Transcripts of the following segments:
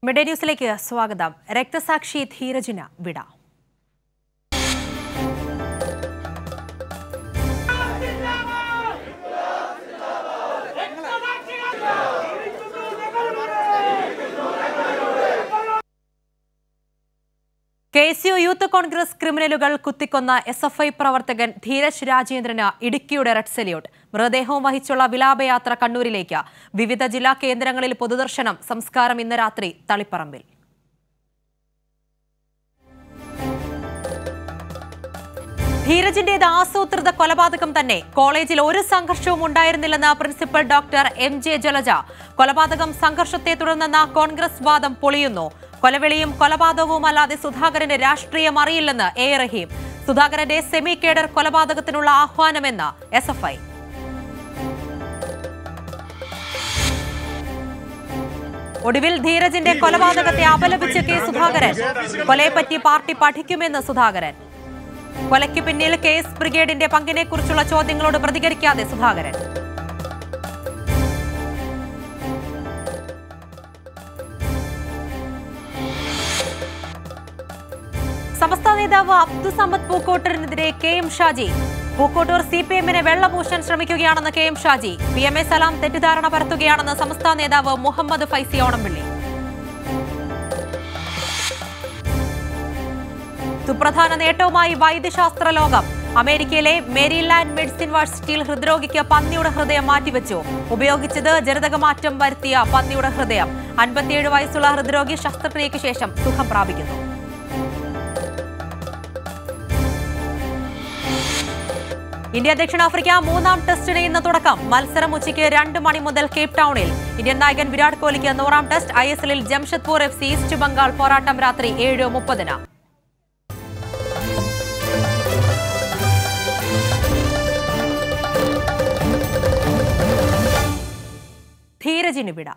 മിഡേ ന്യൂസിലേക്ക് സ്വാഗതം രക്തസാക്ഷി ധീരജിന് വിട K S U Youth Congress ക്രിമിനലുകൾ കുത്തിക്കൊന്ന എസ് എഫ് ഐ പ്രവർത്തകൻ ധീരജ് രാജേന്ദ്രന് ഇടുക്കിയുടെ റെഡ് സല്യൂട്ട് മൃതദേഹവും വഹിച്ചുള്ള വിലാപയാത്ര കണ്ണൂരിലേക്ക് വിവിധ ജില്ലാ കേന്ദ്രങ്ങളിൽ പൊതുദർശനം സംസ്കാരം ഇന്ന് രാത്രി തളിപ്പറമ്പിൽ ധീരജിന്റേത് ആസൂത്രിത കൊലപാതകം തന്നെ കോളേജിൽ ഒരു സംഘർഷവും ഉണ്ടായിരുന്നില്ലെന്ന് principal doctor M J Jalaja കൊലപാതകം സംഘർഷത്തെ തുടർന്നെന്ന കോൺഗ്രസ് വാദം പൊളിയുന്നു കൊലവിളിയും കൊലപാതകവും അല്ലാതെ സുധാകരന്റെ രാഷ്ട്രീയം അറിയില്ലെന്ന് എ റഹീം സുധാകരന്റെ സെമി കേഡർ കൊലപാതകത്തിനുള്ള ആഹ്വാനമെന്ന് എസ് എഫ് ഐ ഒടുവിൽ ധീരജിന്റെ കൊലപാതകത്തെ അപലപിച്ച് കെ സുധാകരൻ കൊലയെപ്പറ്റി പാർട്ടി പഠിക്കുമെന്ന് സുധാകരൻ കൊലയ്ക്ക് പിന്നിൽ കേസ് ബ്രിഗേഡിന്റെ പങ്കിനെക്കുറിച്ചുള്ള ചോദ്യങ്ങളോട് പ്രതികരിക്കാതെ സുധാകരൻ സമസ്ത നേതാവ് അബ്ദുസമ്മദ് പൂക്കോട്ടൂരിനെതിരെ K M Shaji Pookkottoor C P എമ്മിനെ വെള്ളപൂശാൻ ശ്രമിക്കുകയാണെന്ന് K M Shaji P M A Salam തെറ്റിദ്ധാരണ പരത്തുകയാണെന്ന് സമസ്ത നേതാവ് മുഹമ്മദ് ഫൈസി ഓണംപിള്ളി സുപ്രധാന നേട്ടവുമായി വൈദ്യശാസ്ത്ര ലോകം അമേരിക്കയിലെ മേരിലാൻഡ് മെഡിസിൻ യൂണിവേഴ്സിറ്റിയിൽ ഹൃദ്രോഗിക്ക് പന്നിയുടെ ഹൃദയം മാറ്റിവെച്ചു ഉപയോഗിച്ചത് ജനിതകമാറ്റം വരുത്തിയ പന്നിയുടെ ഹൃദയം അൻപത്തിയേഴ് വയസ്സുള്ള ഹൃദ്രോഗി ശസ്ത്രക്രിയയ്ക്ക് ശേഷം സുഖം പ്രാപിക്കുന്നു ഇന്ത്യ ദക്ഷിണാഫ്രിക്ക മൂന്നാം ടെസ്റ്റിന് ഇന്ന് തുടക്കം മത്സരം ഉച്ചയ്ക്ക് രണ്ട് മണി മുതൽ കേപ്പ് ടൗണിൽ ഇന്ത്യൻ നായകൻ വിരാട് കോഹ്ലിക്ക് നൂറാം ടെസ്റ്റ് ഐ എസ് എല്ലിൽ Jamshedpur F C East Bengal പോരാട്ടം രാത്രി ഏഴ് മുപ്പതിന് ധീരജിന് വിട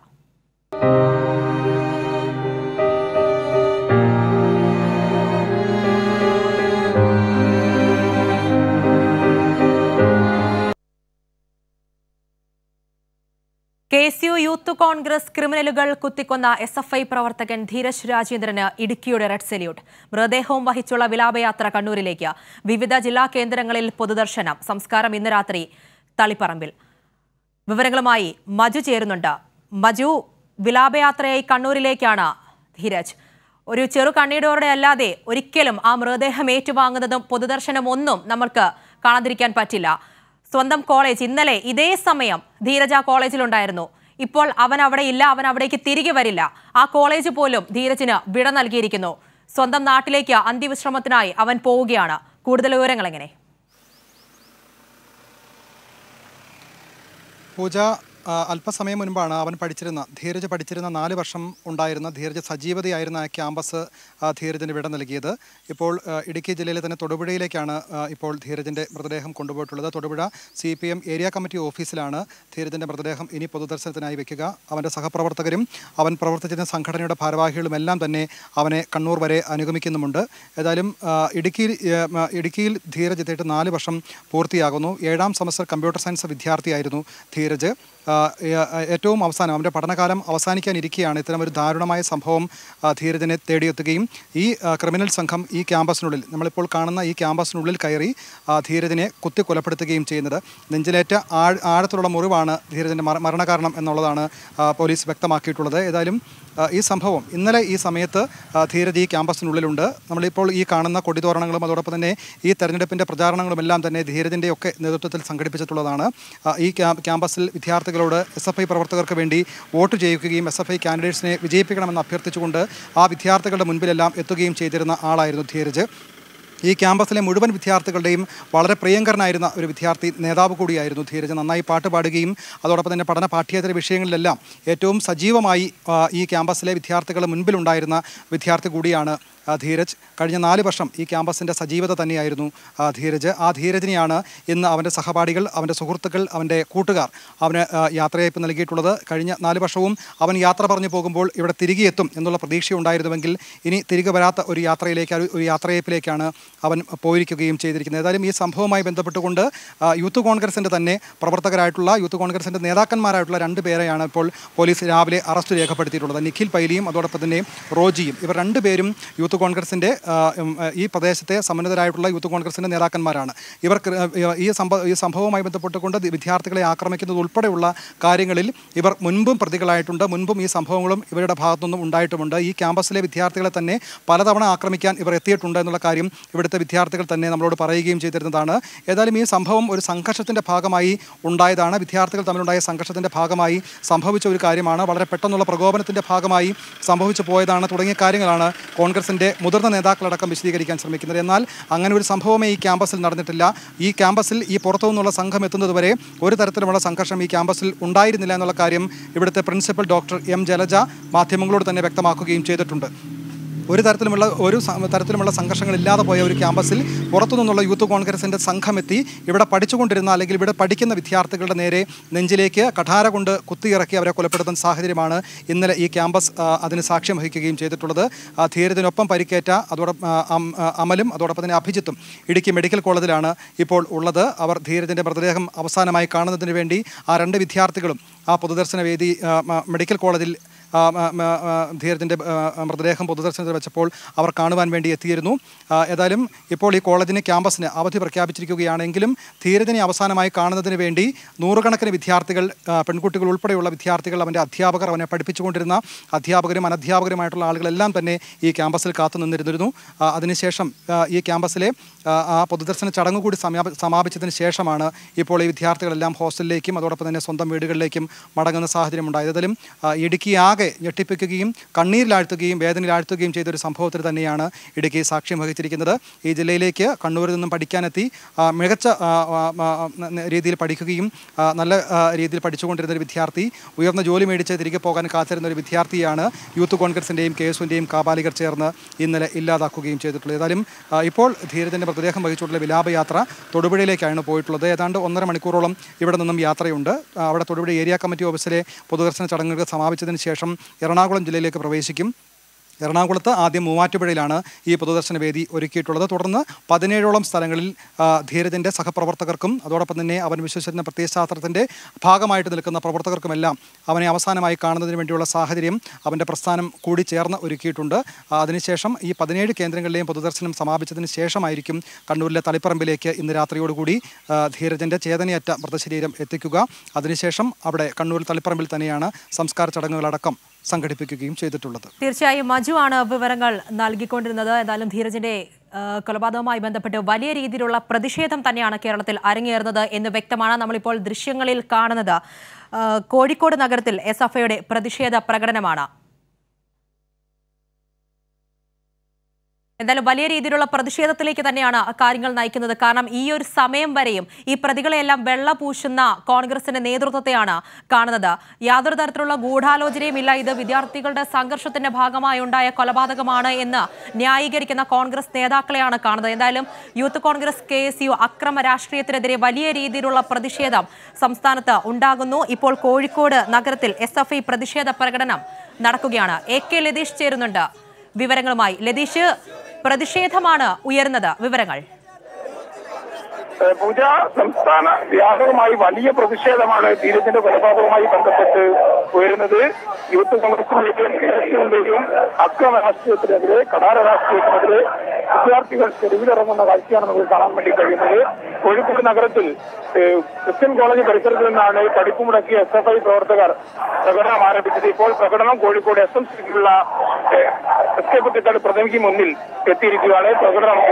K S U Youth Congress ക്രിമിനലുകൾ കുത്തിക്കൊന്ന എസ് എഫ് ഐ പ്രവർത്തകൻ ധീരജ് രാജേന്ദ്രന് ഇടുക്കിയുടെ റെഡ് സല്യൂട്ട് മൃതദേഹവും വഹിച്ചുള്ള വിലാപയാത്ര കണ്ണൂരിലേക്ക് വിവിധ ജില്ലാ കേന്ദ്രങ്ങളിൽ പൊതുദർശനം സംസ്കാരം ഇന്ന് രാത്രി തളിപ്പറമ്പിൽ വിവരങ്ങളുമായി മജു ചേരുന്നുണ്ട് മജു വിലാപയാത്രയായി കണ്ണൂരിലേക്കാണ് ധീരജ് ഒരു ചെറു കണ്ണീടോടെ അല്ലാതെ ഒരിക്കലും ആ മൃതദേഹം ഏറ്റുവാങ്ങുന്നതും പൊതുദർശനം ഒന്നും നമ്മൾക്ക് കാണാതിരിക്കാൻ പറ്റില്ല സ്വന്തം കോളേജ് ഇന്നലെ ഇതേ സമയം ധീരജ് ആ കോളേജിലുണ്ടായിരുന്നു ഇപ്പോൾ അവൻ അവിടെ ഇല്ല അവൻ അവിടേക്ക് തിരികെ വരില്ല ആ കോളേജ് പോലും ധീരജിന് വിട നൽകിയിരിക്കുന്നു സ്വന്തം നാട്ടിലേക്ക് അന്ത്യവിശ്രമത്തിനായി അവൻ പോവുകയാണ് കൂടുതൽ വിവരങ്ങൾ എങ്ങനെ പൂജ ആ, അല്പസമയം മുൻപാണ് അവൻ പഠിച്ചിരുന്ന ധീരജ് പഠിച്ചിരുന്ന നാല് വർഷം ഉണ്ടായിരുന്ന ധീരജ് സജീവതയായിരുന്ന ആ ക്യാമ്പസ് ആ, ധീരജിന് വിട നൽകിയത് ഇപ്പോൾ ആ, ഇടുക്കി ജില്ലയിലെ തന്നെ തൊടുപുഴയിലേക്കാണ് ആ, ഇപ്പോൾ ധീരജിൻ്റെ മൃതദേഹം കൊണ്ടുപോയിട്ടുള്ളത് Thodupuzha C P M area committee ഓഫീസിലാണ് ധീരജിൻ്റെ മൃതദേഹം ഇനി പൊതുദർശനത്തിനായി വെക്കുക അവൻ്റെ സഹപ്രവർത്തകരും അവൻ പ്രവർത്തിച്ചിരുന്ന സംഘടനയുടെ ഭാരവാഹികളും എല്ലാം തന്നെ അവനെ കണ്ണൂർ വരെ അനുഗമിക്കുന്നുമുണ്ട് ഏതായാലും ആ, ഇടുക്കിയിൽ ആ, ആ, ഇടുക്കിയിൽ ധീരജ് എത്തിയിട്ട് നാല് വർഷം പൂർത്തിയാകുന്നു ഏഴാം സെമസ്റ്റർ കമ്പ്യൂട്ടർ സയൻസ് വിദ്യാർത്ഥിയായിരുന്നു ധീരജ് ആ, ഏ- ഏറ്റവും അവസാനം അവൻ്റെ പഠനകാലം അവസാനിക്കാനിരിക്കെയാണ് ഇത്തരമൊരു ദാരുണമായ സംഭവം ആ, ധീരജിനെ തേടിയെത്തുകയും ഈ ആ, ക്രിമിനൽ സംഘം ഈ ക്യാമ്പസിനുള്ളിൽ നമ്മളിപ്പോൾ കാണുന്ന ഈ ക്യാമ്പസിനുള്ളിൽ കയറി ആ, ധീരജിനെ കുത്തി കൊലപ്പെടുത്തുകയും ചെയ്യുന്നത് നെഞ്ചിലേറ്റ ആഴ് ആഴത്തിലുള്ള മുറിവാണ് ധീരജിൻ്റെ മര- മരണകാരണം എന്നുള്ളതാണ് ആ, പോലീസ് വ്യക്തമാക്കിയിട്ടുള്ളത് ഏതായാലും ആ, ഈ സംഭവം ഇന്നലെ ഈ സമയത്ത് ആ, ധീരജ് ഈ ക്യാമ്പസിനുള്ളിലുണ്ട് നമ്മളിപ്പോൾ ഈ കാണുന്ന കൊടിതോരണങ്ങളും അതോടൊപ്പം തന്നെ ഈ തെരഞ്ഞെടുപ്പിൻ്റെ പ്രചാരണങ്ങളും എല്ലാം തന്നെ ധീരജിൻ്റെ ഒക്കെ നേതൃത്വത്തിൽ സംഘടിപ്പിച്ചിട്ടുള്ളതാണ് ആ, ഈ ക്യാ- ക്യാമ്പസിൽ വിദ്യാർത്ഥികളോട് എസ് എഫ് ഐ പ്രവർത്തകർക്ക് വേണ്ടി വോട്ട് ചെയ്യിക്കുകയും എസ് എഫ് ഐ കാൻഡിഡേറ്റ്സിനെ വിജയിപ്പിക്കണമെന്ന് അഭ്യർത്ഥിച്ചുകൊണ്ട് ആ വിദ്യാർത്ഥികളുടെ മുൻപിലെല്ലാം എത്തുകയും ചെയ്തിരുന്ന ആളായിരുന്നു ധീരജ് ഈ ക്യാമ്പസിലെ മുഴുവൻ വിദ്യാർത്ഥികളുടെയും വളരെ പ്രിയങ്കരനായിരുന്ന ഒരു വിദ്യാർത്ഥി നേതാവ് കൂടിയായിരുന്നു ധീരജ് നന്നായി പാട്ട് പാടുകയും അതോടൊപ്പം തന്നെ പഠന പാഠ്യേതര വിഷയങ്ങളിലെല്ലാം ഏറ്റവും സജീവമായി ആ, ഈ ക്യാമ്പസിലെ വിദ്യാർത്ഥികളുടെ മുൻപിലുണ്ടായിരുന്ന വിദ്യാർത്ഥി കൂടിയാണ് ആ, ധീരജ് കഴിഞ്ഞ നാല് വർഷം ഈ ക്യാമ്പസിൻ്റെ സജീവത തന്നെയായിരുന്നു ആ, ധീരജ് ആ ധീരജിനെയാണ് ഇന്ന് അവൻ്റെ സഹപാഠികൾ അവൻ്റെ സുഹൃത്തുക്കൾ അവൻ്റെ കൂട്ടുകാർ അവന് ആ, യാത്രയയപ്പ് നൽകിയിട്ടുള്ളത് കഴിഞ്ഞ നാല് വർഷവും അവൻ യാത്ര പറഞ്ഞു പോകുമ്പോൾ ഇവിടെ തിരികെ എത്തും എന്നുള്ള പ്രതീക്ഷയുണ്ടായിരുന്നുവെങ്കിൽ ഇനി തിരികെ വരാത്ത ഒരു യാത്രയിലേക്ക് ഒരു- ഒരു യാത്രയയപ്പിലേക്കാണ് അവൻ പോയിരിക്കുകയും ചെയ്തിരിക്കുന്നത് ഏതായാലും ഈ സംഭവവുമായി ബന്ധപ്പെട്ടുകൊണ്ട് ആ, യൂത്ത് കോൺഗ്രസിൻ്റെ തന്നെ പ്രവർത്തകരായിട്ടുള്ള യൂത്ത് കോൺഗ്രസിൻ്റെ നേതാക്കന്മാരായിട്ടുള്ള രണ്ട് പേരെയാണ് ഇപ്പോൾ പോലീസ് രാവിലെ അറസ്റ്റ് രേഖപ്പെടുത്തിയിട്ടുള്ളത് നിഖിൽ പൈലിയും അതോടൊപ്പം തന്നെ റോജിയും ഇവർ രണ്ടുപേരും യൂത്ത് കോൺഗ്രസിൻ്റെ ആ, ഉം, ആ, ഈ പ്രദേശത്തെ സമ്മന്നതരായിട്ടുള്ള യൂത്ത് കോൺഗ്രസിൻ്റെ നേതാക്കന്മാരാണ് ഇവർ കൃ- ആ, ഈ സംഭവ ഈ സംഭവവുമായി ബന്ധപ്പെട്ടുകൊണ്ട് ദി- വിദ്യാർത്ഥികളെ ആക്രമിക്കുന്നത് ഉൾപ്പെടെയുള്ള കാര്യങ്ങളിൽ ഇവർ മുൻപും പ്രതികളായിട്ടുണ്ട് മുൻപും ഈ സംഭവങ്ങളും ഇവരുടെ ഭാഗത്തുനിന്നും ഉണ്ടായിട്ടുമുണ്ട് ഈ ക്യാമ്പസിലെ വിദ്യാർത്ഥികളെ തന്നെ പലതവണ ആക്രമിക്കാൻ ഇവർ എത്തിയിട്ടുണ്ട് എന്നുള്ള കാര്യം ഇവിടുത്തെ വിദ്യാർത്ഥികൾ തന്നെ നമ്മളോട് പറയുകയും ചെയ്തിരുന്നതാണ് ഏതായാലും ഈ സംഭവം ഒരു സംഘർഷത്തിൻ്റെ ഭാഗമായി ഉണ്ടായതാണ് വിദ്യാർത്ഥികൾ തമ്മിലുണ്ടായ സംഘർഷത്തിൻ്റെ ഭാഗമായി സംഭവിച്ച ഒരു കാര്യമാണ് വളരെ പെട്ടെന്നുള്ള പ്രകോപനത്തിൻ്റെ ഭാഗമായി സംഭവിച്ചു പോയതാണ് തുടങ്ങിയ കാര്യങ്ങളാണ് കോൺഗ്രസിൻ്റെ മുതിർന്ന നേതാക്കളടക്കം വിശദീകരിക്കാൻ ശ്രമിക്കുന്നത് എന്നാൽ അങ്ങനെ ഒരു സംഭവമേ ഈ ക്യാമ്പസിൽ നടന്നിട്ടില്ല ഈ ക്യാമ്പസിൽ ഈ പുറത്തു നിന്നുള്ള സംഘം എത്തുന്നതുവരെ ഒരു തരത്തിലുമുള്ള സംഘർഷം ഈ ക്യാമ്പസിൽ ഉണ്ടായിരുന്നില്ല എന്നുള്ള കാര്യം ഇവിടുത്തെ പ്രിൻസിപ്പൽ ഡോക്ടർ എം ജലജ മാധ്യമങ്ങളോട് തന്നെ വ്യക്തമാക്കുകയും ചെയ്തിട്ടുണ്ട് ഒരു തരത്തിലുമുള്ള ഒരു സ- തരത്തിലുമുള്ള സംഘർഷങ്ങളില്ലാതെ പോയ ഒരു ക്യാമ്പസിൽ പുറത്തു നിന്നുള്ള യൂത്ത് കോൺഗ്രസിൻ്റെ സംഘമെത്തി ഇവിടെ പഠിച്ചുകൊണ്ടിരുന്ന അല്ലെങ്കിൽ ഇവിടെ പഠിക്കുന്ന വിദ്യാർത്ഥികളുടെ നേരെ നെഞ്ചിലേക്ക് കഠാര കൊണ്ട് കുത്തിയിറക്കി അവരെ കൊലപ്പെടുത്തുന്ന സാഹചര്യമാണ് ഇന്നലെ ഈ ക്യാമ്പസ് ആ, അതിന് സാക്ഷ്യം വഹിക്കുകയും ചെയ്തിട്ടുള്ളത് ആ, ധീരത്തിനൊപ്പം പരിക്കേറ്റ അതോടൊപ്പം ആ, അം- ആ, അമലും അതോടൊപ്പം തന്നെ അഭിജിത്തും ഇടുക്കി മെഡിക്കൽ കോളേജിലാണ് ഇപ്പോൾ ഉള്ളത് അവർ ധീരജിൻ്റെ മൃതദേഹം അവസാനമായി കാണുന്നതിന് വേണ്ടി ആ രണ്ട് വിദ്യാർത്ഥികളും ആ പൊതുദർശന വേദി ആ, മ- മെഡിക്കൽ കോളേജിൽ ആ, മ- മ- ആ, ധീരജിൻ്റെ ആ, മൃതദേഹം പൊതുദർശനത്തിൽ വെച്ചപ്പോൾ അവർ കാണുവാൻ വേണ്ടി എത്തിയിരുന്നു ആ, ഏതായാലും ഇപ്പോൾ ഈ കോളേജിന് ക്യാമ്പസിന് അവധി പ്രഖ്യാപിച്ചിരിക്കുകയാണെങ്കിലും ധീരജിനെ അവസാനമായി കാണുന്നതിന് വേണ്ടി നൂറുകണക്കിന് വിദ്യാർത്ഥികൾ ആ, പെൺകുട്ടികൾ ഉൾപ്പെടെയുള്ള വിദ്യാർത്ഥികൾ അവൻ്റെ അധ്യാപകർ അവനെ പഠിപ്പിച്ചുകൊണ്ടിരുന്ന അധ്യാപകരും അനധ്യാപകരുമായിട്ടുള്ള ആളുകളെല്ലാം തന്നെ ഈ ക്യാമ്പസിൽ കാത്തു നിന്നിരുന്നിരുന്നു ആ, അതിനുശേഷം ആ, ഈ ക്യാമ്പസിലെ ആ, ആ പൊതുദർശന ചടങ്ങ് കൂടി സമാപ- സമാപിച്ചതിന് ശേഷമാണ് ഇപ്പോൾ ഈ വിദ്യാർത്ഥികളെല്ലാം ഹോസ്റ്റലിലേക്കും അതോടൊപ്പം തന്നെ സ്വന്തം വീടുകളിലേക്കും മടങ്ങുന്ന സാഹചര്യം ഉണ്ടായത് ഏതായാലും ആ, ഇടുക്കി ആകെ ഞെട്ടിപ്പിക്കുകയും കണ്ണീരിലാഴ്ത്തുകയും വേദനയിലാഴ്ത്തുകയും ചെയ്ത ഒരു സംഭവത്തിൽ തന്നെയാണ് ഇടുക്കി സാക്ഷ്യം വഹിച്ചിരിക്കുന്നത് ഈ ജില്ലയിലേക്ക് കണ്ണൂരിൽ നിന്നും പഠിക്കാനെത്തി ആ, മികച്ച ആ, ആ, ആ, ന- രീതിയിൽ പഠിക്കുകയും ആ, നല്ല ആ, രീതിയിൽ പഠിച്ചുകൊണ്ടിരുന്ന ഒരു വിദ്യാർത്ഥി ഉയർന്ന ജോലി മേടിച്ച് തിരികെ പോകാൻ കാത്തിരുന്ന ഒരു വിദ്യാർത്ഥിയാണ് യൂത്ത് കോൺഗ്രസിൻ്റെയും കെ എസുവിൻ്റെയും കാപാലികർ ചേർന്ന് ഇന്നലെ ഇല്ലാതാക്കുകയും ചെയ്തിട്ടുള്ളത് ഏതായാലും ആ, ഇപ്പോൾ ധീരജൻ്റെ മൃതദേഹം വഹിച്ചുള്ള വിലാപയാത്ര തൊടുപുഴയിലേക്കാണ് പോയിട്ടുള്ളത് ഏതാണ്ട് ഒന്നര മണിക്കൂറോളം ഇവിടെ നിന്നും യാത്രയുണ്ട് ആ, അവിടെ തൊടുപുഴ ഏരിയ കമ്മിറ്റി ഓഫീസിലെ പൊതുദർശന ചടങ്ങുകൾ സമാപിച്ചതിന് ശേഷം എറണാകുളം ജില്ലയിലേക്ക് പ്രവേശിക്കും എറണാകുളത്ത് ആദ്യം മൂവാറ്റുപുഴയിലാണ് ഈ പൊതുദർശന വേദി ഒരുക്കിയിട്ടുള്ളത് തുടർന്ന് പതിനേഴോളം സ്ഥലങ്ങളിൽ ആ, ധീരജിൻ്റെ സഹപ്രവർത്തകർക്കും അതോടൊപ്പം തന്നെ അവൻ വിശ്വസിച്ചിരുന്ന പ്രത്യയശാസ്ത്രത്തിൻ്റെ ഭാഗമായിട്ട് നിൽക്കുന്ന പ്രവർത്തകർക്കുമെല്ലാം അവനെ അവസാനമായി കാണുന്നതിന് വേണ്ടിയുള്ള സാഹചര്യം അവൻ്റെ പ്രസ്ഥാനം കൂടി ചേർന്ന് ഒരുക്കിയിട്ടുണ്ട് ആ, അതിനുശേഷം ഈ പതിനേഴ് കേന്ദ്രങ്ങളിലെയും പൊതുദർശനം സമാപിച്ചതിന് ശേഷമായിരിക്കും കണ്ണൂരിലെ തളിപ്പറമ്പിലേക്ക് ഇന്ന് രാത്രിയോടുകൂടി ആ, ധീരജിൻ്റെ ചേതനയറ്റ മൃതശരീരം എത്തിക്കുക അതിനുശേഷം അവിടെ കണ്ണൂർ തളിപ്പറമ്പിൽ തന്നെയാണ് സംസ്കാര ചടങ്ങുകളടക്കം സംഘടിപ്പിക്കുകയും ചെയ്തിട്ടുള്ളത് തീർച്ചയായും മജു ആണ് വിവരങ്ങൾ നൽകിക്കൊണ്ടിരുന്നത് എന്തായാലും ധീരജിന്റെ ആ, കൊലപാതകവുമായി ബന്ധപ്പെട്ട് വലിയ രീതിയിലുള്ള പ്രതിഷേധം തന്നെയാണ് കേരളത്തിൽ അരങ്ങേറുന്നത് എന്ന് വ്യക്തമാണ് നമ്മളിപ്പോൾ ദൃശ്യങ്ങളിൽ കാണുന്നത് ആ, കോഴിക്കോട് നഗരത്തിൽ എസ് എഫ് ഐയുടെ പ്രതിഷേധ പ്രകടനമാണ് എന്തായാലും വലിയ രീതിയിലുള്ള പ്രതിഷേധത്തിലേക്ക് തന്നെയാണ് കാര്യങ്ങൾ നയിക്കുന്നത് കാരണം ഈ ഒരു സമയം വരെയും ഈ പ്രതികളെയെല്ലാം വെള്ള പൂശുന്ന കോൺഗ്രസിന്റെ നേതൃത്വത്തെയാണ് കാണുന്നത് യാതൊരു തരത്തിലുള്ള ഗൂഢാലോചനയും ഇല്ല ഇത് വിദ്യാർത്ഥികളുടെ സംഘർഷത്തിന്റെ ഭാഗമായി ഉണ്ടായ കൊലപാതകമാണ് എന്ന് ന്യായീകരിക്കുന്ന കോൺഗ്രസ് നേതാക്കളെയാണ് കാണുന്നത് എന്തായാലും Youth Congress K S U അക്രമ രാഷ്ട്രീയത്തിനെതിരെ വലിയ രീതിയിലുള്ള പ്രതിഷേധം സംസ്ഥാനത്ത് ഉണ്ടാകുന്നു ഇപ്പോൾ കോഴിക്കോട് നഗരത്തിൽ എസ് എഫ് ഐ പ്രതിഷേധ പ്രകടനം നടക്കുകയാണ് എ കെ ലതീഷ് ചേരുന്നുണ്ട് വിവരങ്ങളുമായി ലതീഷ് പ്രതിഷേധമാണ് ഉയർന്നത് വിവരങ്ങൾ ഏഹ് പൂജ സംസ്ഥാന വ്യാപകമായി വലിയ പ്രതിഷേധമാണ് ധീരജിന്റെ കൊലപാതകവുമായി ബന്ധപ്പെട്ട് ഉയരുന്നത് യൂത്ത് കോൺഗ്രസിന്റെയും കേരളത്തിന്റെയും അക്രമ രാഷ്ട്രീയത്തിനെതിരെ കടാര രാഷ്ട്രീയത്തിനെതിരെ വിദ്യാർത്ഥികൾ തെരുവിലിറങ്ങുന്ന കാഴ്ചയാണ് നമുക്ക് കാണാൻ വേണ്ടി കഴിയുന്നത് കോഴിക്കോട് നഗരത്തിൽ ഏഹ് ക്രിസ്ത്യൻ കോളേജ് പരിസരത്ത് നിന്നാണ് പഠിപ്പ് മുടക്കിയ എസ് എഫ് ഐ പ്രവർത്തകർ പ്രകടനം ആരംഭിച്ചത് ഇപ്പോൾ പ്രകടനം കോഴിക്കോട് എസ് എം സിക്കുള്ള എസ് കെ കുട്ടിക്കാട് പ്രതിനിധിക്ക് മുന്നിൽ എത്തിയിരിക്കുകയാണ് പ്രകടനം ഇവിടെ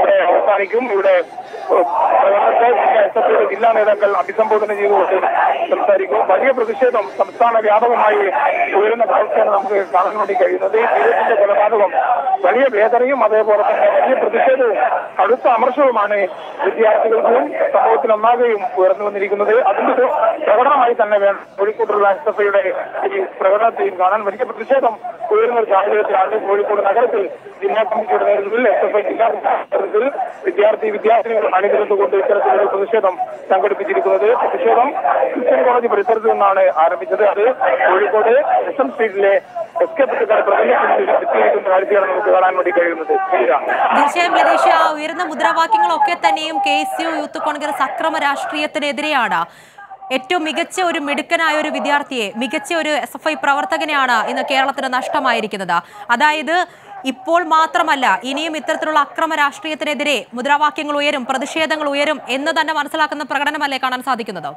അവസാനിക്കും ഇവിടെ ഏഹ്, പ്രകടനത്തെ എസ് എഫ് ഐയുടെ ജില്ലാ നേതാക്കൾ അഭിസംബോധന ചെയ്തുകൊണ്ട് സംസാരിക്കും വലിയ പ്രതിഷേധം സംസ്ഥാന വ്യാപകമായി ഉയരുന്ന കാഴ്ചയാണ് നമുക്ക് കാണാൻ വേണ്ടി കഴിയുന്നത് ജീവിതത്തിന്റെ കൊലപാതകം വലിയ വേദനയും അതേപോലെ തന്നെ വലിയ പ്രതിഷേധവും കടുത്ത അമർഷവുമാണ് വിദ്യാർത്ഥികൾക്കും സമൂഹത്തിനൊന്നാകെയും ഉയർന്നു വന്നിരിക്കുന്നത് അതിന്റെ ഒരു പ്രകടനമായി തന്നെ വേണം കോഴിക്കോടുള്ള എസ് എഫ് ഐയുടെ ഈ പ്രകടനത്തെയും കാണാൻ വലിയ പ്രതിഷേധം ഉയരുന്ന ഒരു സാഹചര്യത്തിലാണ് കോഴിക്കോട് നഗരത്തിൽ ജില്ലാ കമ്മിറ്റിയുടെ നേതൃത്വത്തിൽ എസ് എഫ് ഐ ജില്ലാ നേതൃത്വത്തിൽ വിദ്യാർത്ഥി വിദ്യാർത്ഥിനികൾ അണിനിരന്നുകൊണ്ട് ഇത്തരത്തിലൊരു പ്രതിഷേധം സംഘടിപ്പിച്ചിരിക്കുന്നത് പ്രതിഷേധം ക്രിസ്ത്യൻ കോളേജ് പരിസരത്ത് നിന്നാണ് ആരംഭിച്ചത് അത് കോഴിക്കോട് എസ് എം സ്ട്രീറ്റിലെ എസ് കെ പറ്റുകാർ പ്രതിനിധികൾ എത്തിയിരിക്കുന്ന കാഴ്ചയാണ് നമുക്ക് കാണാൻ വേണ്ടി കഴിയുന്നത് ശരിയാ തീർച്ചയായും ലതീഷ് ആ ഉയർന്ന മുദ്രാവാക്യങ്ങളൊക്കെ തന്നെയും K S U Youth Congress അക്രമ രാഷ്ട്രീയത്തിനെതിരെയാണ് ഏറ്റവും മികച്ച ഒരു മിടുക്കനായ ഒരു വിദ്യാർത്ഥിയെ മികച്ച ഒരു എസ് എഫ് ഐ പ്രവർത്തകനെയാണ് ഇന്ന് കേരളത്തിന് നഷ്ടമായിരിക്കുന്നത് അതായത് ഇപ്പോൾ മാത്രമല്ല ഇനിയും ഇത്തരത്തിലുള്ള അക്രമ രാഷ്ട്രീയത്തിനെതിരെ മുദ്രാവാക്യങ്ങൾ ഉയരും പ്രതിഷേധങ്ങൾ ഉയരും എന്ന് തന്നെ മനസ്സിലാക്കുന്ന പ്രകടനമല്ലേ കാണാൻ സാധിക്കുന്നത്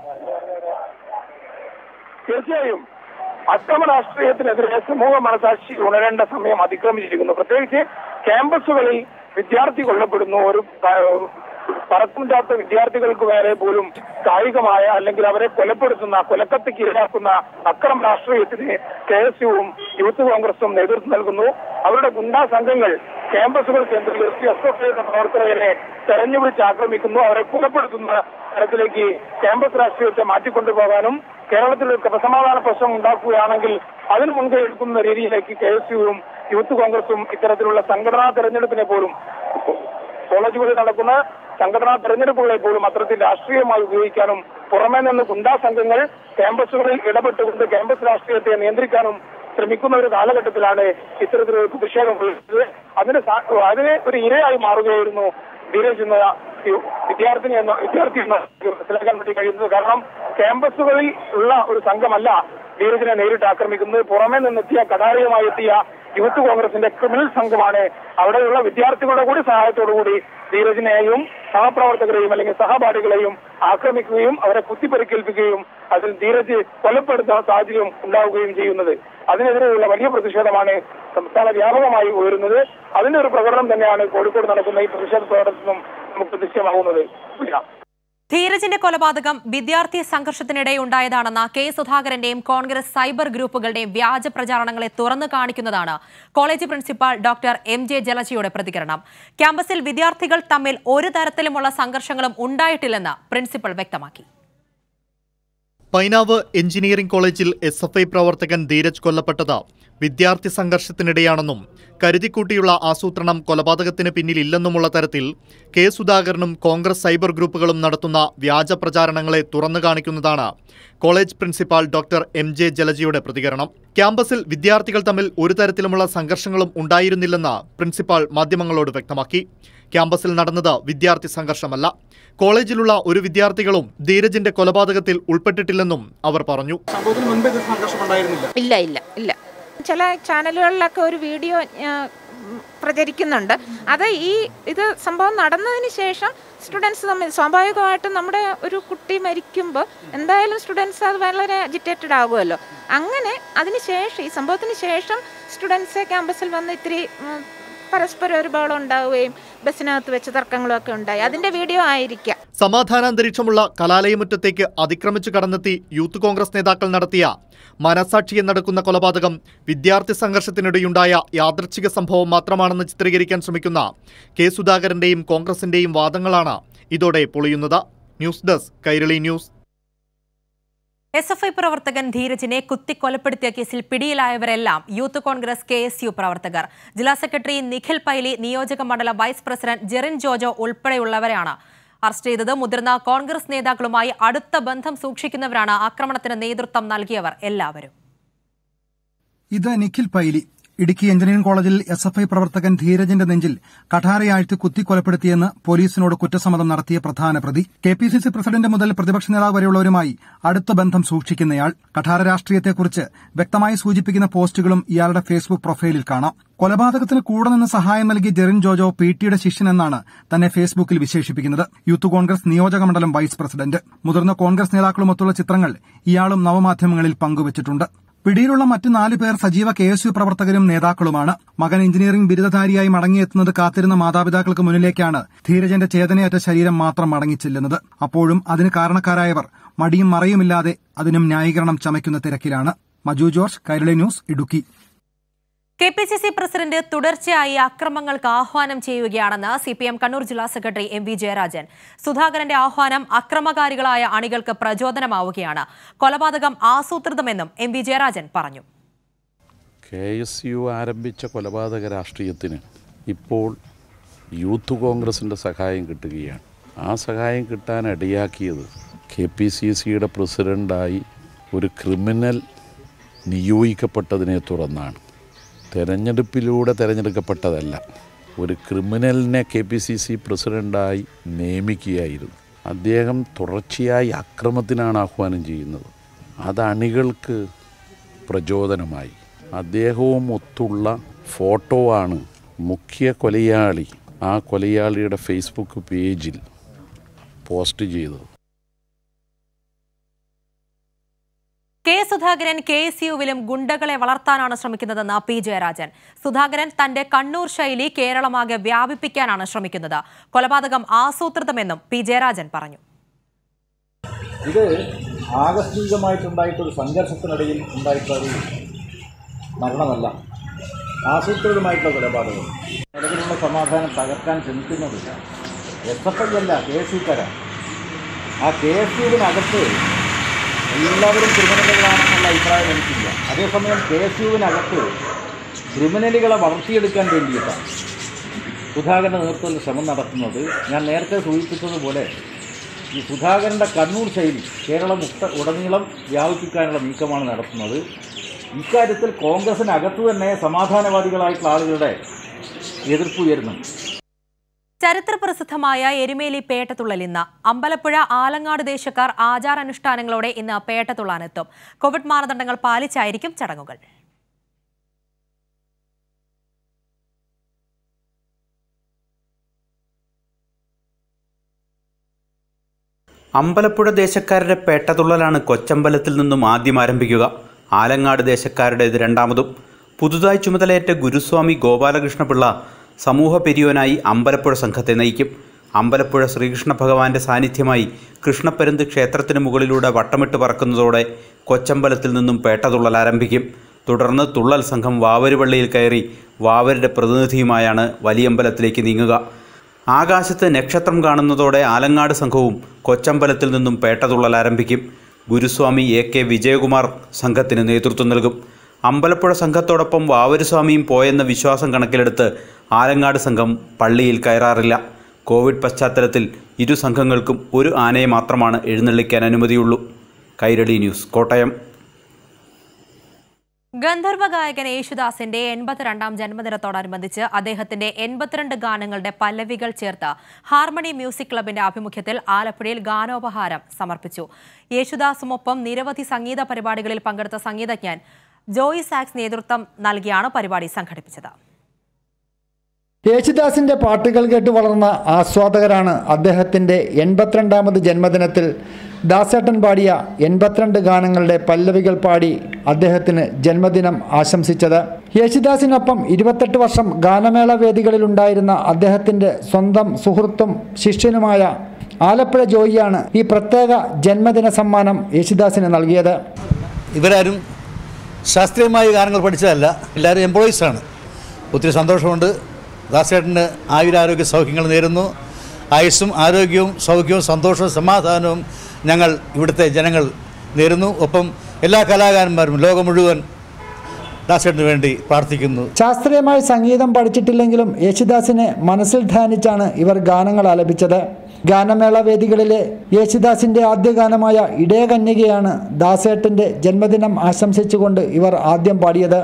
തീർച്ചയായും അക്രമ രാഷ്ട്രീയത്തിനെതിരെ സമൂഹ മനസാക്ഷി ഉണരേണ്ട സമയം അതിക്രമിച്ചിരിക്കുന്നു പ്രത്യേകിച്ച് ക്യാമ്പസുകളിൽ വിദ്യാർത്ഥി കൊല്ലപ്പെടുന്നു ഒരു പ- പറക്കുമില്ലാത്ത വിദ്യാർത്ഥികൾക്ക് വരെ പോലും കായികമായ അല്ലെങ്കിൽ അവരെ കൊലപ്പെടുത്തുന്ന കൊലക്കത്തിക്ക് ഇരയാക്കുന്ന അക്രമ രാഷ്ട്രീയത്തിന് കെ എസ് യുവും യൂത്ത് കോൺഗ്രസും നേതൃത്വം നൽകുന്നു അവരുടെ ഗുണ്ടാ സംഘങ്ങൾ ക്യാമ്പസുകൾ കേന്ദ്രീകരിച്ച് എസ് എഫ് ഐയുടെ പ്രവർത്തകരെ തെരഞ്ഞുപിടിച്ച് ആക്രമിക്കുന്നു അവരെ കൊലപ്പെടുത്തുന്ന തരത്തിലേക്ക് ക്യാമ്പസ് രാഷ്ട്രീയത്തെ മാറ്റിക്കൊണ്ടുപോകാനും കേരളത്തിൽ ഒരു ക്രമസമാധാന പ്രശ്നം ഉണ്ടാക്കുകയാണെങ്കിൽ അതിന് മുൻകൈ എടുക്കുന്ന രീതിയിലേക്ക് കെ എസ് യുവും യൂത്ത് കോൺഗ്രസും ഇത്തരത്തിലുള്ള സംഘടനാ തെരഞ്ഞെടുപ്പിനെ പോലും കോളേജുകളിൽ നടക്കുന്ന സംഘടനാ തെരഞ്ഞെടുപ്പുകളെ പോലും അത്തരത്തിൽ രാഷ്ട്രീയമായി ഉപയോഗിക്കാനും പുറമേ നിന്ന് ഗുണ്ടാ സംഘങ്ങൾ ക്യാമ്പസുകളിൽ ഇടപെട്ടുകൊണ്ട് ക്യാമ്പസ് രാഷ്ട്രീയത്തെ നിയന്ത്രിക്കാനും ശ്രമിക്കുന്ന ഒരു കാലഘട്ടത്തിലാണ് ഇത്തരത്തിലൊരു പ്രതിഷേധം ഉയരുന്നത് അതിന് സാ- അതിന് ഒരു ഇരയായി മാറുകയായിരുന്നു ധീരജ് എന്ന യു- വിദ്യാർത്ഥിനി എന്ന വിദ്യാർത്ഥി എന്ന മനസ്സിലാക്കാൻ വേണ്ടി കഴിയുന്നത് കാരണം ക്യാമ്പസുകളിൽ ഉള്ള ഒരു സംഘമല്ല ധീരജിനെ നേരിട്ട് ആക്രമിക്കുന്നത് പുറമേ നിന്നെത്തിയ കടാരിയുമായി എത്തിയ യൂത്ത് കോൺഗ്രസിന്റെ ക്രിമിനൽ സംഘമാണ് അവിടെയുള്ള വിദ്യാർത്ഥികളുടെ കൂടി സഹായത്തോടുകൂടി ധീരജിനെയും സഹപ്രവർത്തകരെയും അല്ലെങ്കിൽ സഹപാഠികളെയും ആക്രമിക്കുകയും അവരെ കുത്തിപ്പരിക്കേൽപ്പിക്കുകയും അതിൽ ധീരജ് കൊലപ്പെടുത്തുന്ന സാഹചര്യം ഉണ്ടാവുകയും ചെയ്യുന്നത് അതിനെതിരെയുള്ള വലിയ പ്രതിഷേധമാണ് സംസ്ഥാന വ്യാപകമായി ഉയരുന്നത് അതിന്റെ ഒരു പ്രകടനം തന്നെയാണ് കോഴിക്കോട് നടക്കുന്ന ഈ പ്രതിഷേധ പ്രകടനത്തിൽ നിന്നും നമുക്ക് ദൃശ്യമാകുന്നത് ധീരജിന്റെ കൊലപാതകം വിദ്യാർത്ഥി സംഘർഷത്തിനിടെ ഉണ്ടായതാണെന്ന കെ സുധാകരന്റെയും കോൺഗ്രസ് സൈബർ ഗ്രൂപ്പുകളുടെയും വ്യാജ പ്രചാരണങ്ങളെ തുറന്നു കാണിക്കുന്നതാണ് college principal doctor M J ജലജിയുടെ പ്രതികരണം ക്യാമ്പസിൽ വിദ്യാർത്ഥികൾ തമ്മിൽ ഒരു തരത്തിലുമുള്ള സംഘർഷങ്ങളും ഉണ്ടായിട്ടില്ലെന്ന് പ്രിൻസിപ്പൽ വ്യക്തമാക്കി പൈനാവ് എഞ്ചിനീയറിംഗ് കോളേജിൽ എസ് എഫ് ഐ പ്രവർത്തകൻ ധീരജ് കൊല്ലപ്പെട്ടത് വിദ്യാർത്ഥി സംഘർഷത്തിനിടെയാണെന്നും കരുതിക്കൂട്ടിയുള്ള ആസൂത്രണം കൊലപാതകത്തിന് പിന്നിലില്ലെന്നുമുള്ള തരത്തിൽ കെ സുധാകരനും കോൺഗ്രസ് സൈബർ ഗ്രൂപ്പുകളും നടത്തുന്ന വ്യാജ പ്രചാരണങ്ങളെ തുറന്നു കാണിക്കുന്നതാണ് college principal doctor M J ജലജിയുടെ പ്രതികരണം ക്യാമ്പസിൽ വിദ്യാർത്ഥികൾ തമ്മിൽ ഒരു തരത്തിലുമുള്ള സംഘർഷങ്ങളും ഉണ്ടായിരുന്നില്ലെന്ന് പ്രിൻസിപ്പാൾ മാധ്യമങ്ങളോട് വ്യക്തമാക്കി ക്യാമ്പസിൽ നടന്നത് വിദ്യാർത്ഥി സംഘർഷമല്ല കോളേജിലുള്ള ഒരു വിദ്യാർത്ഥികളും ധീരജിന്റെ കൊലപാതകത്തിൽ ഉൾപ്പെട്ടിട്ടില്ലെന്നും അവർ പറഞ്ഞു സംഭവത്തിന് മുൻപ് ഇത് സംഘർഷം ഉണ്ടായിരുന്നില്ല ഇല്ല ഇല്ല ഇല്ല ചില ചാനലുകളിലൊക്കെ ഒരു വീഡിയോ ആ, ഉം, പ്രചരിക്കുന്നുണ്ട് അത് ഈ ഇത് സംഭവം നടന്നതിന് ശേഷം സ്റ്റുഡൻസ് തമ്മിൽ സ്വാഭാവികമായിട്ടും നമ്മുടെ ഒരു കുട്ടി മരിക്കുമ്പോൾ എന്തായാലും സ്റ്റുഡൻസ് അത് വളരെ അജിറ്റേറ്റഡ് ആകുമല്ലോ അങ്ങനെ അതിന് ശേഷം ഈ സംഭവത്തിന് ശേഷം സ്റ്റുഡൻസ് ക്യാമ്പസിൽ വന്ന് ഇത്തിരി ഉം, പരസ്പരം ഒരു ബഹളം ഉണ്ടാവുകയും ബസ്സിനകത്ത് വെച്ച് തർക്കങ്ങളും ഒക്കെ ഉണ്ടായി അതിന്റെ വീഡിയോ ആയിരിക്കാം സമാധാനാന്തരീക്ഷമുള്ള കലാലയമുറ്റത്തേക്ക് അതിക്രമിച്ചു കടന്നെത്തി യൂത്ത് കോൺഗ്രസ് നേതാക്കൾ നടത്തിയ മനസാക്ഷിയെ നടക്കുന്ന കൊലപാതകം വിദ്യാർത്ഥി സംഘർഷത്തിനിടെയുണ്ടായ യാദൃച്ഛിക സംഭവം മാത്രമാണെന്ന് ചിത്രീകരിക്കാൻ ശ്രമിക്കുന്ന കെ സുധാകരന്റെയും കോൺഗ്രസിന്റെയും വാദങ്ങളാണ് ഇതോടെ പൊളിയുന്നത് news desk Kairali news S F I പ്രവർത്തകൻ ധീരജിനെ കുത്തിക്കൊലപ്പെടുത്തിയ കേസിൽ പിടിയിലായവരെല്ലാം Youth Congress K S U പ്രവർത്തകർ ജില്ലാ സെക്രട്ടറി നിഖിൽ പൈലി നിയോജക മണ്ഡലം വൈസ് പ്രസിഡന്റ് ജെറിൻ ജോജോ ഉൾപ്പെടെയുള്ളവരാണ് അറസ്റ്റ് ചെയ്തത് മുതിർന്ന കോൺഗ്രസ് നേതാക്കളുമായി അടുത്ത ബന്ധം സൂക്ഷിക്കുന്നവരാണ് ആക്രമണത്തിന് നേതൃത്വം നൽകിയവർ എല്ലാവരും ഇത് നിഖിൽ പൈലി ഇടുക്കി എഞ്ചിനീയറിംഗ് കോളേജിൽ എസ് എഫ് ഐ പ്രവർത്തകൻ ധീരജിന്റെ നെഞ്ചിൽ കഠാരയാഴ്ത്തി കുത്തിക്കൊലപ്പെടുത്തിയെന്ന് പോലീസിനോട് കുറ്റസമ്മതം നടത്തിയ പ്രധാന പ്രതി K P C C president മുതൽ പ്രതിപക്ഷ നേതാവ് വരെയുള്ളവരുമായി അടുത്ത ബന്ധം സൂക്ഷിക്കുന്നയാൾ കഠാര രാഷ്ട്രീയത്തെക്കുറിച്ച് വ്യക്തമായി സൂചിപ്പിക്കുന്ന പോസ്റ്റുകളും ഇയാളുടെ ഫേസ്ബുക്ക് പ്രൊഫൈലിൽ കാണാം കൊലപാതകത്തിന് കൂടെ നിന്ന് സഹായം നൽകിയ ജെറിൻ ജോജോ പി ടിയുടെ ശിഷ്യനെന്നാണ് തന്നെ ഫേസ്ബുക്കിൽ വിശേഷിപ്പിക്കുന്നത് യൂത്ത് കോൺഗ്രസ് നിയോജക മണ്ഡലം വൈസ് പ്രസിഡന്റ് മുതിർന്ന കോൺഗ്രസ് നേതാക്കളുമൊത്തുള്ള ചിത്രങ്ങൾ ഇയാളും നവമാധ്യമങ്ങളിൽ പങ്കുവച്ചിട്ടുണ്ട് പിടിയിലുള്ള മറ്റ് നാല് പേർ സജീവ കെ എസ് യു പ്രവർത്തകരും നേതാക്കളുമാണ് മകൻ എഞ്ചിനീയറിംഗ് ബിരുദധാരിയായി മടങ്ങിയെത്തുന്നത് കാത്തിരുന്ന മാതാപിതാക്കൾക്ക് മുന്നിലേക്കാണ് ധീരജന്റെ ചേതനയറ്റ ശരീരം മാത്രം മടങ്ങിച്ചെല്ലുന്നത് അപ്പോഴും അതിന് കാരണക്കാരായവർ മടിയും മറയുമില്ലാതെ അതിനും ന്യായീകരണം ചമയ്ക്കുന്ന തിരക്കിലാണ് Maju George Kairali news Idukki K P C C president തുടർച്ചയായി അക്രമങ്ങൾക്ക് ആഹ്വാനം ചെയ്യുകയാണെന്ന് സി പി എം കണ്ണൂർ ജില്ലാ സെക്രട്ടറി എം വി ജയരാജൻ സുധാകരന്റെ ആഹ്വാനം അക്രമകാരികളായ അണികൾക്ക് പ്രചോദനമാവുകയാണ് കൊലപാതകം ആസൂത്രിതമെന്നും എം വി ജയരാജൻ പറഞ്ഞു കെ എസ് യു ആരംഭിച്ച കൊലപാതക രാഷ്ട്രീയത്തിന് ഇപ്പോൾ യൂത്ത് കോൺഗ്രസിൻ്റെ സഹായം കിട്ടുകയാണ് ആ സഹായം കിട്ടാൻ ഇടയാക്കിയത് കെ പി സി സിയുടെ പ്രസിഡൻ്റായി ഒരു ക്രിമിനൽ നിയോഗിക്കപ്പെട്ടതിനെ തുടർന്നാണ് തെരഞ്ഞെടുപ്പിലൂടെ തിരഞ്ഞെടുക്കപ്പെട്ടതല്ല ഒരു ക്രിമിനലിനെ കെ പി സി സി പ്രസിഡൻ്റായി നിയമിക്കുകയായിരുന്നു അദ്ദേഹം തുടർച്ചയായി അക്രമത്തിനാണ് ആഹ്വാനം ചെയ്യുന്നത് അത് അണികൾക്ക് പ്രചോദനമായി അദ്ദേഹവും ഒത്തുള്ള ഫോട്ടോ ആണ് മുഖ്യ കൊലയാളി ആ കൊലയാളിയുടെ ഫേസ്ബുക്ക് പേജിൽ പോസ്റ്റ് ചെയ്തത് കെ സുധാകരൻ കെ എസ് യുവിലും ഗുണ്ടകളെ വളർത്താനാണ് ശ്രമിക്കുന്നതെന്ന് പി ജയരാജൻ സുധാകരൻ തന്റെ കണ്ണൂർ ശൈലി കേരളമാകെ വ്യാപിപ്പിക്കാനാണ് ശ്രമിക്കുന്നത് കൊലപാതകം ആസൂത്രിതമെന്നും പി ജയരാജൻ പറഞ്ഞു ഇത് ആകസ്മികമായിട്ടുണ്ടായിട്ടൊരു സംഘർഷത്തിനിടയിൽ ഉണ്ടായിട്ടൊരു മരണമല്ല ആസൂത്രിതമായിട്ടുള്ള കൊലപാതകം നിലവിലുള്ള സമാധാനം തകർക്കാൻ ശ്രമിക്കുന്നത് എസ് എഫ് ഐ അല്ല കെ എസ് യുക്കാരാണ് ആ കെ എസ് യുവിനകത്ത് എല്ലാവരും ക്രിമിനലുകളാണെന്നുള്ള അഭിപ്രായം എനിക്കില്ല അതേസമയം കെ എസ് യുവിനകത്ത് ക്രിമിനലുകളെ വളർത്തിയെടുക്കാൻ വേണ്ടിയിട്ടാണ് സുധാകരൻ്റെ നേതൃത്വത്തിൽ ശ്രമം നടത്തുന്നത് ഞാൻ നേരത്തെ സൂചിപ്പിച്ചതുപോലെ ഈ സുധാകരൻ്റെ കണ്ണൂർ ശൈലി കേരളം മുക്ത ഉടനീളം വ്യാപിപ്പിക്കാനുള്ള നീക്കമാണ് നടത്തുന്നത് ഇക്കാര്യത്തിൽ കോൺഗ്രസിനകത്ത് തന്നെ സമാധാനവാദികളായിട്ടുള്ള ആളുകളുടെ എതിർപ്പ് ഉയരുന്നുണ്ട് ചരിത്രപ്രസിദ്ധമായ എരുമേലി പേട്ടതുള്ളൽ ഇന്ന് അമ്പലപ്പുഴ ആലങ്ങാട് ദേശക്കാർ ആചാരാനുഷ്ഠാനങ്ങളോടെ ഇന്ന് പേട്ടതുള്ളാനെത്തും കോവിഡ് മാനദണ്ഡങ്ങൾ പാലിച്ചായിരിക്കും ചടങ്ങുകൾ അമ്പലപ്പുഴ ദേശക്കാരുടെ പേട്ടതുള്ളലാണ് കൊച്ചമ്പലത്തിൽ നിന്നും ആദ്യം ആരംഭിക്കുക ആലങ്ങാട് ദേശക്കാരുടെ ഇത് രണ്ടാമതും പുതുതായി ചുമതലയേറ്റ ഗുരുസ്വാമി ഗോപാലകൃഷ്ണപിള്ള സമൂഹ പെരിയോനായി അമ്പലപ്പുഴ സംഘത്തെ നയിക്കും അമ്പലപ്പുഴ ശ്രീകൃഷ്ണ ഭഗവാന്റെ സാന്നിധ്യമായി കൃഷ്ണപ്പരുന്ത് ക്ഷേത്രത്തിന് മുകളിലൂടെ വട്ടമിട്ട് പറക്കുന്നതോടെ കൊച്ചമ്പലത്തിൽ നിന്നും പേട്ടതുള്ളൽ ആരംഭിക്കും തുടർന്ന് തുള്ളൽ സംഘം വാവരുപള്ളിയിൽ കയറി വാവരുടെ പ്രതിനിധിയുമായാണ് വലിയമ്പലത്തിലേക്ക് നീങ്ങുക ആകാശത്ത് നക്ഷത്രം കാണുന്നതോടെ ആലങ്ങാട് സംഘവും കൊച്ചമ്പലത്തിൽ നിന്നും പേട്ടതുള്ളൽ ആരംഭിക്കും ഗുരുസ്വാമി എ കെ വിജയകുമാർ സംഘത്തിന് നേതൃത്വം നൽകും അമ്പലപ്പുഴ സംഘത്തോടൊപ്പം വാവരുസ്വാമിയും പോയെന്ന വിശ്വാസം കണക്കിലെടുത്ത് ആലങ്ങാട് സംഘം പള്ളിയിൽ കയറാറില്ല കോവിഡ് പശ്ചാത്തലത്തിൽ ഇരു സംഘങ്ങൾക്കും ഒരു ആനയെ മാത്രമാണ് എഴുന്നള്ളിക്കാൻ അനുമതിയുള്ളൂ കൈരളി ന്യൂസ് കോട്ടയം ഗന്ധർവ ഗായകൻ യേശുദാസിന്റെ എൺപത്തിരണ്ടാം ജന്മദിനത്തോടനുബന്ധിച്ച് അദ്ദേഹത്തിന്റെ എൺപത്തിരണ്ട് ഗാനങ്ങളുടെ പല്ലവികൾ ചേർത്ത് ഹാർമണി മ്യൂസിക് ക്ലബിന്റെ ആഭിമുഖ്യത്തിൽ ആലപ്പുഴയിൽ ഗാനോപഹാരം സമർപ്പിച്ചു യേശുദാസുമൊപ്പം നിരവധി സംഗീത പരിപാടികളിൽ പങ്കെടുത്ത സംഗീതജ്ഞൻ ജോയി സാക്സ് നേതൃത്വം നൽകിയാണ് പരിപാടി സംഘടിപ്പിച്ചത് യേശുദാസിന്റെ പാട്ടുകൾ കേട്ട് വളർന്ന ആസ്വാദകരാണ് അദ്ദേഹത്തിന്റെ എൺപത്തിരണ്ടാമത് ജന്മദിനത്തിൽ ദാസേട്ടൻ പാടിയ എൺപത്തിരണ്ട് ഗാനങ്ങളുടെ പല്ലവികൾ പാടി അദ്ദേഹത്തിന് ജന്മദിനം ആശംസിച്ചത് യേശുദാസിനൊപ്പം ഇരുപത്തെട്ട് വർഷം ഗാനമേള വേദികളിലുണ്ടായിരുന്ന അദ്ദേഹത്തിന്റെ സ്വന്തം സുഹൃത്തും ശിഷ്യനുമായ ആലപ്പുഴ ജോയിയാണ് ഈ പ്രത്യേക ജന്മദിന സമ്മാനം യേശുദാസിന് നൽകിയത് ഇവരാരും ശാസ്ത്രീയമായ ഗാനങ്ങൾ പഠിച്ചതല്ല എല്ലാവരും എംപ്ലോയീസാണ് ഒത്തിരി സന്തോഷമുണ്ട് ദാസേട്ടന് ആയുരാരോഗ്യ സൗഖ്യങ്ങൾ നേരുന്നു ആയുസ്സും ആരോഗ്യവും സൗഖ്യവും സന്തോഷവും സമാധാനവും ഞങ്ങൾ ഇവിടുത്തെ ജനങ്ങൾ നേരുന്നു ഒപ്പം എല്ലാ കലാകാരന്മാരും ലോകം മുഴുവൻ ദാസേട്ടന് വേണ്ടി പ്രാർത്ഥിക്കുന്നു ശാസ്ത്രീയമായി സംഗീതം പഠിച്ചിട്ടില്ലെങ്കിലും യേശുദാസിനെ മനസ്സിൽ ധ്യാനിച്ചാണ് ഇവർ ഗാനങ്ങൾ ആലപിച്ചത് ഗാനമേള വേദികളിലെ യേശുദാസിന്റെ ആദ്യ ഗാനമായ ഇടയ കന്യകയാണ് ദാസേട്ടന്റെ ജന്മദിനം ആശംസിച്ചുകൊണ്ട് ഇവർ ആദ്യം പാടിയത്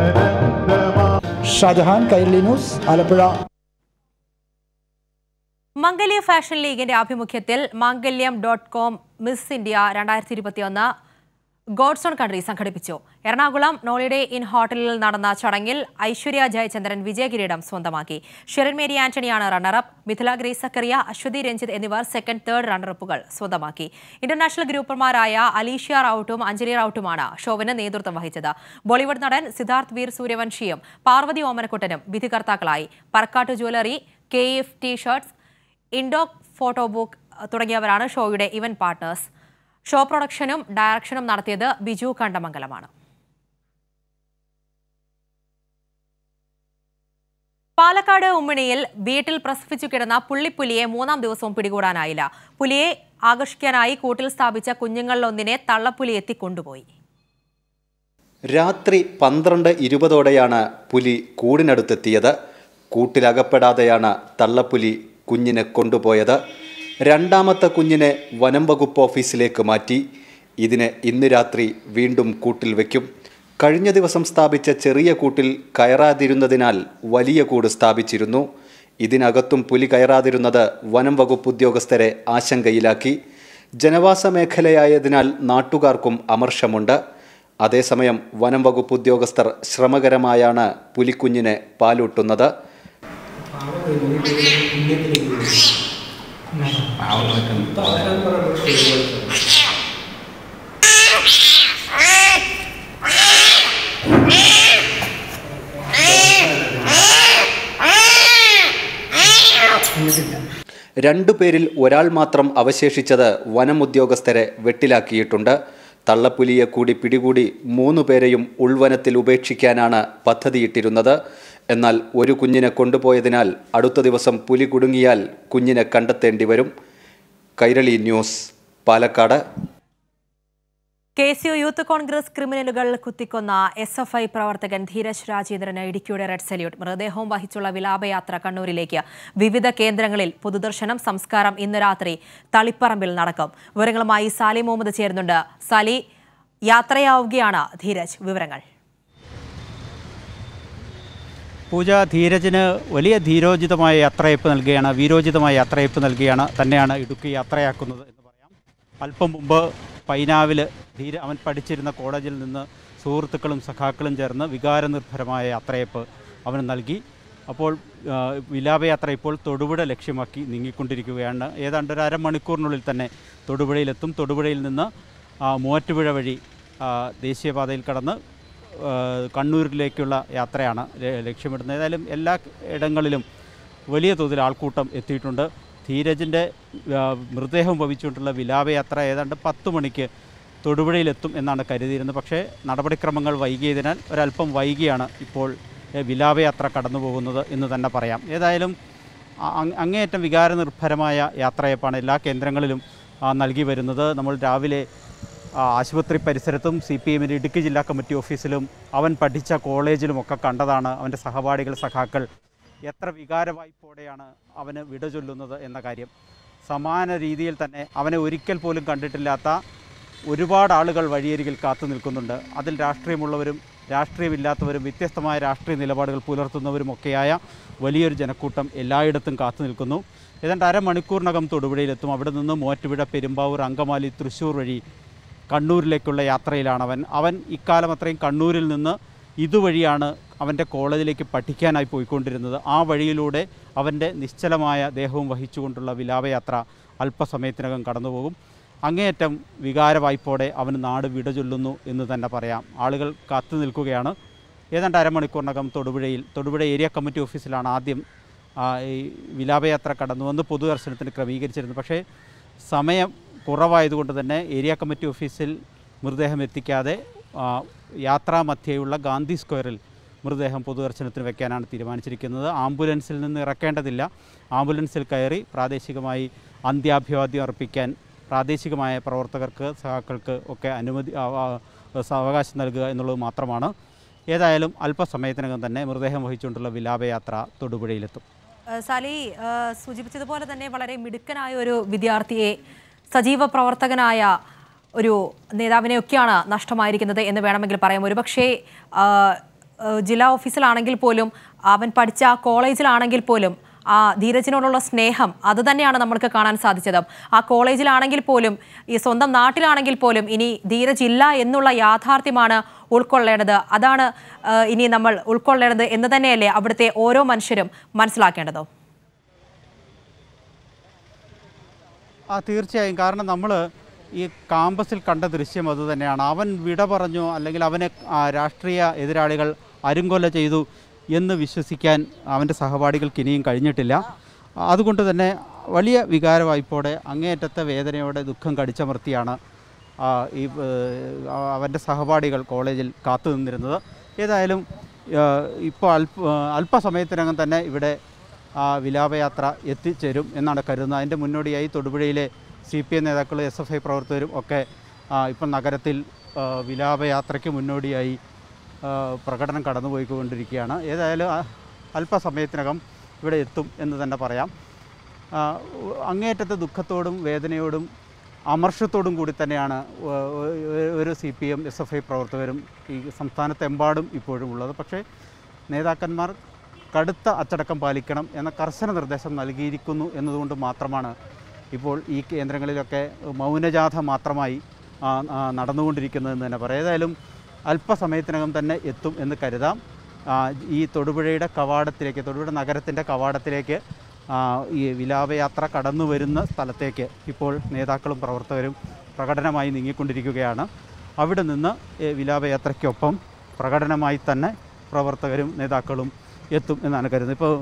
ഷാജഹാൻ കൈരളി ന്യൂസ് ആലപ്പുഴ മംഗല്യ ഫാഷൻ ലീഗിന്റെ ആഭിമുഖ്യത്തിൽ Mangalyam dot com Miss India രണ്ടായിരത്തി ഇരുപത്തിയൊന്ന് ഗോഡ്സ് ഓൺ കൺട്രി സംഘടിപ്പിച്ചു എറണാകുളം നോളിഡേ ഇൻ ഹോട്ടലിൽ നടന്ന ചടങ്ങിൽ ഐശ്വര്യ ജയചന്ദ്രൻ വിജയകിരീടം സ്വന്തമാക്കി ഷെറിൻ മേരി ആന്റണിയാണ് റണ്ണറപ്പ് മിഥുല ഗ്രേസ് സക്കറിയ അശ്വതി രഞ്ജിത്ത് എന്നിവർ സെക്കൻഡ് തേർഡ് റണ്ണറപ്പുകൾ സ്വന്തമാക്കി ഇന്റർനാഷണൽ ഗ്രൂപ്പർമാരായ അലീഷ്യ റൌട്ടും അഞ്ജലി റൌട്ടുമാണ് ഷോവിന് നേതൃത്വം വഹിച്ചത് ബോളിവുഡ് നടൻ സിദ്ധാർത്ഥ് വീർ സൂര്യവംശിയും പാർവതി ഓമനക്കുട്ടനും വിധികർത്താക്കളായി Parakkat jewellery K F T shirts ഇൻഡോക് ഫോട്ടോ ബുക്ക് തുടങ്ങിയവരാണ് ഷോയുടെ ഇവന്റ് പാർട്ട്നേഴ്സ് ഷോ പ്രൊഡക്ഷനും ഡയറക്ഷനും നടത്തിയത് ബിജു കണ്ടമംഗലമാണ് പാലക്കാട് ഉമ്മിണിയിൽ വീട്ടിൽ പ്രസവിച്ചു കിടന്ന പുള്ളിപ്പുലിയെ മൂന്നാം ദിവസവും പിടികൂടാനായില്ല പുലിയെ ആകർഷിക്കാനായി കൂട്ടിൽ സ്ഥാപിച്ച കുഞ്ഞുങ്ങളിലൊന്നിനെ തള്ളപ്പുലി എത്തിക്കൊണ്ടുപോയി രാത്രി പന്ത്രണ്ട് ഇരുപതോടെയാണ് പുലി കൂടിനടുത്തെത്തിയത് കൂട്ടിലകപ്പെടാതെയാണ് തള്ളപ്പുലി കുഞ്ഞിനെ കൊണ്ടുപോയത് രണ്ടാമത്തെ കുഞ്ഞിനെ വനം വകുപ്പ് ഓഫീസിലേക്ക് മാറ്റി ഇതിനെ ഇന്ന് രാത്രി വീണ്ടും കൂട്ടിൽ വയ്ക്കും കഴിഞ്ഞ ദിവസം സ്ഥാപിച്ച ചെറിയ കൂട്ടിൽ കയറാതിരുന്നതിനാൽ വലിയ കൂട് സ്ഥാപിച്ചിരുന്നു ഇതിനകത്തും പുലി കയറാതിരുന്നത് വനം വകുപ്പ് ഉദ്യോഗസ്ഥരെ ആശങ്കയിലാക്കി ജനവാസ മേഖലയായതിനാൽ നാട്ടുകാർക്കും അമർഷമുണ്ട് അതേസമയം വനം വകുപ്പ് ഉദ്യോഗസ്ഥർ ശ്രമകരമായാണ് പുലിക്കുഞ്ഞിനെ പാലൂട്ടുന്നത് രണ്ടുപേരിൽ ഒരാൾ മാത്രം അവശേഷിച്ചത് വനം ഉദ്യോഗസ്ഥരെ വെട്ടിലാക്കിയിട്ടുണ്ട് തള്ളപ്പുലിയെ കൂടി പിടികൂടി മൂന്നു പേരെയും ഉൾവനത്തിൽ ഉപേക്ഷിക്കാനാണ് പദ്ധതിയിട്ടിരുന്നത് എന്നാൽ ഒരു കുഞ്ഞിനെ കൊണ്ടുപോയതിനാൽ അടുത്ത ദിവസം പുലി കുടുങ്ങിയാൽ കുഞ്ഞിനെ കണ്ടെത്തേണ്ടി വരും Kairali news Palakkad K C U Youth Congress ക്രിമിനലുകൾ കുത്തിക്കൊന്ന എസ് എഫ് ഐ പ്രവർത്തകൻ ധീരജ് രാജേന്ദ്രന് ഇടുക്കിയുടെ റെഡ് സല്യൂട്ട് മൃതദേഹവും വഹിച്ചുള്ള വിലാപയാത്ര കണ്ണൂരിലേക്ക് വിവിധ കേന്ദ്രങ്ങളിൽ പൊതുദർശനം സംസ്കാരം ഇന്ന് രാത്രി തളിപ്പറമ്പിൽ നടക്കും വിവരങ്ങളുമായി സാലി മുഹമ്മദ് ചേരുന്നുണ്ട് സാലി യാത്രയാവുകയാണ് ധീരജ് വിവരങ്ങൾ പൂജ ധീരജിന് വലിയ ധീരോചിതമായ യാത്രയപ്പ് നൽകുകയാണ് വീരോചിതമായ യാത്രയപ്പ് നൽകുകയാണ് തന്നെയാണ് ഇടുക്കി യാത്രയാക്കുന്നത് എന്ന് പറയാം അല്പം മുമ്പ് പൈനാവിൽ ധീര അവൻ പഠിച്ചിരുന്ന കോളേജിൽ നിന്ന് സുഹൃത്തുക്കളും സഖാക്കളും ചേർന്ന് വികാരനിർഭരമായ യാത്രയപ്പ് അവന് നൽകി അപ്പോൾ ആ, വിലാപയാത്ര ഇപ്പോൾ തൊടുപുഴ ലക്ഷ്യമാക്കി നീങ്ങിക്കൊണ്ടിരിക്കുകയാണ് ഏതാണ്ട് ഒരു അരമണിക്കൂറിനുള്ളിൽ തന്നെ തൊടുപുഴയിലെത്തും തൊടുപുഴയിൽ നിന്ന് ആ, മൂവാറ്റുപുഴ വഴി ആ, ദേശീയപാതയിൽ കടന്ന് ആ, കണ്ണൂരിലേക്കുള്ള യാത്രയാണ് ല- ലക്ഷ്യമിടുന്നത് ഏതായാലും എല്ലാ ഇടങ്ങളിലും വലിയ തോതിൽ ആൾക്കൂട്ടം എത്തിയിട്ടുണ്ട് ധീരജിൻ്റെ ആ, മൃതദേഹം വഹിച്ചുകൊണ്ടുള്ള വിലാപയാത്ര ഏതാണ്ട് പത്ത് മണിക്ക് തൊടുപുഴയിലെത്തും എന്നാണ് കരുതിയിരുന്നത് പക്ഷേ നടപടിക്രമങ്ങൾ വൈകിയതിനാൽ ഒരല്പം വൈകിയാണ് ഇപ്പോൾ ഏ, വിലാപയാത്ര കടന്നു പോകുന്നത് എന്ന് തന്നെ പറയാം ഏതായാലും അ- അങ്- അങ്ങേയറ്റം വികാരനിർഭരമായ യാത്രയപ്പാണ് എല്ലാ കേന്ദ്രങ്ങളിലും ആ, നൽകി വരുന്നത് നമ്മൾ രാവിലെ ആ, ആശുപത്രി പരിസരത്തും സി പി എമ്മിൻ്റെ ഇടുക്കി ജില്ലാ കമ്മിറ്റി ഓഫീസിലും അവൻ പഠിച്ച കോളേജിലുമൊക്കെ കണ്ടതാണ് അവൻ്റെ സഹപാഠികൾ സഖാക്കൾ എത്ര വികാരവായ്പോടെയാണ് അവന് വിട ചൊല്ലുന്നത് എന്ന കാര്യം സമാന രീതിയിൽ തന്നെ അവനെ ഒരിക്കൽ പോലും കണ്ടിട്ടില്ലാത്ത ഒരുപാട് ആളുകൾ വഴിയരികിൽ കാത്തു നിൽക്കുന്നുണ്ട് അതിൽ രാഷ്ട്രീയമുള്ളവരും രാഷ്ട്രീയമില്ലാത്തവരും വ്യത്യസ്തമായ രാഷ്ട്രീയ നിലപാടുകൾ പുലർത്തുന്നവരുമൊക്കെയായ വലിയൊരു ജനക്കൂട്ടം എല്ലായിടത്തും കാത്തു നിൽക്കുന്നു ഏതാണ്ട് അരമണിക്കൂറിനകം തൊടുപുഴയിലെത്തും അവിടെ നിന്ന് മൂവാറ്റുപുഴ പെരുമ്പാവൂർ അങ്കമാലി തൃശ്ശൂർ വഴി കണ്ണൂരിലേക്കുള്ള യാത്രയിലാണ് അവൻ അവൻ ഇക്കാലം അത്രയും കണ്ണൂരിൽ നിന്ന് ഇതുവഴിയാണ് അവൻ്റെ കോളേജിലേക്ക് പഠിക്കാനായി പോയിക്കൊണ്ടിരുന്നത് ആ വഴിയിലൂടെ അവൻ്റെ നിശ്ചലമായ ദേഹവും വഹിച്ചുകൊണ്ടുള്ള വിലാപയാത്ര അല്പസമയത്തിനകം കടന്നുപോകും അങ്ങേയറ്റം വികാരവായ്പോടെ അവന് നാട് വിട ചൊല്ലുന്നു എന്ന് തന്നെ പറയാം ആളുകൾ കാത്തു നിൽക്കുകയാണ് ഏതാണ്ട് അരമണിക്കൂറിനകം തൊടുപുഴയിൽ തൊടുപുഴ ഏരിയ കമ്മിറ്റി ഓഫീസിലാണ് ആദ്യം ആ, ഈ വിലാപയാത്ര കടന്നു വന്ന് പൊതുദർശനത്തിന് ക്രമീകരിച്ചിരുന്നത് പക്ഷേ സമയം കുറവായതുകൊണ്ട് തന്നെ ഏരിയ കമ്മിറ്റി ഓഫീസിൽ മൃതദേഹം എത്തിക്കാതെ ആ, യാത്രാമധ്യേയുള്ള ഗാന്ധി സ്ക്വയറിൽ മൃതദേഹം പൊതുദർശനത്തിന് വെക്കാനാണ് തീരുമാനിച്ചിരിക്കുന്നത് ആംബുലൻസിൽ നിന്ന് ഇറക്കേണ്ടതില്ല ആംബുലൻസിൽ കയറി പ്രാദേശികമായി അന്ത്യാഭിവാദ്യം അർപ്പിക്കാൻ പ്രാദേശികമായ പ്രവർത്തകർക്ക് സഹാക്കൾക്ക് ഒക്കെ അനുമതി ആ, ആ, സ- അവകാശം നൽകുക എന്നുള്ളത് മാത്രമാണ് ഏതായാലും അല്പസമയത്തിനകം തന്നെ മൃതദേഹം വഹിച്ചുകൊണ്ടുള്ള വിലാപയാത്ര തൊടുപുഴയിലെത്തും ഏഹ് സാലി ഏഹ് സൂചിപ്പിച്ചതുപോലെ തന്നെ വളരെ മിടുക്കനായ ഒരു വിദ്യാർത്ഥിയെ സജീവ പ്രവർത്തകനായ ഒരു നേതാവിനെയൊക്കെയാണ് നഷ്ടമായിരിക്കുന്നത് എന്ന് വേണമെങ്കിൽ പറയാം ഒരുപക്ഷേ ആഹ്, ഏഹ് ജില്ലാ ഓഫീസിലാണെങ്കിൽ പോലും അവൻ പഠിച്ച ആ കോളേജിലാണെങ്കിൽ പോലും ആ ധീരജിനോടുള്ള സ്നേഹം അത് തന്നെയാണ് നമ്മൾക്ക് കാണാൻ സാധിച്ചത് ആ കോളേജിലാണെങ്കിൽ പോലും ഈ സ്വന്തം നാട്ടിലാണെങ്കിൽ പോലും ഇനി ധീരജ് ഇല്ല എന്നുള്ള യാഥാർത്ഥ്യമാണ് ഉൾക്കൊള്ളേണ്ടത് അതാണ് ആ, ഇനി നമ്മൾ ഉൾക്കൊള്ളേണ്ടത് എന്ന് തന്നെയല്ലേ അവിടുത്തെ ഓരോ മനുഷ്യരും മനസ്സിലാക്കേണ്ടത് ആ തീർച്ചയായും കാരണം നമ്മൾ ഈ കാമ്പസിൽ കണ്ട ദൃശ്യം അതുതന്നെയാണ് അവൻ വിട പറഞ്ഞു അല്ലെങ്കിൽ അവനെ ആ, രാഷ്ട്രീയ എതിരാളികൾ അരുങ്കൊല ചെയ്തു എന്ന് വിശ്വസിക്കാൻ അവൻ്റെ സഹപാഠികൾക്ക് ഇനിയും കഴിഞ്ഞിട്ടില്ല അതുകൊണ്ട് തന്നെ വലിയ വികാരവായ്പോടെ അങ്ങേയറ്റത്തെ വേദനയോടെ ദുഃഖം കടിച്ചമർത്തിയാണ് ആ, ഈ ഏഹ്, അവൻ്റെ സഹപാഠികൾ കോളേജിൽ കാത്തു നിന്നിരുന്നത് ഏതായാലും ഏഹ്, ഇപ്പോൾ അല്പ അല്പസമയത്തിനകം തന്നെ ഇവിടെ ആ വിലാപയാത്ര എത്തിച്ചേരും എന്നാണ് കരുതുന്നത് അതിൻ്റെ മുന്നോടിയായി തൊടുപുഴയിലെ സി പി എം നേതാക്കളും എസ് എഫ് ഐ പ്രവർത്തകരും ഒക്കെ ആ, ഇപ്പം നഗരത്തിൽ ആ, വിലാപയാത്രയ്ക്ക് മുന്നോടിയായി ആ, പ്രകടനം കടന്നുപോയിക്കൊണ്ടിരിക്കുകയാണ് ഏതായാലും ആ, അല്പസമയത്തിനകം ഇവിടെ എത്തും എന്ന് തന്നെ പറയാം ആ, അങ്ങേയറ്റത്തെ ദുഃഖത്തോടും വേദനയോടും അമർഷത്തോടും കൂടി തന്നെയാണ് ഒ- ഒ- ഒരു C P M S F I പ്രവർത്തകരും ഈ സംസ്ഥാനത്തെമ്പാടും ഇപ്പോഴും ഉള്ളത് പക്ഷേ നേതാക്കന്മാർ കടുത്ത അച്ചടക്കം പാലിക്കണം എന്ന കർശന നിർദ്ദേശം നൽകിയിരിക്കുന്നു എന്നതുകൊണ്ട് മാത്രമാണ് ഇപ്പോൾ ഈ കേന്ദ്രങ്ങളിലൊക്കെ മൗനജാഥ മാത്രമായി ആ, ആ, നടന്നുകൊണ്ടിരിക്കുന്നതെന്ന് തന്നെ പറയാം ഏതായാലും അല്പസമയത്തിനകം തന്നെ എത്തും എന്ന് കരുതാം ആ, ഈ തൊടുപുഴയുടെ കവാടത്തിലേക്ക് തൊടുപുഴ നഗരത്തിൻ്റെ കവാടത്തിലേക്ക് ആ, ഈ വിലാപയാത്ര കടന്നു വരുന്ന സ്ഥലത്തേക്ക് ഇപ്പോൾ നേതാക്കളും പ്രവർത്തകരും പ്രകടനമായി നീങ്ങിക്കൊണ്ടിരിക്കുകയാണ് അവിടെ നിന്ന് ഈ വിലാപയാത്രയ്ക്കൊപ്പം പ്രകടനമായി തന്നെ പ്രവർത്തകരും നേതാക്കളും എത്തും എന്നാണ് കരുതുന്നത് ഇപ്പോൾ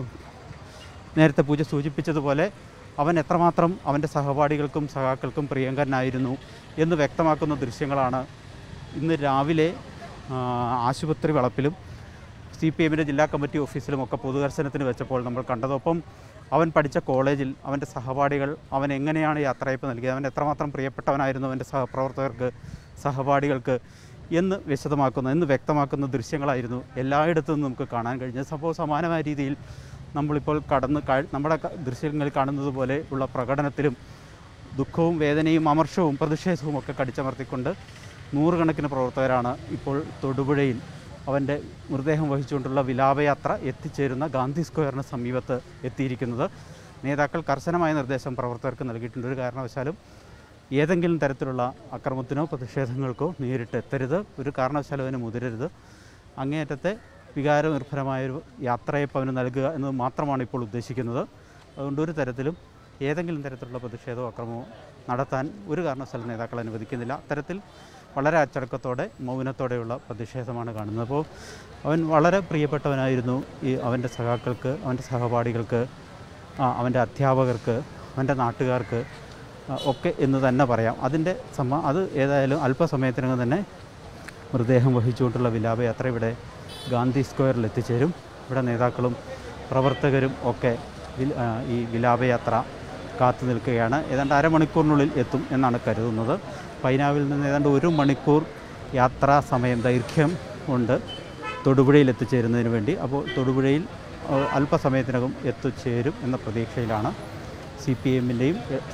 നേരത്തെ പൂജ സൂചിപ്പിച്ചതുപോലെ അവൻ എത്രമാത്രം അവൻ്റെ സഹപാഠികൾക്കും സഹാക്കൾക്കും പ്രിയങ്കരനായിരുന്നു എന്ന് വ്യക്തമാക്കുന്ന ദൃശ്യങ്ങളാണ് ഇന്ന് രാവിലെ ആ, ആശുപത്രി വളപ്പിലും സി പി എമ്മിൻ്റെ ജില്ലാ കമ്മിറ്റി ഓഫീസിലും ഒക്കെ പൊതുദർശനത്തിന് വെച്ചപ്പോൾ നമ്മൾ കണ്ടതൊപ്പം അവൻ പഠിച്ച കോളേജിൽ അവൻ്റെ സഹപാഠികൾ അവൻ എങ്ങനെയാണ് യാത്രയപ്പ് നൽകിയത് അവൻ എത്രമാത്രം പ്രിയപ്പെട്ടവനായിരുന്നു അവൻ്റെ സഹപ്രവർത്തകർക്ക് സഹപാഠികൾക്ക് എന്ന് വിശദമാക്കുന്ന എന്ന് വ്യക്തമാക്കുന്ന ദൃശ്യങ്ങളായിരുന്നു എല്ലായിടത്തും നിന്നും നമുക്ക് കാണാൻ കഴിഞ്ഞത് സംഭവം സമാനമായ രീതിയിൽ നമ്മളിപ്പോൾ കടന്ന് കാ- നമ്മുടെ ക- ദൃശ്യങ്ങളിൽ കാണുന്നത് പോലെ ഉള്ള പ്രകടനത്തിലും ദുഃഖവും വേദനയും അമർഷവും പ്രതിഷേധവും ഒക്കെ കടിച്ചമർത്തിക്കൊണ്ട് നൂറുകണക്കിന് പ്രവർത്തകരാണ് ഇപ്പോൾ തൊടുപുഴയിൽ അവൻ്റെ മൃതദേഹം വഹിച്ചുകൊണ്ടുള്ള വിലാപയാത്ര എത്തിച്ചേരുന്ന ഗാന്ധി സ്ക്വയറിന് സമീപത്ത് എത്തിയിരിക്കുന്നത് നേതാക്കൾ കർശനമായ നിർദ്ദേശം പ്രവർത്തകർക്ക് നൽകിയിട്ടുണ്ട് ഒരു കാരണവശാലും ഏതെങ്കിലും തരത്തിലുള്ള അക്രമത്തിനോ പ്രതിഷേധങ്ങൾക്കോ നേരിട്ട് എത്തരുത് ഒരു കാരണവശാലും അതിന് മുതിരരുത് അങ്ങേയറ്റത്തെ വികാരനിർഭരമായൊരു യാത്രയപ്പ് അവന് നൽകുക എന്നത് മാത്രമാണ് ഇപ്പോൾ ഉദ്ദേശിക്കുന്നത് അതുകൊണ്ട് ഒരു തരത്തിലും ഏതെങ്കിലും തരത്തിലുള്ള പ്രതിഷേധമോ അക്രമമോ നടത്താൻ ഒരു കാരണവശാലും നേതാക്കൾ അനുവദിക്കുന്നില്ല അത്തരത്തിൽ വളരെ അച്ചടക്കത്തോടെ മൗനത്തോടെയുള്ള പ്രതിഷേധമാണ് കാണുന്നത് അപ്പോൾ അവൻ വളരെ പ്രിയപ്പെട്ടവനായിരുന്നു ഈ അവൻ്റെ സഖാക്കൾക്ക് അവൻ്റെ സഹപാഠികൾക്ക് ആ, അവൻ്റെ അധ്യാപകർക്ക് അവൻ്റെ നാട്ടുകാർക്ക് ആ, ഒക്കെ എന്ന് തന്നെ പറയാം അതിൻ്റെ സമ അത് ഏതായാലും അല്പസമയത്തിനകം തന്നെ മൃതദേഹം വഹിച്ചുകൊണ്ടുള്ള വിലാപയാത്ര ഇവിടെ ഗാന്ധി സ്ക്വയറിൽ എത്തിച്ചേരും ഇവിടെ നേതാക്കളും പ്രവർത്തകരും ഒക്കെ വിൽ- ആ, ഈ വിലാപയാത്ര കാത്തു നിൽക്കുകയാണ് ഏതാണ്ട് അരമണിക്കൂറിനുള്ളിൽ എത്തും എന്നാണ് കരുതുന്നത് പൈനാവിൽ നിന്ന് ഏതാണ്ട് ഒരു മണിക്കൂർ യാത്രാ സമയം ദൈർഘ്യം ഉണ്ട് തൊടുപുഴയിൽ എത്തിച്ചേരുന്നതിന് വേണ്ടി അപ്പോൾ തൊടുപുഴയിൽ ആ, അല്പസമയത്തിനകം എത്തിച്ചേരും എന്ന പ്രതീക്ഷയിലാണ് സി പി എമ്മിൻ്റെയും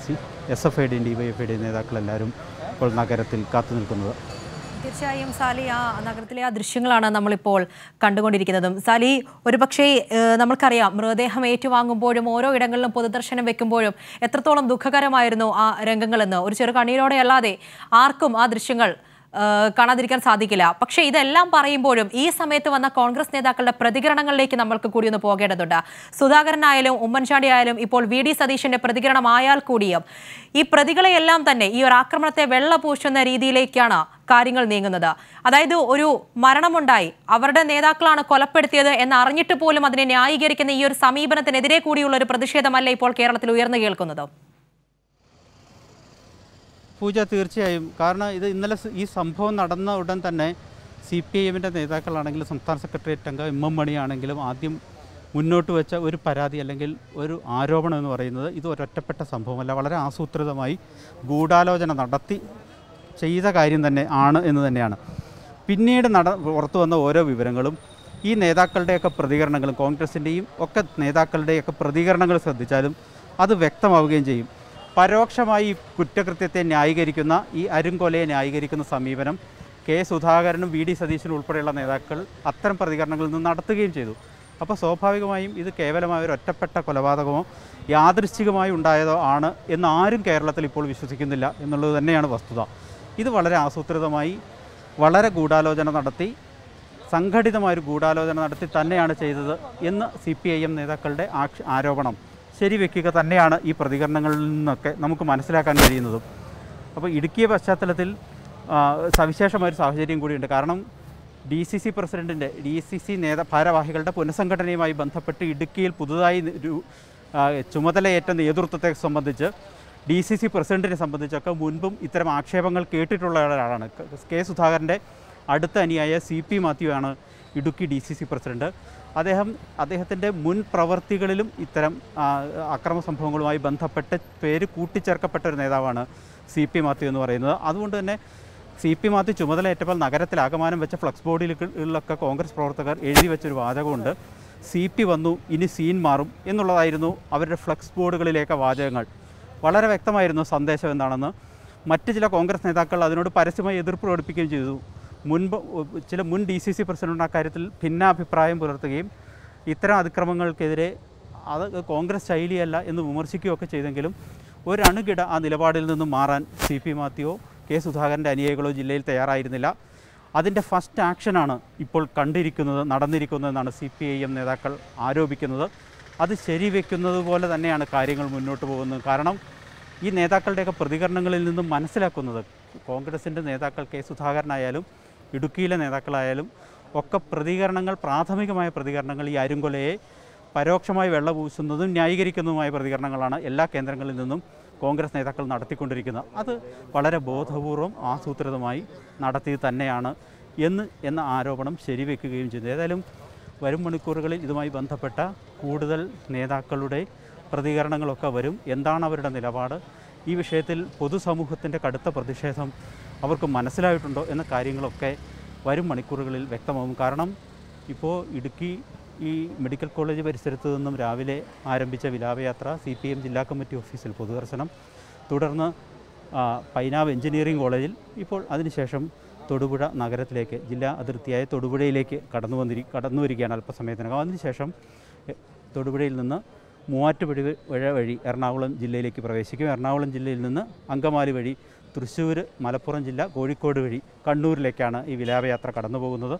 എസ് എഫ് ഐയുടെയും ഡി വൈ എഫ് ഐയുടെയും നേതാക്കളെല്ലാവരും ഇപ്പോൾ നഗരത്തിൽ കാത്തു നിൽക്കുന്നത് തീർച്ചയായും സാലി ആ നഗരത്തിലെ ആ ദൃശ്യങ്ങളാണ് നമ്മളിപ്പോൾ കണ്ടുകൊണ്ടിരിക്കുന്നതും സാലി ഒരുപക്ഷേ ഏഹ്, നമ്മൾക്കറിയാം മൃതദേഹം ഏറ്റുവാങ്ങുമ്പോഴും ഓരോ ഇടങ്ങളിലും പൊതുദർശനം വെക്കുമ്പോഴും എത്രത്തോളം ദുഃഖകരമായിരുന്നു ആ രംഗങ്ങളെന്ന് ഒരു ചെറു കണ്ണീരോടെ അല്ലാതെ ആർക്കും ആ ദൃശ്യങ്ങൾ ഏഹ്, കാണാതിരിക്കാൻ സാധിക്കില്ല പക്ഷേ ഇതെല്ലാം പറയുമ്പോഴും ഈ സമയത്ത് വന്ന കോൺഗ്രസ് നേതാക്കളുടെ പ്രതികരണങ്ങളിലേക്ക് നമ്മൾക്ക് കൂടി ഒന്ന് പോകേണ്ടതുണ്ട് സുധാകരനായാലും ഉമ്മൻചാണ്ടി ആയാലും ഇപ്പോൾ വി ഡി സതീശന്റെ പ്രതികരണമായാൽ കൂടിയും ഈ പ്രതികളെയെല്ലാം തന്നെ ഈ ഒരു ആക്രമണത്തെ വെള്ളപൂശുന്ന രീതിയിലേക്കാണ് കാര്യങ്ങൾ നീങ്ങുന്നത് അതായത് ഒരു മരണമുണ്ടായി അവരുടെ നേതാക്കളാണ് കൊലപ്പെടുത്തിയത് എന്ന് അറിഞ്ഞിട്ട് പോലും അതിനെ ന്യായീകരിക്കുന്ന ഈ ഒരു സമീപനത്തിനെതിരെ കൂടിയുള്ള ഒരു പ്രതിഷേധമല്ല ഇപ്പോൾ കേരളത്തിൽ ഉയർന്നു കേൾക്കുന്നത് പൂജ തീർച്ചയായും കാരണം ഇത് ഇന്നലെ സ് ഈ സംഭവം നടന്ന ഉടൻ തന്നെ സി പി ഐ എമ്മിൻ്റെ നേതാക്കളാണെങ്കിലും സംസ്ഥാന സെക്രട്ടേറിയറ്റ് അംഗം എം എം മണിയാണെങ്കിലും ആദ്യം മുന്നോട്ട് വെച്ച ഒരു പരാതി അല്ലെങ്കിൽ ഒരു ആരോപണം എന്ന് പറയുന്നത് ഇത് ഒരൊറ്റപ്പെട്ട സംഭവമല്ല വളരെ ആസൂത്രിതമായി ഗൂഢാലോചന നടത്തി ചെയ്ത കാര്യം തന്നെ ആണ് എന്ന് തന്നെയാണ് പിന്നീട് നട പുറത്തു വന്ന ഓരോ വിവരങ്ങളും ഈ നേതാക്കളുടെയൊക്കെ പ്രതികരണങ്ങളും കോൺഗ്രസിൻ്റെയും ഒക്കെ നേതാക്കളുടെയൊക്കെ പ്രതികരണങ്ങൾ ശ്രദ്ധിച്ചാലും അത് വ്യക്തമാവുകയും ചെയ്യും പരോക്ഷമായി ഈ കുറ്റകൃത്യത്തെ ന്യായീകരിക്കുന്ന ഈ അരുംകൊലയെ ന്യായീകരിക്കുന്ന സമീപനം കെ സുധാകരനും വി ഡി സതീശനും ഉൾപ്പെടെയുള്ള നേതാക്കൾ അത്തരം പ്രതികരണങ്ങളിൽ നിന്ന് നടത്തുകയും ചെയ്തു അപ്പോൾ സ്വാഭാവികമായും ഇത് കേവലമായ ഒരു ഒറ്റപ്പെട്ട കൊലപാതകമോ യാദൃശ്ചികമായി ഉണ്ടായതോ ആണ് എന്ന് ആരും കേരളത്തിൽ ഇപ്പോൾ വിശ്വസിക്കുന്നില്ല എന്നുള്ളത് തന്നെയാണ് വസ്തുത ഇത് വളരെ ആസൂത്രിതമായി വളരെ ഗൂഢാലോചന നടത്തി സംഘടിതമായൊരു ഗൂഢാലോചന നടത്തി തന്നെയാണ് ചെയ്തത് എന്ന് സി പി ഐ എം നേതാക്കളുടെ ആക്ഷ ആരോപണം ശരിവെക്കുക തന്നെയാണ് ഈ പ്രതികരണങ്ങളിൽ നിന്നൊക്കെ നമുക്ക് മനസ്സിലാക്കാൻ കഴിയുന്നതും അപ്പോൾ ഇടുക്കിയ പശ്ചാത്തലത്തിൽ ആ, സവിശേഷമായൊരു സാഹചര്യം കൂടിയുണ്ട് കാരണം ഡി സി സി പ്രസിഡൻറ്റിൻ്റെ ഡി സി സി നേത ഭാരവാഹികളുടെ പുനഃസംഘടനയുമായി ബന്ധപ്പെട്ട് ഇടുക്കിയിൽ പുതുതായി ഒരു ആ, ചുമതലയേറ്റ നേതൃത്വത്തെ സംബന്ധിച്ച് ഡി സി സി പ്രസിഡൻറ്റിനെ സംബന്ധിച്ചൊക്കെ മുൻപും ഇത്തരം ആക്ഷേപങ്ങൾ കേട്ടിട്ടുള്ള ഒരാളാണ് ക- കെ സുധാകരൻ്റെ അടുത്ത അനിയായ സി പി മാത്യു ആണ് Idukki D C C president അദ്ദേഹം അദ്ദേഹത്തിൻ്റെ മുൻ പ്രവർത്തികളിലും ഇത്തരം ആ, അക്രമ സംഭവങ്ങളുമായി ബന്ധപ്പെട്ട് പേര് കൂട്ടിച്ചേർക്കപ്പെട്ട ഒരു നേതാവാണ് സി പി മാത്യു എന്ന് പറയുന്നത് അതുകൊണ്ട് തന്നെ സി പി മാത്യു ചുമതലയേറ്റപ്പോൾ നഗരത്തിൽ ആകമാനം വെച്ച ഫ്ലക്സ് ബോർഡിലൊക്കെ കോൺഗ്രസ് പ്രവർത്തകർ എഴുതി വെച്ചൊരു വാചകമുണ്ട് സി പി വന്നു ഇനി സീൻ മാറും എന്നുള്ളതായിരുന്നു അവരുടെ ഫ്ലക്സ് ബോർഡുകളിലേക്ക് വാചകങ്ങൾ വളരെ വ്യക്തമായിരുന്നു സന്ദേശം എന്താണെന്ന് മറ്റ് ചില കോൺഗ്രസ് നേതാക്കൾ അതിനോട് പരസ്യമായി എതിർപ്പ് പ്രകടിപ്പിക്കുകയും ചെയ്തു മുൻപ് ചില മുൻ ഡി സി സി പ്രസിഡന്റ് അക്കാര്യത്തിൽ ഭിന്നാഭിപ്രായം പുലർത്തുകയും ഇത്തരം അതിക്രമങ്ങൾക്കെതിരെ അത് കോൺഗ്രസ് ശൈലിയല്ല എന്ന് വിമർശിക്കുകയൊക്കെ ചെയ്തെങ്കിലും ഒരണുകിട ആ നിലപാടിൽ നിന്നും മാറാൻ സി പി മാത്യുവോ കെ സുധാകരൻ്റെ അനുയായികളോ ജില്ലയിൽ തയ്യാറായിരുന്നില്ല അതിൻ്റെ ഫസ്റ്റ് ആക്ഷനാണ് ഇപ്പോൾ കണ്ടിരിക്കുന്നത് നടന്നിരിക്കുന്നതെന്നാണ് സി പി ഐ എം നേതാക്കൾ ആരോപിക്കുന്നത് അത് ശരിവെക്കുന്നത് പോലെ തന്നെയാണ് കാര്യങ്ങൾ മുന്നോട്ട് പോകുന്നത് കാരണം ഈ നേതാക്കളുടെയൊക്കെ പ്രതികരണങ്ങളിൽ നിന്നും മനസ്സിലാക്കുന്നത് കോൺഗ്രസിൻ്റെ നേതാക്കൾ കെ സുധാകരനായാലും ഇടുക്കിയിലെ നേതാക്കളായാലും ഒക്കെ പ്രതികരണങ്ങൾ പ്രാഥമികമായ പ്രതികരണങ്ങൾ ഈ അരുങ്കൊലയെ പരോക്ഷമായി വെള്ളപൂശുന്നതും ന്യായീകരിക്കുന്നതുമായ പ്രതികരണങ്ങളാണ് എല്ലാ കേന്ദ്രങ്ങളിൽ നിന്നും കോൺഗ്രസ് നേതാക്കൾ നടത്തിക്കൊണ്ടിരിക്കുന്നത് അത് വളരെ ബോധപൂർവം ആസൂത്രിതമായി നടത്തിയത് തന്നെയാണ് എന്ന് എന്ന ആരോപണം ശരിവെക്കുകയും ചെയ്തു ഏതായാലും വരും മണിക്കൂറുകളിൽ ഇതുമായി ബന്ധപ്പെട്ട കൂടുതൽ നേതാക്കളുടെ പ്രതികരണങ്ങളൊക്കെ വരും എന്താണ് അവരുടെ നിലപാട് ഈ വിഷയത്തിൽ പൊതുസമൂഹത്തിൻ്റെ കടുത്ത പ്രതിഷേധം അവർക്ക് മനസ്സിലായിട്ടുണ്ടോ എന്ന കാര്യങ്ങളൊക്കെ വരും മണിക്കൂറുകളിൽ വ്യക്തമാകും കാരണം ഇപ്പോൾ ഇടുക്കി ഈ മെഡിക്കൽ കോളേജ് പരിസരത്ത് നിന്നും രാവിലെ ആരംഭിച്ച വിലാപയാത്ര സി പി എം ജില്ലാ കമ്മിറ്റി ഓഫീസിൽ പൊതുദർശനം തുടർന്ന് ആ, പൈനാവ് എഞ്ചിനീയറിംഗ് കോളേജിൽ ഇപ്പോൾ അതിനുശേഷം തൊടുപുഴ നഗരത്തിലേക്ക് ജില്ലാ അതിർത്തിയായ തൊടുപുഴയിലേക്ക് കടന്നു വന്നിരി കടന്നു വരികയാണ് അല്പസമയത്തിനകം അതിനുശേഷം എ, തൊടുപുഴയിൽ നിന്ന് മൂവാറ്റുപുഴ പുഴ വഴി എറണാകുളം ജില്ലയിലേക്ക് പ്രവേശിക്കും എറണാകുളം ജില്ലയിൽ നിന്ന് അങ്കമാലി വഴി തൃശ്ശൂർ മലപ്പുറം ജില്ല കോഴിക്കോട് വഴി കണ്ണൂരിലേക്കാണ് ഈ വിലാപയാത്ര കടന്നു പോകുന്നത്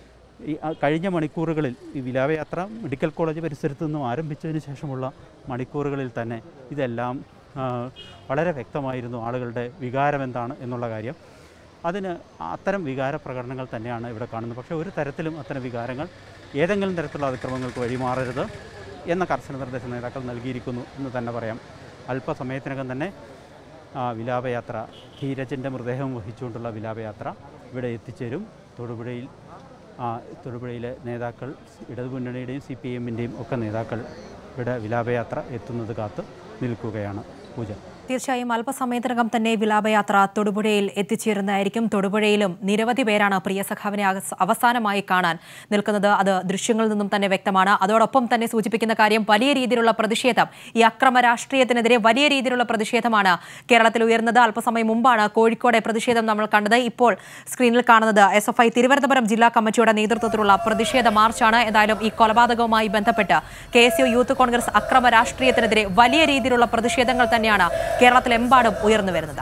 ഈ ആ കഴിഞ്ഞ മണിക്കൂറുകളിൽ ഈ വിലാപയാത്ര മെഡിക്കൽ കോളേജ് പരിസരത്ത് നിന്നും ആരംഭിച്ചതിന് ശേഷമുള്ള മണിക്കൂറുകളിൽ തന്നെ ഇതെല്ലാം ആ, വളരെ വ്യക്തമായിരുന്നു ആളുകളുടെ വികാരം എന്താണ് എന്നുള്ള കാര്യം അതിന് അത്തരം വികാര പ്രകടനങ്ങൾ തന്നെയാണ് ഇവിടെ കാണുന്നത് പക്ഷേ ഒരു തരത്തിലും അത്തരം വികാരങ്ങൾ ഏതെങ്കിലും തരത്തിലുള്ള അതിക്രമങ്ങൾക്ക് വഴിമാറരുത് എന്ന കർശന നിർദ്ദേശം നേതാക്കൾ നൽകിയിരിക്കുന്നു എന്ന് തന്നെ പറയാം അല്പസമയത്തിനകം തന്നെ ആ, വിലാപയാത്ര ധീരജൻ്റെ മൃതദേഹം വഹിച്ചുകൊണ്ടുള്ള വിലാപയാത്ര ഇവിടെ എത്തിച്ചേരും തൊടുപുഴയിൽ ആ, തൊടുപുഴയിലെ നേതാക്കൾ ഇടതുമുന്നണിയുടെയും സി പി എമ്മിൻ്റെയും ഒക്കെ നേതാക്കൾ ഇവിടെ വിലാപയാത്ര എത്തുന്നത് കാത്ത് നിൽക്കുകയാണ് പൂജ തീർച്ചയായും അല്പസമയത്തിനകം തന്നെ വിലാപയാത്ര തൊടുപുഴയിൽ എത്തിച്ചേരുന്നതായിരിക്കും തൊടുപുഴയിലും നിരവധി പേരാണ് പ്രിയ സഖാവിനെ അഗസ്- അവസാനമായി കാണാൻ നിൽക്കുന്നത് അത് ദൃശ്യങ്ങളിൽ നിന്നും തന്നെ വ്യക്തമാണ് അതോടൊപ്പം തന്നെ സൂചിപ്പിക്കുന്ന കാര്യം വലിയ രീതിയിലുള്ള പ്രതിഷേധം ഈ അക്രമ രാഷ്ട്രീയത്തിനെതിരെ വലിയ രീതിയിലുള്ള പ്രതിഷേധമാണ് കേരളത്തിൽ ഉയർന്നത് അല്പസമയം മുമ്പാണ് കോഴിക്കോടെ പ്രതിഷേധം നമ്മൾ കണ്ടത് ഇപ്പോൾ സ്ക്രീനിൽ കാണുന്നത് എസ് എഫ് ഐ തിരുവനന്തപുരം ജില്ലാ കമ്മിറ്റിയുടെ നേതൃത്വത്തിലുള്ള പ്രതിഷേധ മാർച്ചാണ് എന്തായാലും ഈ കൊലപാതകവുമായി ബന്ധപ്പെട്ട് K S U Youth Congress അക്രമ രാഷ്ട്രീയത്തിനെതിരെ വലിയ രീതിയിലുള്ള പ്രതിഷേധങ്ങൾ തന്നെയാണ് കേരളത്തിലെമ്പാടും ഉയർന്നു വരുന്നത്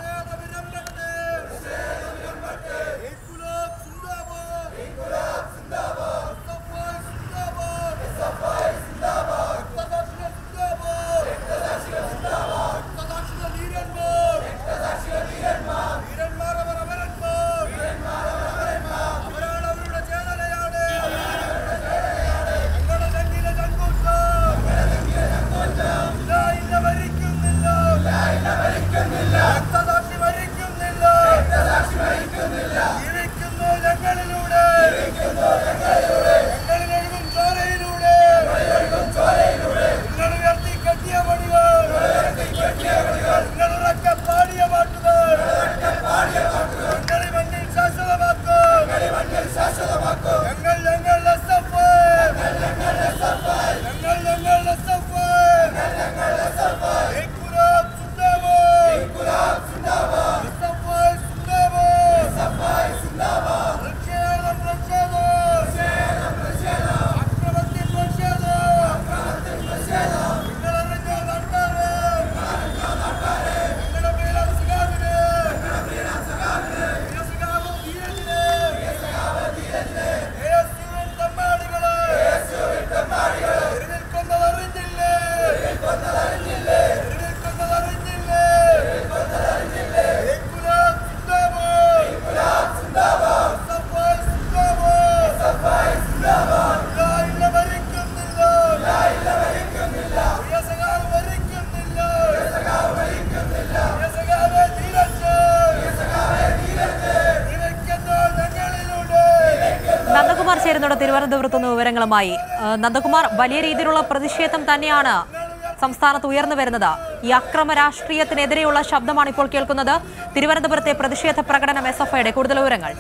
രക്തസാക്ഷി തിരുവനന്തപുരത്ത് നിന്ന് വിവരങ്ങളുമായി ആ, നന്ദകുമാർ വലിയ രീതിയിലുള്ള പ്രതിഷേധം തന്നെയാണ് സംസ്ഥാനത്ത് ഉയർന്നു വരുന്നത് ഈ അക്രമ രാഷ്ട്രീയത്തിനെതിരെയുള്ള ശബ്ദമാണ് ഇപ്പോൾ കേൾക്കുന്നത് തിരുവനന്തപുരത്തെ പ്രതിഷേധ പ്രകടനം എസ് എഫ് ഐയുടെ കൂടുതൽ വിവരങ്ങൾ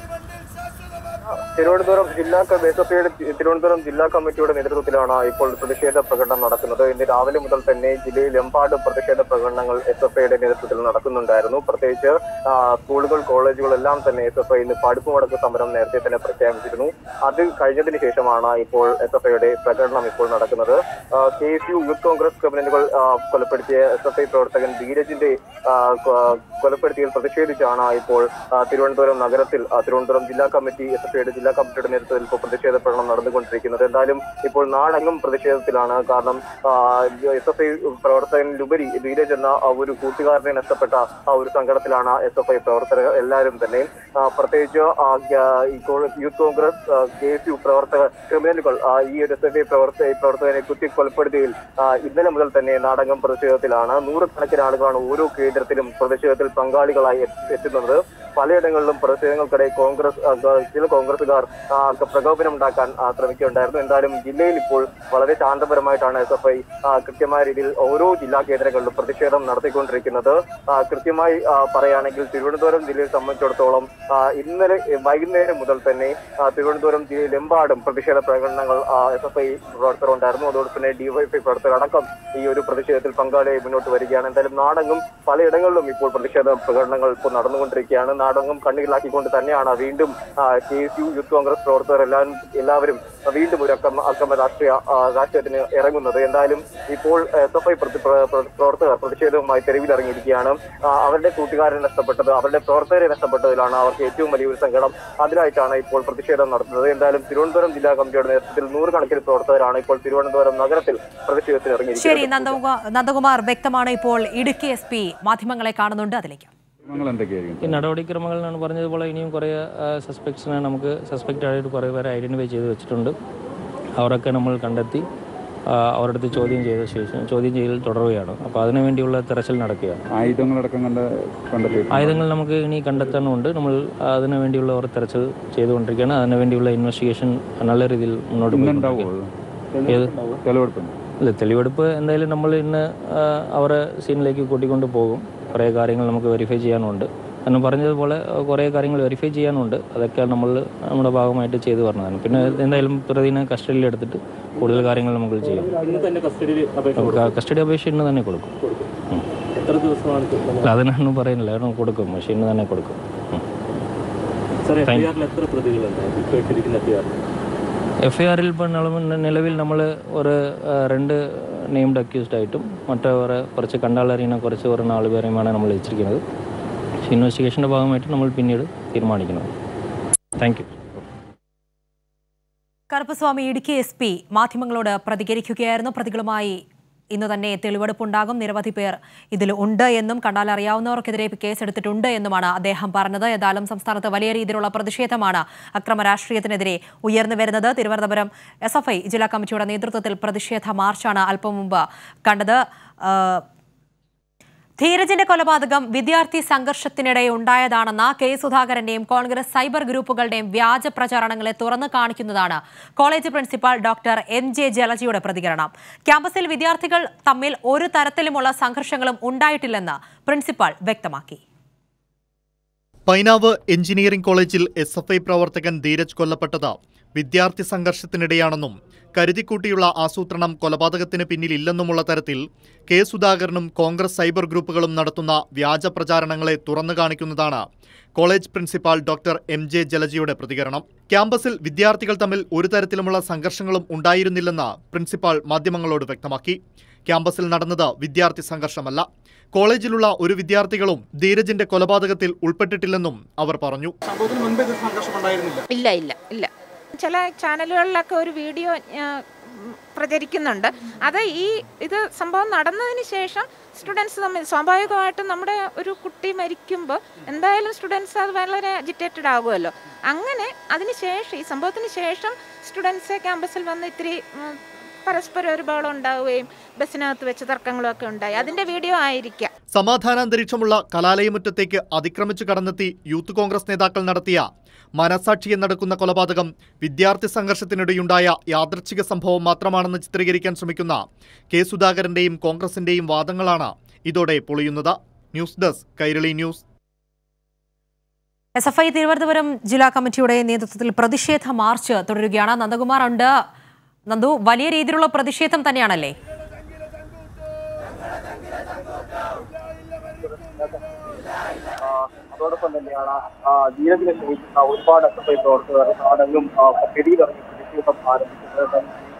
തിരുവനന്തപുരം ജില്ലാ ക- എസ് എഫ് ഐയുടെ തിരുവനന്തപുരം ജില്ലാ കമ്മിറ്റിയുടെ നേതൃത്വത്തിലാണ് ഇപ്പോൾ പ്രതിഷേധ പ്രകടനം നടക്കുന്നത് ഇന്ന് രാവിലെ മുതൽ തന്നെ ജില്ലയിലെമ്പാടും പ്രതിഷേധ പ്രകടനങ്ങൾ എസ് എഫ് ഐയുടെ നേതൃത്വത്തിൽ നടക്കുന്നുണ്ടായിരുന്നു പ്രത്യേകിച്ച് ആ, സ്കൂളുകൾ കോളേജുകൾ എല്ലാം തന്നെ എസ് എഫ് ഐ ഇന്ന് പടുപ്പ് മുടക്ക് സമരം നേരത്തെ തന്നെ പ്രഖ്യാപിച്ചിരുന്നു അത് കഴിഞ്ഞതിന് ശേഷമാണ് ഇപ്പോൾ എസ് എഫ് ഐയുടെ പ്രകടനം ഇപ്പോൾ നടക്കുന്നത് K S U Youth Congress ക്രിമിനലുകൾ ആ, കൊലപ്പെടുത്തിയ എസ് എഫ് ഐ പ്രവർത്തകൻ ധീരജിന്റെ ആ, കൊ- കൊലപ്പെടുത്തിയതിൽ പ്രതിഷേധിച്ചാണ് ഇപ്പോൾ ആ, തിരുവനന്തപുരം നഗരത്തിൽ ആ, തിരുവനന്തപുരം ജില്ലാ കമ്മിറ്റി എസ് എഫ് ഐയുടെ ജില്ലാ കമ്മിറ്റിയുടെ നേതൃത്വത്തിൽ ഇപ്പോൾ പ്രതിഷേധ പ്രകടനം നടന്നുകൊണ്ടിരിക്കുന്നത് എന്തായാലും ഇപ്പോൾ നാടെങ്ങും പ്രതിഷേധത്തിലാണ് കാരണം എസ് എഫ് ഐ പ്രവർത്തകനിലുപരി ധീരജ് എന്ന ആ ഒരു കൂട്ടുകാരനെ നഷ്ടപ്പെട്ട ആ ഒരു സങ്കടത്തിലാണ് എസ് എഫ് ഐ പ്രവർത്തകർ എല്ലാവരും തന്നെ ആ, പ്രത്യേകിച്ച് ആ, ഗ- ഈ കോ- Youth Congress K S U പ്രവർത്തക ക്രിമിനലുകൾ ആ, ഈ ഒരു എസ് എഫ് ഐ പ്രവർത്തക പ്രവർത്തകനെ കുത്തി കൊലപ്പെടുത്തിയതിൽ ആ, ഇന്നലെ മുതൽ തന്നെ നാടകം പ്രതിഷേധത്തിലാണ് നൂറുകണക്കിന് ആളുകളാണ് ഓരോ കേന്ദ്രത്തിലും പ്രതിഷേധത്തിൽ പങ്കാളികളായി എത്തി- എത്തുന്നത് പലയിടങ്ങളിലും പ്രതിഷേധങ്ങൾക്കിടെ കോൺഗ്രസ് ആ, ഗ- ചില കോൺഗ്രസുകാർ ആ, പ്രകോപനം ഉണ്ടാക്കാൻ ആ, ശ്രമിക്കുകയുണ്ടായിരുന്നു എന്തായാലും ജില്ലയിൽ ഇപ്പോൾ വളരെ ശാന്തപരമായിട്ടാണ് എസ് എഫ് ഐ കൃത്യമായ രീതിയിൽ ഓരോ ജില്ലാ കേന്ദ്രങ്ങളിലും പ്രതിഷേധം നടത്തിക്കൊണ്ടിരിക്കുന്നത് ആ, കൃത്യമായി ആ, പറയുകയാണെങ്കിൽ തിരുവനന്തപുരം ജില്ലയെ സംബന്ധിച്ചിടത്തോളം ആ, ഇന്നലെ വൈകുന്നേരം മുതൽ തന്നെ ആ, തിരുവനന്തപുരം ജില്ലയിലെമ്പാടും പ്രതിഷേധ പ്രകടനങ്ങൾ എസ് എഫ് ഐ പ്രവർത്തകർ ഉണ്ടായിരുന്നു അതോടൊപ്പം തന്നെ ഡിവൈഎഫ്ഐ പ്രവർത്തകർ അടക്കം ഈ ഒരു പ്രതിഷേധത്തിൽ പങ്കാളിയായി മുന്നോട്ട് വരികയാണ് എന്തായാലും നാടെങ്ങും പലയിടങ്ങളിലും ഇപ്പോൾ പ്രതിഷേധ പ്രകടനങ്ങൾ ഇപ്പോൾ നടന്നുകൊണ്ടിരിക്കുകയാണ് നാടെങ്ങും കണ്ണീരിലാക്കിക്കൊണ്ട് തന്നെയാണ് വീണ്ടും K S U Youth Congress പ്രവർത്തകർ എല്ലാവരും എല്ലാവരും വീണ്ടും ഒരു അക്രമ അക്രമ രാഷ്ട്രീയ ആ, രാഷ്ട്രീയത്തിന് ഇറങ്ങുന്നത് എന്തായാലും ഇപ്പോൾ എസ് എഫ് ഐ പ്രവർത്തകർ പ്രതിഷേധവുമായി തെരുവിലിറങ്ങിയിരിക്കുകയാണ് ആ, അവരുടെ കൂട്ടുകാരെ നഷ്ടപ്പെട്ടത് അവരുടെ പ്രവർത്തകരെ നഷ്ടപ്പെട്ടതിലാണ് അവർക്ക് ഏറ്റവും വലിയൊരു സങ്കടം അതിനായിട്ടാണ് ഇപ്പോൾ പ്രതിഷേധം നടത്തുന്നത് എന്തായാലും തിരുവനന്തപുരം ജില്ലാ കമ്മിറ്റിയുടെ നേതൃത്വത്തിൽ നൂറുകണക്കിന് പ്രവർത്തകരാണ് ഇപ്പോൾ തിരുവനന്തപുരം നഗരത്തിൽ പ്രതിഷേധത്തിന് ശരി ഇറങ്ങിയിരിക്കുന്നത് നന്ദകുമാർ നന്ദകുമാർ വ്യക്തമാണ് ഇപ്പോൾ ഇടുക്കി എസ് പി മാധ്യമങ്ങളെ കാണുന്നുണ്ട് അതിലേക്ക് ഈ നടപടിക്രമങ്ങൾ എന്നാണ് പറഞ്ഞതുപോലെ ഇനിയും കുറേ സസ്പെക്ട്സിനെ നമുക്ക് സസ്പെക്റ്റ് ആയിട്ട് കുറേ പേരെ ഐഡൻറ്റിഫൈ ചെയ്ത് വെച്ചിട്ടുണ്ട് അവരൊക്കെ നമ്മൾ കണ്ടെത്തി ആ, അവരുടെ അടുത്ത് ചോദ്യം ചെയ്ത ശേഷം ചോദ്യം ചെയ്യൽ തുടരുകയാണ് അപ്പോൾ അതിനു വേണ്ടിയുള്ള തെരച്ചിൽ നടക്കുകയാണ് ആയുധങ്ങളടക്കം കണ്ട കണ്ടെത്തി ആയുധങ്ങൾ നമുക്ക് ഇനി കണ്ടെത്താനുണ്ട് നമ്മൾ അതിനു വേണ്ടിയുള്ള ഒരു തെരച്ചിൽ ചെയ്തുകൊണ്ടിരിക്കുകയാണ് അതിനു വേണ്ടിയുള്ള ഇൻവെസ്റ്റിഗേഷൻ നല്ല രീതിയിൽ മുന്നോട്ട് പോയിക്കൊണ്ടിരിക്കുകയാണ്. ഏത് തെളിവെടുപ്പ് ഇല്ല തെളിവെടുപ്പ് എന്തായാലും നമ്മൾ ഇന്ന് ആ, അവരെ സീനിലേക്ക് കൂട്ടിക്കൊണ്ട് പോകും കുറേ കാര്യങ്ങൾ നമുക്ക് വെരിഫൈ ചെയ്യാനുണ്ട് എന്ന് പറഞ്ഞതുപോലെ ആ, കുറേ കാര്യങ്ങൾ വെരിഫൈ ചെയ്യാനുണ്ട് അതൊക്കെ നമ്മൾ നമ്മുടെ ഭാഗമായിട്ട് ചെയ്തു പറഞ്ഞതാണ് പിന്നെ എന്തായാലും പ്രതിനെ കസ്റ്റഡിയിൽ എടുത്തിട്ട് കൂടുതൽ കാര്യങ്ങൾ നമുക്ക് ചെയ്യാം കസ്റ്റഡി അപേക്ഷ ഇന്ന് തന്നെ കൊടുക്കും ഉം. എത്ര ദിവസമാണ് അല്ല, അതിനൊന്നും പറയുന്നില്ല കാരണം കൊടുക്കും പക്ഷേ ഇന്ന് തന്നെ കൊടുക്കും ഉം. Sir Thank you. എഫ്ഐആറിൽ എത്ര പ്രതികളുണ്ട് ഇപ്പോൾ ഇട്ടിരിക്കുന്ന എഫ്ഐആറിൽ എഫ് ഐ ആറിൽ ഇപ്പോൾ നിലവിൽ നിലവിൽ നമ്മൾ ഒരു ആ, രണ്ട് നെയിംഡ് അക്യൂസ്ഡ് ആയിട്ടും മറ്റേ ഒരു കുറച്ച് കണ്ടാലറിയുന്ന കുറച്ച് ഒരു നാല് പേരെയുമാണ് നമ്മൾ വെച്ചിരിക്കുന്നത് പക്ഷേ ഇൻവെസ്റ്റിഗേഷൻ്റെ ഭാഗമായിട്ട് നമ്മൾ പിന്നീട് തീരുമാനിക്കുന്നത് thank you Karuppaswamy Idukki S P മാധ്യമങ്ങളോട് പ്രതികരിക്കുകയായിരുന്നു പ്രതികളുമായി ഇന്ന് തന്നെ തെളിവെടുപ്പുണ്ടാകും നിരവധി പേർ ഇതിൽ ഉണ്ട് എന്നും കണ്ടാൽ അറിയാവുന്നവർക്കെതിരെ കേസെടുത്തിട്ടുണ്ട് എന്നുമാണ് അദ്ദേഹം പറഞ്ഞത് ഏതായാലും സംസ്ഥാനത്ത് വലിയ രീതിയിലുള്ള പ്രതിഷേധമാണ് അക്രമ രാഷ്ട്രീയത്തിനെതിരെ ഉയർന്നു വരുന്നത് തിരുവനന്തപുരം എസ് എഫ് ഐ ജില്ലാ കമ്മിറ്റിയുടെ നേതൃത്വത്തിൽ പ്രതിഷേധ മാർച്ചാണ് അല്പം മുമ്പ് കണ്ടത് ആ, ധീരജിന്റെ കൊലപാതകം വിദ്യാർത്ഥി സംഘർഷത്തിനിടെ ഉണ്ടായതാണെന്ന കെ സുധാകരന്റെയും കോൺഗ്രസ് സൈബർ ഗ്രൂപ്പുകളുടെയും വ്യാജ പ്രചാരണങ്ങളെ തുറന്നു കാണിക്കുന്നതാണ് college principal doctor M J ജലജിയുടെ പ്രതികരണം ക്യാമ്പസിൽ വിദ്യാർത്ഥികൾ തമ്മിൽ ഒരു തരത്തിലുമുള്ള സംഘർഷങ്ങളും ഉണ്ടായിട്ടില്ലെന്ന് പ്രിൻസിപ്പാൾ വ്യക്തമാക്കി പൈനാവ് എഞ്ചിനീയറിംഗ് കോളേജിൽ എസ് എഫ് ഐ പ്രവർത്തകൻ ധീരജ് കൊല്ലപ്പെട്ടത് വിദ്യാർത്ഥി സംഘർഷത്തിനിടെയാണെന്നും കരുതിക്കൂട്ടിയുള്ള ആസൂത്രണം കൊലപാതകത്തിന് പിന്നിലില്ലെന്നുമുള്ള തരത്തിൽ കെ സുധാകരനും കോൺഗ്രസ് സൈബർ ഗ്രൂപ്പുകളും നടത്തുന്ന വ്യാജ പ്രചാരണങ്ങളെ തുറന്നു കാണിക്കുന്നതാണ് college principal doctor M J ജലജിയുടെ പ്രതികരണം ക്യാമ്പസിൽ വിദ്യാർത്ഥികൾ തമ്മിൽ ഒരു തരത്തിലുമുള്ള സംഘർഷങ്ങളും ഉണ്ടായിരുന്നില്ലെന്ന് പ്രിൻസിപ്പാൾ മാധ്യമങ്ങളോട് വ്യക്തമാക്കി ക്യാമ്പസിൽ നടന്നത് വിദ്യാർത്ഥി സംഘർഷമല്ല കോളേജിലുള്ള ഒരു വിദ്യാർത്ഥികളും ധീരജിന്റെ കൊലപാതകത്തിൽ ഉൾപ്പെട്ടിട്ടില്ലെന്നും അവർ പറഞ്ഞു സംഭവത്തിന് മുൻപ് ഇത് സംഘർഷം ഉണ്ടായിരുന്നില്ല ഇല്ല ഇല്ല ഇല്ല ചില ചാനലുകളിലൊക്കെ ഒരു വീഡിയോ ആ, ഉം, പ്രചരിക്കുന്നുണ്ട് അത് ഈ ഇത് സംഭവം നടന്നതിന് ശേഷം സ്റ്റുഡൻസ് തമ്മിൽ സ്വാഭാവികമായിട്ടും നമ്മുടെ ഒരു കുട്ടി മരിക്കുമ്പോൾ എന്തായാലും സ്റ്റുഡൻസ് അത് വളരെ അജിറ്റേറ്റഡ് ആകുമല്ലോ അങ്ങനെ അതിന് ശേഷം ഈ സംഭവത്തിന് ശേഷം സ്റ്റുഡൻസ് ക്യാമ്പസിൽ വന്ന് ഇത്തിരി ഉം, പരസ്പരം ഒരു ബഹളം ഉണ്ടാവുകയും ബസ്സിനകത്ത് വെച്ച് തർക്കങ്ങളൊക്കെ ഉണ്ടായി അതിന്റെ വീഡിയോ ആയിരിക്കാം സമാധാനാന്തരീക്ഷമുള്ള കലാലയമുറ്റത്തേക്ക് അതിക്രമിച്ചു കടന്നെത്തി യൂത്ത് കോൺഗ്രസ് നേതാക്കൾ നടത്തിയ മനസാക്ഷിയെ നടക്കുന്ന കൊലപാതകം വിദ്യാർത്ഥി സംഘർഷത്തിനിടെയുണ്ടായ യാദൃച്ഛിക സംഭവം മാത്രമാണെന്ന് ചിത്രീകരിക്കാൻ ശ്രമിക്കുന്ന കെ സുധാകരന്റെയും കോൺഗ്രസിന്റെയും വാദങ്ങളാണ് ഇതോടെ പൊളിയുന്നത് news desk Kairali news S F I Thiruvananthapuram ജില്ലാ കമ്മിറ്റിയുടെ നേതൃത്വത്തിൽ പ്രതിഷേധ മാർച്ച് തുടരുകയാണ് നന്ദകുമാർ ഉണ്ട് നന്ദു വലിയ രീതിയിലുള്ള പ്രതിഷേധം തന്നെയാണല്ലേ അതോടൊപ്പം തന്നെയാണ് ആ, ധീരജിനെ സ്നേഹിക്കുന്ന ഒരുപാട് എസ് എഫ് ഐ പ്രവർത്തകർ നാടെങ്ങും പെടിയിലിറങ്ങി പ്രതിഷേധം ആരംഭിച്ചത്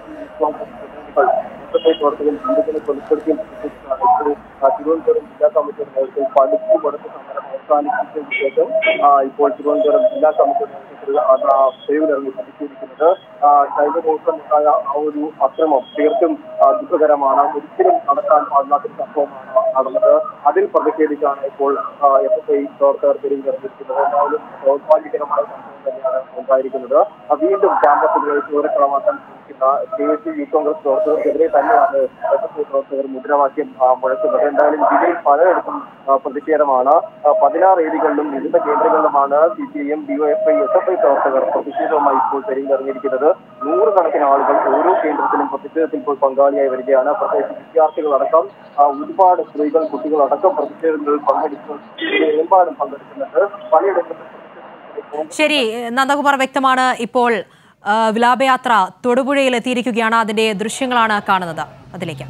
എസ് എഫ് ഐ പ്രവർത്തകർ ധീരജിനെ കൊലപ്പെടുത്തിയും പ്രതിഷേധിച്ചാണ് ഇപ്പോൾ ആ, തിരുവനന്തപുരം ജില്ലാ കമ്മിറ്റിയുടെ നേതൃത്വത്തിൽ പടുത്തു കൊടുത്ത സമരം അവസാനിപ്പിച്ചതിന് ശേഷം ആ, ഇപ്പോൾ തിരുവനന്തപുരം ജില്ലാ കമ്മിറ്റിയുടെ നേതൃത്വത്തിൽ അത് ആ തെരുവിലിറങ്ങി പ്രതിഷേധിക്കുന്നത് ആ, കഴിഞ്ഞ ദിവസം ഉണ്ടായ ആ ഒരു അക്രമം തീർത്തും ആ, ദുഃഖകരമാണ് ഒരിക്കലും നടക്കാൻ പാടില്ലാത്തൊരു സംഭവമാണ് നടന്നത് അതിൽ പ്രതിഷേധിച്ചാണ് ഇപ്പോൾ എസ് എഫ് ഐ പ്രവർത്തകർ തെരുവിലിറങ്ങിയിരിക്കുന്നത് എന്തായാലും ദൗർഭാഗ്യകരമായ സംഭവം തന്നെയാണ് ഉണ്ടായിരിക്കുന്നത് ആ, വീണ്ടും ക്യാമ്പസുകളിൽ ചോരക്കളമാക്കാൻ ശ്രമിക്കുന്ന കെ എസ് യു കോൺഗ്രസ് പ്രവർത്തകർക്കെതിരെ തന്നെയാണ് എസ് എഫ് ഐ പ്രവർത്തകർ മുദ്രാവാക്യം ആ, മുഴക്കുന്നത് എന്തായാലും ജില്ലയിൽ പലയിടത്തും ആ, പ്രതിഷേധമാണ് ആ, പതിനാറ് വേദികളിലും വിവിധ കേന്ദ്രങ്ങളിലുമാണ് C P I M DYFI S F I പ്രവർത്തകർ പ്രതിഷേധവുമായി ഇപ്പോൾ തെരഞ്ഞിറങ്ങിയിരിക്കുന്നത് നൂറുകണക്കിന് ആളുകൾ ഓരോ കേന്ദ്രത്തിലും പ്രതിഷേധത്തിൽ ഇപ്പോൾ പങ്കാളിയായി വരികയാണ് പ്രത്യേകിച്ച് വിദ്യാർത്ഥികളടക്കം ആ, ഒരുപാട് സ്ത്രീകൾ കുട്ടികളടക്കം പ്രതിഷേധങ്ങളിൽ പങ്കെടുക്കുന്നു എമ്പാടും പങ്കെടുക്കുന്നുണ്ട് പലയിടങ്ങളിലും ശരി നന്ദകുമാർ വ്യക്തമാണ് ഇപ്പോൾ ആ, വിലാപയാത്ര തൊടുപുഴയിൽ എത്തിയിരിക്കുകയാണ് അതിന്റെ ദൃശ്യങ്ങളാണ് കാണുന്നത് അതിലേക്ക്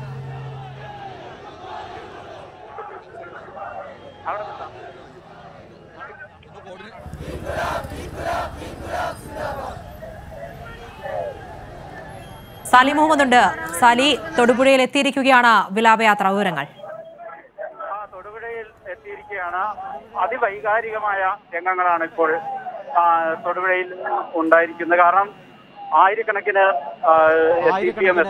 സാലി മുഹമ്മദ് ഉണ്ട് സാലി തൊടുപുഴയിൽ എത്തിയിരിക്കുകയാണ് വിലാപയാത്ര വിവരങ്ങൾ തൊടുപുഴയിൽ എത്തിയിരിക്കുകയാണ് അതിവൈകാരികമായ രംഗങ്ങളാണ് ഇപ്പോൾ ആ, തൊടുപുഴയിൽ ഉണ്ടായിരിക്കുന്നത് കാരണം ആയിരക്കണക്കിന് C P M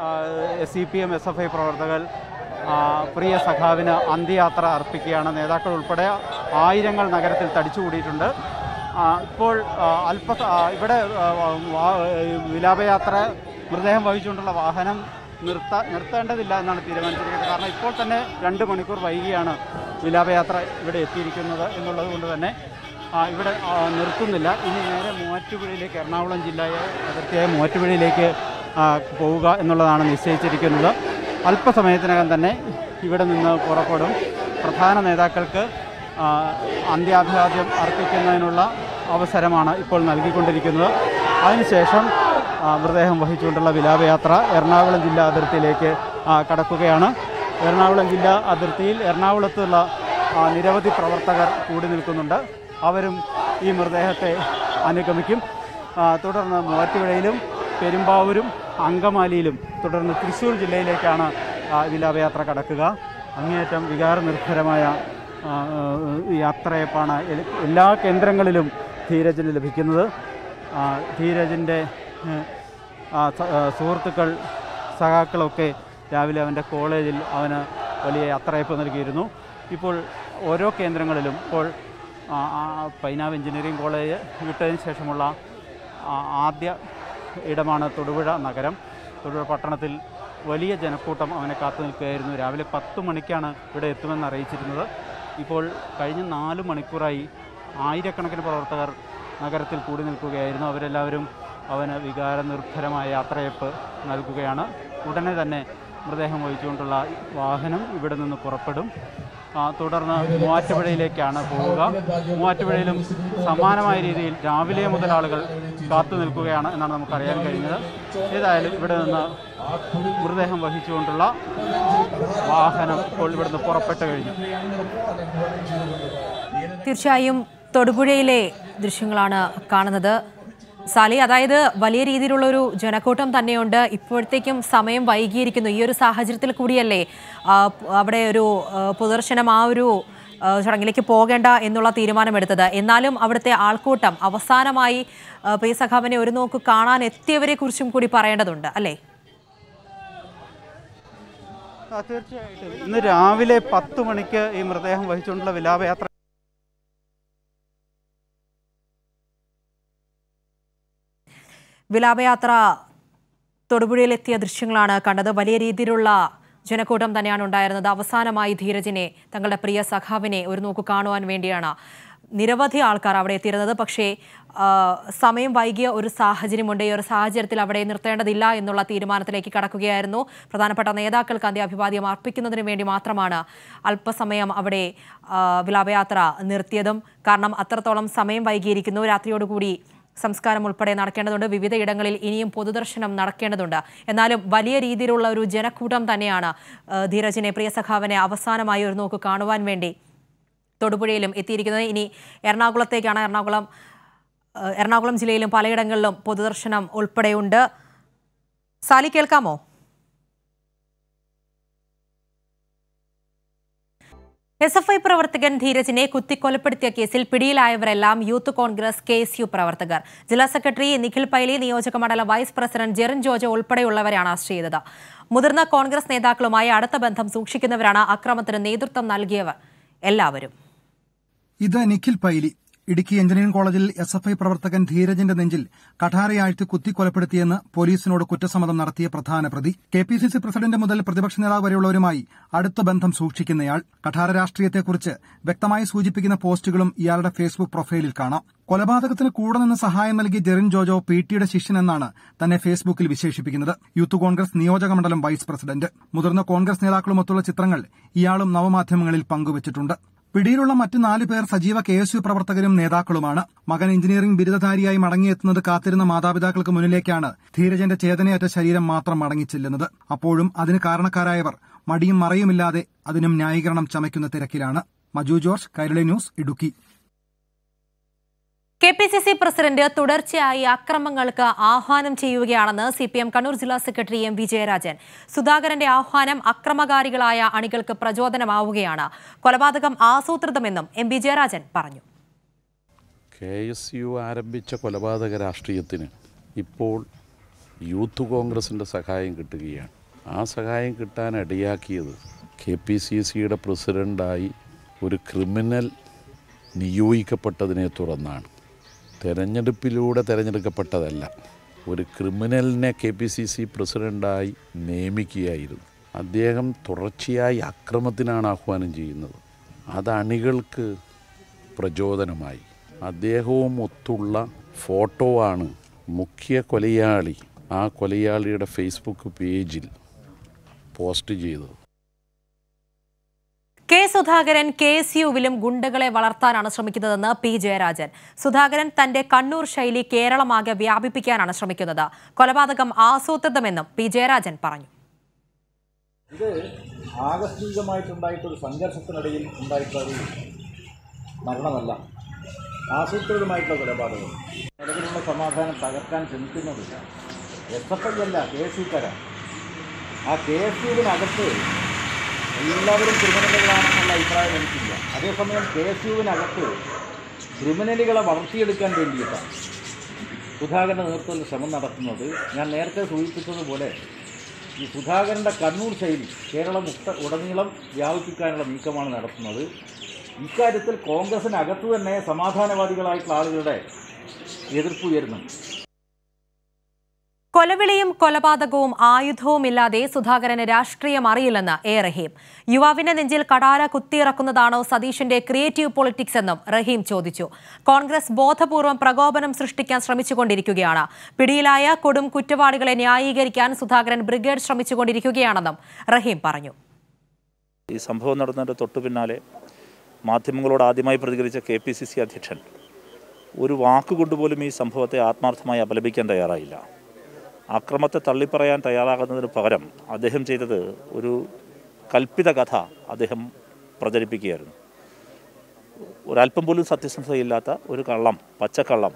C P M S F I പ്രവർത്തകർ ആ, പ്രിയ സഖാവിന് അന്ത്യയാത്ര അർപ്പിക്കുകയാണ് നേതാക്കൾ ഉൾപ്പെടെ ആയിരങ്ങൾ നഗരത്തിൽ തടിച്ചുകൂടിയിട്ടുണ്ട് ആ, ഇപ്പോൾ ആ, അല്പ ആ, ഇവിടെ ആ, വാ- വിലാപയാത്ര മൃതദേഹം വഹിച്ചുകൊണ്ടുള്ള വാഹനം നിർത്ത നിർത്തേണ്ടതില്ല എന്നാണ് തീരുമാനിച്ചിരിക്കുന്നത് കാരണം ഇപ്പോൾ തന്നെ രണ്ട് മണിക്കൂർ വൈകിയാണ് വിലാപയാത്ര ഇവിടെ എത്തിയിരിക്കുന്നത് എന്നുള്ളത് കൊണ്ട് തന്നെ ആ, ഇവിടെ ആ, നിർത്തുന്നില്ല ഇനി നേരെ മൂവാറ്റുപുഴയിലേക്ക് എറണാകുളം ജില്ലയെ അതിർത്തിയായ മൂവാറ്റുപുഴയിലേക്ക് ആ, പോവുക എന്നുള്ളതാണ് നിശ്ചയിച്ചിരിക്കുന്നത് അല്പസമയത്തിനകം തന്നെ ഇവിടെ നിന്ന് പുറപ്പെടും പ്രധാന നേതാക്കൾക്ക് ആ, അന്ത്യാഭിവാദ്യം അർപ്പിക്കുന്നതിനുള്ള അവസരമാണ് ഇപ്പോൾ നൽകിക്കൊണ്ടിരിക്കുന്നത് അതിനുശേഷം ആ, മൃതദേഹം വഹിച്ചുകൊണ്ടുള്ള വിലാപയാത്ര എറണാകുളം ജില്ലാ അതിർത്തിയിലേക്ക് ആ, കടക്കുകയാണ് എറണാകുളം ജില്ലാ അതിർത്തിയിൽ എറണാകുളത്തുള്ള ആ, നിരവധി പ്രവർത്തകർ കൂടി നിൽക്കുന്നുണ്ട് അവരും ഈ മൃതദേഹത്തെ അനുഗമിക്കും ആ, തുടർന്ന് മൂവാറ്റുപുഴയിലും പെരുമ്പാവൂരും അങ്കമാലിയിലും തുടർന്ന് തൃശ്ശൂർ ജില്ലയിലേക്കാണ് ആ, വിലാപയാത്ര കടക്കുക അങ്ങേയറ്റം വികാരനിർഭരമായ ആ, യാത്രയപ്പാണ് എൽ- എല്ലാ കേന്ദ്രങ്ങളിലും ധീരജിന് ലഭിക്കുന്നത് ആ, ധീരജിൻ്റെ ഏഹ്, ആ, സ- ആ, സുഹൃത്തുക്കൾ സഖാക്കളൊക്കെ രാവിലെ അവൻ്റെ കോളേജിൽ അവന് വലിയ യാത്രയപ്പ് നൽകിയിരുന്നു ഇപ്പോൾ ഓരോ കേന്ദ്രങ്ങളിലും ഇപ്പോൾ ആ, ആ, പൈനാവ് എഞ്ചിനീയറിംഗ് കോളേജ് വിട്ടതിന് ശേഷമുള്ള ആ, ആദ്യ ഇടമാണ് തൊടുപുഴ നഗരം തൊടുപുഴ പട്ടണത്തിൽ വലിയ ജനക്കൂട്ടം അവനെ കാത്തു നിൽക്കുകയായിരുന്നു രാവിലെ പത്ത് മണിക്കാണ് ഇവിടെ എത്തുമെന്ന് അറിയിച്ചിരുന്നത് ഇപ്പോൾ കഴിഞ്ഞ നാല് മണിക്കൂറായി ആയിരക്കണക്കിന് പ്രവർത്തകർ നഗരത്തിൽ കൂടി നിൽക്കുകയായിരുന്നു അവരെല്ലാവരും അവന് വികാരനിർഭരമായ യാത്രയപ്പ് നൽകുകയാണ് ഉടനെ തന്നെ മൃതദേഹം വഹിച്ചുകൊണ്ടുള്ള വാഹനം ഇവിടെ നിന്ന് പുറപ്പെടും ആ, തുടർന്ന് മൂവാറ്റുപുഴയിലേക്കാണ് പോവുക മൂവാറ്റുപുഴയിലും സമാനമായ രീതിയിൽ രാവിലെ മുതൽ ആളുകൾ കാത്തു നിൽക്കുകയാണ് എന്നാണ് നമുക്കറിയാൻ കഴിഞ്ഞത് ഏതായാലും ഇവിടെ നിന്ന് മൃതദേഹം വഹിച്ചുകൊണ്ടുള്ള വാഹനം ഇപ്പോൾ ഇവിടുന്ന് പുറപ്പെട്ടു കഴിഞ്ഞു തീർച്ചയായും തൊടുപുഴയിലെ ദൃശ്യങ്ങളാണ് കാണുന്നത് സാലി അതായത് വലിയ രീതിയിലുള്ള ഒരു ജനക്കൂട്ടം തന്നെയുണ്ട് ഇപ്പോഴത്തേക്കും സമയം വൈകിയിരിക്കുന്നു ഈ ഒരു സാഹചര്യത്തിൽ കൂടിയല്ലേ ആ, അവിടെ ഒരു ആ, പൊതുദർശനം ആ ഒരു ആ, ചടങ്ങിലേക്ക് പോകേണ്ട എന്നുള്ള തീരുമാനമെടുത്തത് എന്നാലും അവിടുത്തെ ആൾക്കൂട്ടം അവസാനമായി ആ, പ്രിയ സഖാവിനെ ഒരു നോക്ക് കാണാൻ എത്തിയവരെ കുറിച്ചും കൂടി പറയേണ്ടതുണ്ട് അല്ലേ തീർച്ചയായിട്ടും ഇന്ന് രാവിലെ പത്ത് മണിക്ക് ഈ മൃതദേഹം വഹിച്ചുകൊണ്ടുള്ള വിലാപയാത്ര വിലാപയാത്ര തൊടുപുഴയിലെത്തിയ ദൃശ്യങ്ങളാണ് കണ്ടത് വലിയ രീതിയിലുള്ള ജനക്കൂട്ടം തന്നെയാണ് ഉണ്ടായിരുന്നത് അവസാനമായി ധീരജിനെ തങ്ങളുടെ പ്രിയ സഖാവിനെ ഒരു നോക്ക് കാണുവാൻ വേണ്ടിയാണ് നിരവധി ആൾക്കാർ അവിടെ എത്തിയിരുന്നത് പക്ഷേ ആ, സമയം വൈകിയ ഒരു സാഹചര്യമുണ്ട് ഈ ഒരു സാഹചര്യത്തിൽ അവിടെ നിർത്തേണ്ടതില്ല എന്നുള്ള തീരുമാനത്തിലേക്ക് കടക്കുകയായിരുന്നു പ്രധാനപ്പെട്ട നേതാക്കൾക്ക് അന്ത്യാഭിവാദ്യം അർപ്പിക്കുന്നതിന് വേണ്ടി മാത്രമാണ് അല്പസമയം അവിടെ ആ, വിലാപയാത്ര നിർത്തിയതും കാരണം അത്രത്തോളം സമയം വൈകിയിരിക്കുന്നു രാത്രിയോടുകൂടി സംസ്കാരം ഉൾപ്പെടെ നടക്കേണ്ടതുണ്ട് വിവിധ ഇടങ്ങളിൽ ഇനിയും പൊതുദർശനം നടക്കേണ്ടതുണ്ട് എന്നാലും വലിയ രീതിയിലുള്ള ഒരു ജനക്കൂട്ടം തന്നെയാണ് ആ, ധീരജിനെ പ്രിയ സഖാവിനെ അവസാനമായി ഒരു നോക്ക് കാണുവാൻ വേണ്ടി തൊടുപുഴയിലും എത്തിയിരിക്കുന്നത് ഇനി എറണാകുളത്തേക്കാണ് എറണാകുളം ആ, എറണാകുളം ജില്ലയിലും പലയിടങ്ങളിലും പൊതുദർശനം ഉൾപ്പെടെയുണ്ട് സാലി കേൾക്കാമോ എസ് എഫ് ഐ പ്രവർത്തകൻ ധീരജിനെ കുത്തിക്കൊലപ്പെടുത്തിയ കേസിൽ പിടിയിലായവരെല്ലാം Youth Congress K S U പ്രവർത്തകർ ജില്ലാ സെക്രട്ടറി നിഖിൽ പൈലി നിയോജക മണ്ഡലം വൈസ് പ്രസിഡന്റ് ജെറിൻ ജോജോ ഉൾപ്പെടെയുള്ളവരാണ് അറസ്റ്റ് ചെയ്തത് മുതിർന്ന കോൺഗ്രസ് നേതാക്കളുമായി അടുത്ത ബന്ധം സൂക്ഷിക്കുന്നവരാണ് അക്രമത്തിന് നേതൃത്വം നൽകിയവർ എല്ലാവരും ഇത് നിഖിൽ പൈലി ഇടുക്കി എഞ്ചിനീയറിംഗ് കോളേജിൽ എസ് എഫ് ഐ പ്രവർത്തകൻ ധീരജിന്റെ നെഞ്ചിൽ കഠാരയാഴ്ത്തി കുത്തിക്കൊലപ്പെടുത്തിയെന്ന് പോലീസിനോട് കുറ്റസമ്മതം നടത്തിയ പ്രധാന പ്രതി K P C C president മുതൽ പ്രതിപക്ഷ നേതാവ് വരെയുള്ളവരുമായി അടുത്ത ബന്ധം സൂക്ഷിക്കുന്നയാൾ കഠാര രാഷ്ട്രീയത്തെക്കുറിച്ച് വ്യക്തമായി സൂചിപ്പിക്കുന്ന പോസ്റ്റുകളും ഇയാളുടെ ഫേസ്ബുക്ക് പ്രൊഫൈലിൽ കാണാം കൊലപാതകത്തിന് കൂടെ നിന്ന് സഹായം നൽകിയ ജെറിൻ ജോജോ പി ടിയുടെ ശിഷ്യനെന്നാണ് തന്നെ ഫേസ്ബുക്കിൽ വിശേഷിപ്പിക്കുന്നത് യൂത്ത് കോൺഗ്രസ് നിയോജക മണ്ഡലം വൈസ് പ്രസിഡന്റ് മുതിർന്ന കോൺഗ്രസ് നേതാക്കളുമൊത്തുള്ള ചിത്രങ്ങൾ ഇയാളും നവമാധ്യമങ്ങളിൽ പങ്കുവച്ചിട്ടുണ്ട് പിടിയിലുള്ള മറ്റ് നാല് പേർ സജീവ കെ എസ് യു പ്രവർത്തകരും നേതാക്കളുമാണ് മകൻ എഞ്ചിനീയറിംഗ് ബിരുദധാരിയായി മടങ്ങിയെത്തുന്നത് കാത്തിരുന്ന മാതാപിതാക്കൾക്ക് മുന്നിലേക്കാണ് ധീരജന്റെ ചേതനയറ്റ ശരീരം മാത്രം മടങ്ങിച്ചെല്ലുന്നത് അപ്പോഴും അതിന് കാരണക്കാരായവർ മടിയും മറയുമില്ലാതെ അതിനും ന്യായീകരണം ചമയ്ക്കുന്ന തിരക്കിലാണ് Maju George Kairali news Idukki K P C C president തുടർച്ചയായി അക്രമങ്ങൾക്ക് ആഹ്വാനം ചെയ്യുകയാണെന്ന് സി പി എം കണ്ണൂർ ജില്ലാ സെക്രട്ടറി എം വി ജയരാജൻ സുധാകരന്റെ ആഹ്വാനം അക്രമകാരികളായ അണികൾക്ക് പ്രചോദനമാവുകയാണ് കൊലപാതകം ആസൂത്രിതമെന്നും എം വി ജയരാജൻ പറഞ്ഞു കെ എസ് യു ആരംഭിച്ച കൊലപാതക രാഷ്ട്രീയത്തിന് ഇപ്പോൾ യൂത്ത് കോൺഗ്രസിൻ്റെ സഹായം കിട്ടുകയാണ് ആ സഹായം കിട്ടാൻ ഇടയാക്കിയത് കെ പി സി സിയുടെ പ്രസിഡൻ്റായി ഒരു ക്രിമിനൽ നിയോഗിക്കപ്പെട്ടതിനെ തുടർന്നാണ് തെരഞ്ഞെടുപ്പിലൂടെ തിരഞ്ഞെടുക്കപ്പെട്ടതല്ല ഒരു ക്രിമിനലിനെ കെ പി സി സി പ്രസിഡൻ്റായി നിയമിക്കുകയായിരുന്നു അദ്ദേഹം തുടർച്ചയായി അക്രമത്തിനാണ് ആഹ്വാനം ചെയ്യുന്നത് അത് അണികൾക്ക് പ്രചോദനമായി അദ്ദേഹവും ഒത്തുള്ള ഫോട്ടോ ആണ് മുഖ്യ കൊലയാളി ആ കൊലയാളിയുടെ ഫേസ്ബുക്ക് പേജിൽ പോസ്റ്റ് ചെയ്തത് കെ സുധാകരൻ കെ എസ് യുവിലും ഗുണ്ടകളെ വളർത്താനാണ് ശ്രമിക്കുന്നതെന്ന് പി ജയരാജൻ സുധാകരൻ തന്റെ കണ്ണൂർ ശൈലി കേരളമാകെ വ്യാപിപ്പിക്കാനാണ് ശ്രമിക്കുന്നത് കൊലപാതകം ആസൂത്രിതമെന്നും പി ജയരാജൻ പറഞ്ഞു ഇത് ആകസ്മികമായിട്ടുണ്ടായിട്ടൊരു സംഘർഷത്തിനിടയിൽ ഉണ്ടായിട്ടൊരു മരണമല്ല ആസൂത്രിതമായിട്ടുള്ള കൊലപാതകം നിലവിലുള്ള സമാധാനം തകർക്കാൻ ശ്രമിക്കുന്നതില്ല എസ് എഫ് ഐ അല്ല കെ എസ് യുക്കാരാണ് ആ കെ എസ് യുവിനകത്ത് എല്ലാവരും ക്രിമിനലുകളാണെന്നുള്ള അഭിപ്രായം എനിക്കില്ല അതേസമയം കെ എസ് യുവിനകത്ത് ക്രിമിനലുകളെ വളർത്തിയെടുക്കാൻ വേണ്ടിയിട്ടാണ് സുധാകരൻ്റെ നേതൃത്വത്തിൽ ശ്രമം നടത്തുന്നത് ഞാൻ നേരത്തെ സൂചിപ്പിച്ചതുപോലെ ഈ സുധാകരൻ്റെ കണ്ണൂർ ശൈലി കേരളം മുക്ത ഉടനീളം വ്യാപിപ്പിക്കാനുള്ള നീക്കമാണ് നടത്തുന്നത് ഇക്കാര്യത്തിൽ കോൺഗ്രസിനകത്ത് തന്നെ സമാധാനവാദികളായിട്ടുള്ള ആളുകളുടെ എതിർപ്പ് ഉയരുന്നുണ്ട് കൊലവിളിയും കൊലപാതകവും ആയുധവുമില്ലാതെ സുധാകരന് രാഷ്ട്രീയം അറിയില്ലെന്ന് എ റഹീം യുവാവിന്റെ നെഞ്ചിൽ കടാര കുത്തിയിറക്കുന്നതാണോ സതീഷിന്റെ ക്രിയേറ്റീവ് പൊളിറ്റിക്സ് എന്നും റഹീം ചോദിച്ചു കോൺഗ്രസ് ബോധപൂർവം പ്രകോപനം സൃഷ്ടിക്കാൻ ശ്രമിച്ചുകൊണ്ടിരിക്കുകയാണ് പിടിയിലായ കൊടും കുറ്റവാളികളെ ന്യായീകരിക്കാൻ സുധാകരൻ ബ്രിഗേഡ് ശ്രമിച്ചുകൊണ്ടിരിക്കുകയാണെന്നും റഹീം പറഞ്ഞു ഈ സംഭവം നടന്നതിൻ്റെ തൊട്ടു പിന്നാലെ മാധ്യമങ്ങളോട് ആദ്യമായി പ്രതികരിച്ച കെ പി സി സി അധ്യക്ഷൻ ഒരു വാക്കുകൊണ്ട് പോലും ഈ സംഭവത്തെ ആത്മാർത്ഥമായി അപലപിക്കാൻ തയ്യാറായില്ല അക്രമത്തെ തള്ളിപ്പറയാൻ തയ്യാറാകുന്നതിന് പകരം അദ്ദേഹം ചെയ്തത് ഒരു കൽപ്പിത കഥ അദ്ദേഹം പ്രചരിപ്പിക്കുകയായിരുന്നു ഒരല്പം പോലും സത്യസന്ധതയില്ലാത്ത ഒരു കള്ളം പച്ചക്കള്ളം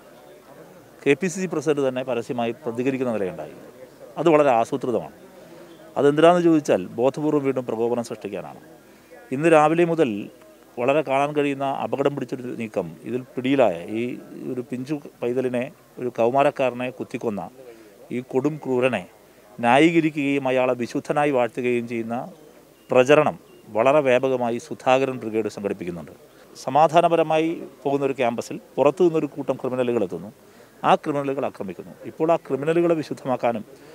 K P C C president തന്നെ പരസ്യമായി പ്രതികരിക്കുന്ന നിലയുണ്ടായി അത് വളരെ ആസൂത്രിതമാണ് അതെന്തിനാണെന്ന് ചോദിച്ചാൽ ബോധപൂർവ്വം വീണ്ടും പ്രകോപനം സൃഷ്ടിക്കാനാണ് ഇന്ന് രാവിലെ മുതൽ വളരെ കാണാൻ കഴിയുന്ന അപകടം പിടിച്ചൊരു നീക്കം ഇതിൽ പിടിയിലായ ഈ ഒരു പിഞ്ചു പൈതലിനെ ഒരു കൗമാരക്കാരനെ കുത്തിക്കൊന്ന ഈ കൊടും ക്രൂരനെ ന്യായീകരിക്കുകയും അയാളെ വിശുദ്ധനായി വാഴ്ത്തുകയും ചെയ്യുന്ന പ്രചരണം വളരെ വ്യാപകമായി സുധാകരൻ ബ്രിഗേഡ് സംഘടിപ്പിക്കുന്നുണ്ട് സമാധാനപരമായി പോകുന്ന ഒരു ക്യാമ്പസിൽ പുറത്തു നിന്നൊരു കൂട്ടം ക്രിമിനലുകൾ എത്തുന്നു ആ ക്രിമിനലുകൾ ആക്രമിക്കുന്നു ഇപ്പോൾ ആ ക്രിമിനലുകളെ വിശുദ്ധമാക്കാനും